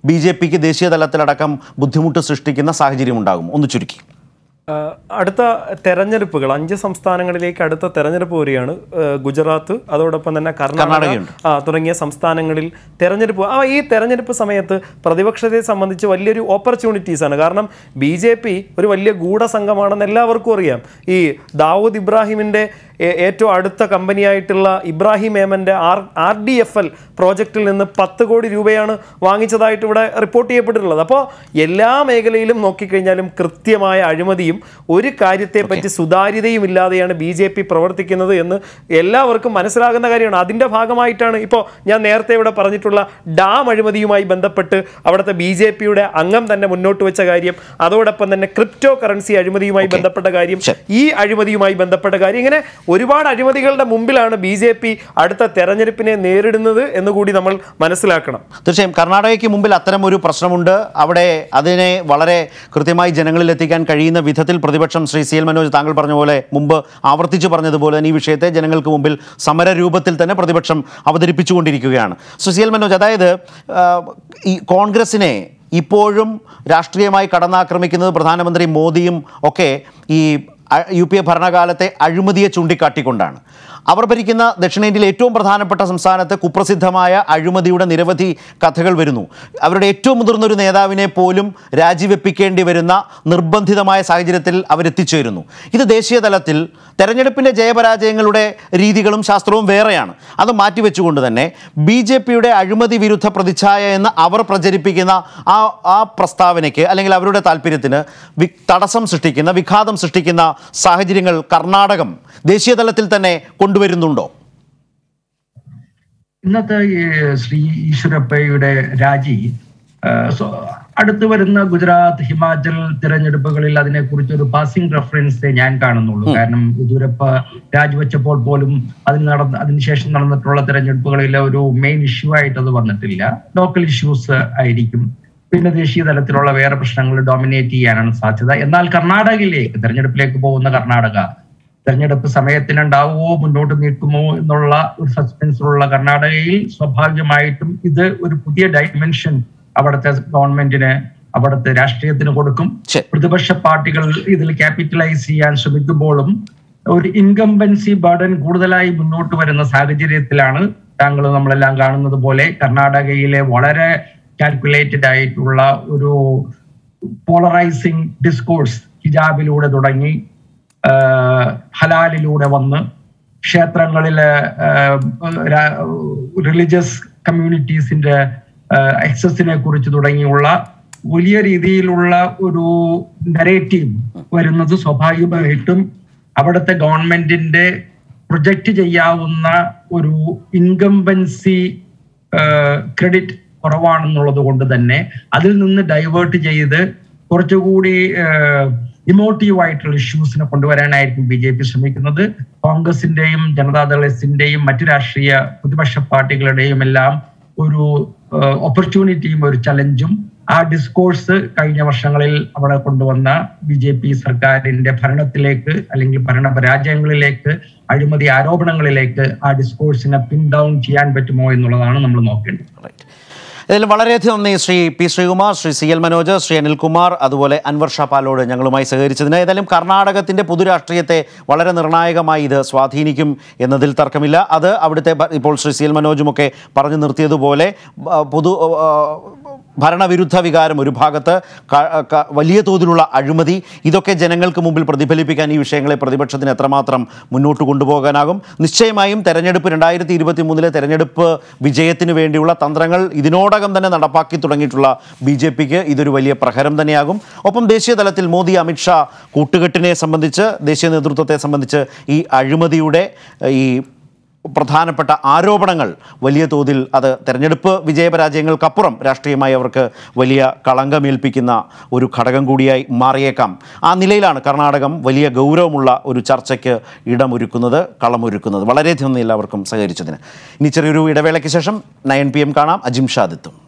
[SPEAKER 1] ബി ജെ പിക്ക് ദേശീയ തലത്തിലടക്കം ബുദ്ധിമുട്ട് സൃഷ്ടിക്കുന്ന സാഹചര്യം ഉണ്ടാകും ഒന്ന് ചുരുക്കി
[SPEAKER 5] ആ, അടുത്ത തെരഞ്ഞെടുപ്പുകൾ അഞ്ച് സംസ്ഥാനങ്ങളിലേക്ക് അടുത്ത തെരഞ്ഞെടുപ്പ് വരികയാണ് ആ, ഗുജറാത്ത് അതോടൊപ്പം തന്നെ കർണാടക
[SPEAKER 1] കർണാടകയുണ്ട്.
[SPEAKER 5] ആ തുടങ്ങിയ സംസ്ഥാനങ്ങളിൽ തെരഞ്ഞെടുപ്പ് ആ ഈ തെരഞ്ഞെടുപ്പ് സമയത്ത് പ്രതിപക്ഷത്തെ സംബന്ധിച്ച് വലിയൊരു ഓപ്പർച്യൂണിറ്റീസ് ആണ് കാരണം ബി ജെ പി ഒരു വലിയ ഗൂഢസംഘമാണെന്ന് എല്ലാവർക്കും അറിയാം ഈ ദാവൂദ് ഇബ്രാഹിമിന്റെ ഏ- ഏറ്റവും അടുത്ത കമ്പനിയായിട്ടുള്ള ഇബ്രാഹിം ഏമന്റെ R R D F L പ്രോജക്റ്റിൽ നിന്ന് പത്ത് കോടി രൂപയാണ് വാങ്ങിച്ചതായിട്ട് ഇവിടെ റിപ്പോർട്ട് ചെയ്യപ്പെട്ടിട്ടുള്ളത് അപ്പോൾ എല്ലാ മേഖലയിലും നോക്കിക്കഴിഞ്ഞാലും കൃത്യമായ അഴിമതിയും ഒരു കാര്യത്തെ പറ്റി സുതാര്യതയും ഇല്ലാതെയാണ് ബി ജെ പി പ്രവർത്തിക്കുന്നത് എന്ന് എല്ലാവർക്കും മനസ്സിലാകുന്ന കാര്യമാണ് അതിൻ്റെ ഭാഗമായിട്ടാണ് ഇപ്പോൾ ഞാൻ നേരത്തെ ഇവിടെ പറഞ്ഞിട്ടുള്ള ഡാം അഴിമതിയുമായി ബന്ധപ്പെട്ട് അവിടുത്തെ ബി ജെ പിയുടെ അംഗം തന്നെ മുന്നോട്ട് വെച്ച കാര്യം അതോടൊപ്പം തന്നെ ക്രിപ്റ്റോ കറൻസി അഴിമതിയുമായി ബന്ധപ്പെട്ട കാര്യം
[SPEAKER 1] ശരി.
[SPEAKER 5] ഈ അഴിമതിയുമായി ബന്ധപ്പെട്ട കാര്യം ഇങ്ങനെ ഒരുപാട് അഴിമതികളുടെ മുമ്പിലാണ് ബി ജെ പി അടുത്ത തെരഞ്ഞെടുപ്പിനെ നേരിടുന്നത് എന്നുകൂടി നമ്മൾ മനസ്സിലാക്കണം
[SPEAKER 1] തീർച്ചയായും കർണാടകയ്ക്ക് മുമ്പിൽ അത്തരം ഒരു പ്രശ്നമുണ്ട് അവിടെ അതിനെ വളരെ കൃത്യമായി ജനങ്ങളിൽ എത്തിക്കാൻ കഴിയുന്ന വിധത്തിൽ പ്രതിപക്ഷം ശ്രീ സി എൽ മനോജ് താങ്കൾ പറഞ്ഞ പോലെ മുമ്പ് ആവർത്തിച്ചു പറഞ്ഞതുപോലെ തന്നെ ഈ വിഷയത്തെ ജനങ്ങൾക്ക് മുമ്പിൽ സമര രൂപത്തിൽ തന്നെ പ്രതിപക്ഷം അവതരിപ്പിച്ചുകൊണ്ടിരിക്കുകയാണ് ശ്രീ സി എൽ മനോജ് അതായത് ആ, ഈ കോൺഗ്രസിനെ ഇപ്പോഴും രാഷ്ട്രീയമായി കടന്നാക്രമിക്കുന്നത് പ്രധാനമന്ത്രി മോദിയും ഒക്കെ ഈ അ- യു പി എ ഭരണകാലത്തെ അഴിമതിയെ ചൂണ്ടിക്കാട്ടിക്കൊണ്ടാണ് അവർ ഭരിക്കുന്ന ദക്ഷിണേന്ത്യയിലെ ഏറ്റവും പ്രധാനപ്പെട്ട സംസ്ഥാനത്ത് കുപ്രസിദ്ധമായ അഴിമതിയുടെ നിരവധി കഥകൾ വരുന്നു അവരുടെ ഏറ്റവും മുതിർന്ന ഒരു നേതാവിനെ പോലും രാജിവെപ്പിക്കേണ്ടി വരുന്ന നിർബന്ധിതമായ സാഹചര്യത്തിൽ അവരെത്തിച്ചേരുന്നു ഇത് ദേശീയ തലത്തിൽ തെരഞ്ഞെടുപ്പിൻ്റെ ജയപരാജയങ്ങളുടെ രീതികളും ശാസ്ത്രവും വേറെയാണ് അത് മാറ്റിവെച്ചുകൊണ്ട് തന്നെ ബി ജെ പിയുടെ അഴിമതി വിരുദ്ധ പ്രതിച്ഛായ എന്ന് അവർ പ്രചരിപ്പിക്കുന്ന ആ ആ പ്രസ്താവനയ്ക്ക് അല്ലെങ്കിൽ അവരുടെ താല്പര്യത്തിന് വി തടസ്സം സൃഷ്ടിക്കുന്ന വിഘാതം സൃഷ്ടിക്കുന്ന സാഹചര്യങ്ങൾ കർണാടകം ദേശീയ തലത്തിൽ തന്നെ കൊണ്ടുവരുന്നുണ്ടോ
[SPEAKER 4] ഇന്നത്തെ ഈ ശ്രീ ഈശ്വരപ്പയുടെ രാജി ആ, സ്വ- അടുത്ത് വരുന്ന ഗുജറാത്ത് ഹിമാചൽ തിരഞ്ഞെടുപ്പുകളിൽ അതിനെക്കുറിച്ച് ഒരു പാസിംഗ് റെഫറൻസ് ഞാൻ കാണുന്നുള്ളൂ കാരണം യെദ്യൂരപ്പ രാജിവെച്ചപ്പോൾ പോലും അതിന് നടന്ന അതിനുശേഷം നടന്നിട്ടുള്ള തിരഞ്ഞെടുപ്പുകളിലെ ഒരു മെയിൻ ഇഷ്യൂ ആയിട്ട് അത് വന്നിട്ടില്ല ലോക്കൽ ഇഷ്യൂസ് ആയിരിക്കും പിന്നെ ദേശീയ തലത്തിലുള്ള വേറെ പ്രശ്നങ്ങൾ ഡോമിനേറ്റ് ചെയ്യാനാണ് സാധ്യത എന്നാൽ കർണാടകയിലേക്ക് തെരഞ്ഞെടുപ്പിലേക്ക് പോകുന്ന കർണാടക തെരഞ്ഞെടുപ്പ് സമയത്തിനുണ്ടാവുമോ മുന്നോട്ട് നീക്കുമോ എന്നുള്ള ഒരു സസ്പെൻസിലുള്ള കർണാടകയിൽ സ്വാഭാവികമായിട്ടും ഇത് ഒരു പുതിയ ഡയമെൻഷൻ അവിടുത്തെ ഗവൺമെന്റിന് അവിടുത്തെ രാഷ്ട്രീയത്തിന് കൊടുക്കും
[SPEAKER 1] ശരി.
[SPEAKER 4] പ്രതിപക്ഷ പാർട്ടികൾ ഇതിൽ ക്യാപിറ്റലൈസ് ചെയ്യാൻ ശ്രമിക്കുമ്പോഴും ഒരു ഇൻകംബൻസി ബർഡൻ കൂടുതലായി മുന്നോട്ട് വരുന്ന സാഹചര്യത്തിലാണ് താങ്കൾ നമ്മളെല്ലാം കാണുന്നത് പോലെ കർണാടകയിലെ വളരെ കാൽക്കുലേറ്റഡ് ആയിട്ടുള്ള ഒരു പോളറൈസിങ് ഡിസ്കോഴ്സ് ഹിജാബിലൂടെ തുടങ്ങി ആഹ് ഹലാലിലൂടെ വന്ന് ക്ഷേത്രങ്ങളിലെ റിലീജിയസ് കമ്മ്യൂണിറ്റീസിന്റെ എക്സസിനെ കുറിച്ച് തുടങ്ങിയുള്ള വലിയ രീതിയിലുള്ള ഒരു നരേറ്റീവ് വരുന്നത് സ്വാഭാവികമായിട്ടും അവിടുത്തെ ഗവൺമെന്റിന്റെ പ്രൊജക്റ്റ് ചെയ്യാവുന്ന ഒരു ഇൻകംബൻസി ക്രെഡിറ്റ് കുറവാണെന്നുള്ളത് കൊണ്ട് തന്നെ അതിൽ നിന്ന് ഡൈവേർട്ട് ചെയ്ത് കുറച്ചുകൂടി ഇമോട്ടീവ് ആയിട്ടുള്ള ഇഷ്യൂസിനെ കൊണ്ടുവരാനായിരിക്കും ബി ജെ പി ശ്രമിക്കുന്നത് കോൺഗ്രസിന്റെയും ജനതാദളത്തിന്റെയും മറ്റു രാഷ്ട്രീയ പ്രതിപക്ഷ പാർട്ടികളുടെയും എല്ലാം ഒരു ഓപ്പർച്യൂണിറ്റിയും ഒരു ചലഞ്ചും ആ ഡിസ്കോഴ്സ് കഴിഞ്ഞ വർഷങ്ങളിൽ അവിടെ കൊണ്ടുവന്ന ബി ജെ പി സർക്കാരിന്റെ ഭരണത്തിലേക്ക് അല്ലെങ്കിൽ ഭരണ പരാജയങ്ങളിലേക്ക് അഴിമതി ആരോപണങ്ങളിലേക്ക് ആ ഡിസ്കോഴ്സിനെ പിൻ ഡൗൺ ചെയ്യാൻ പറ്റുമോ എന്നുള്ളതാണ് നമ്മൾ നോക്കേണ്ടത്
[SPEAKER 1] റൈറ്റ് ഇതിൽ വളരെയധികം നന്ദി Shri P Sreekumar Shri C L Manoj Shri Anilkumar അതുപോലെ അൻവർ ഷാ പാലോട് ഞങ്ങളുമായി സഹകരിച്ചതിന് ഏതായാലും കർണാടകത്തിൻ്റെ പൊതുരാഷ്ട്രീയത്തെ വളരെ നിർണായകമായി ഇത് സ്വാധീനിക്കും എന്നതിൽ തർക്കമില്ല അത് അവിടുത്തെ ഭ- ഇപ്പോൾ ശ്രീ സി എൽ മനോജുമൊക്കെ പറഞ്ഞു നിർത്തിയതുപോലെ ആ, പൊതു ആ, ഭരണവിരുദ്ധ വികാരം ഒരു ഭാഗത്ത് ക- ക- വലിയ തോതിലുള്ള അഴിമതി ഇതൊക്കെ ജനങ്ങൾക്ക് മുമ്പിൽ പ്രതിഫലിപ്പിക്കാൻ ഈ വിഷയങ്ങളെ പ്രതിപക്ഷത്തിന് എത്രമാത്രം മുന്നോട്ട് കൊണ്ടുപോകാനാകും നിശ്ചയമായും തെരഞ്ഞെടുപ്പ് രണ്ടായിരത്തി ഇരുപത്തി മൂന്നിലെ തെരഞ്ഞെടുപ്പ് വിജയത്തിന് വേണ്ടിയുള്ള തന്ത്രങ്ങൾ ഇതിനോടകം തന്നെ നടപ്പാക്കി തുടങ്ങിയിട്ടുള്ള ബി ജെ പിക്ക് ഇതൊരു വലിയ പ്രഹരം തന്നെയാകും ഒപ്പം ദേശീയ തലത്തിൽ മോദി അമിത്ഷാ കൂട്ടുകെട്ടിനെ സംബന്ധിച്ച് ദേശീയ നേതൃത്വത്തെ സംബന്ധിച്ച് ഈ അഴിമതിയുടെ ഈ പ്രധാനപ്പെട്ട ആരോപണങ്ങൾ വലിയ തോതിൽ അത് തെരഞ്ഞെടുപ്പ് വിജയപരാജയങ്ങൾക്കപ്പുറം രാഷ്ട്രീയമായി അവർക്ക് വലിയ കളങ്കമേൽപ്പിക്കുന്ന ഒരു ഘടകം കൂടിയായി മാറിയേക്കാം ആ നിലയിലാണ് കർണാടകം വലിയ ഗൗരവമുള്ള ഒരു ചർച്ചയ്ക്ക് ഇടമൊരുക്കുന്നത് കളമൊരുക്കുന്നത് വളരെയധികം നന്ദി എല്ലാവർക്കും സഹകരിച്ചതിന് ഇനി ചെറിയൊരു ഇടവേളയ്ക്ക് ശേഷം നയൻ പി എം കാണാം അജിം ഷാദിത്തും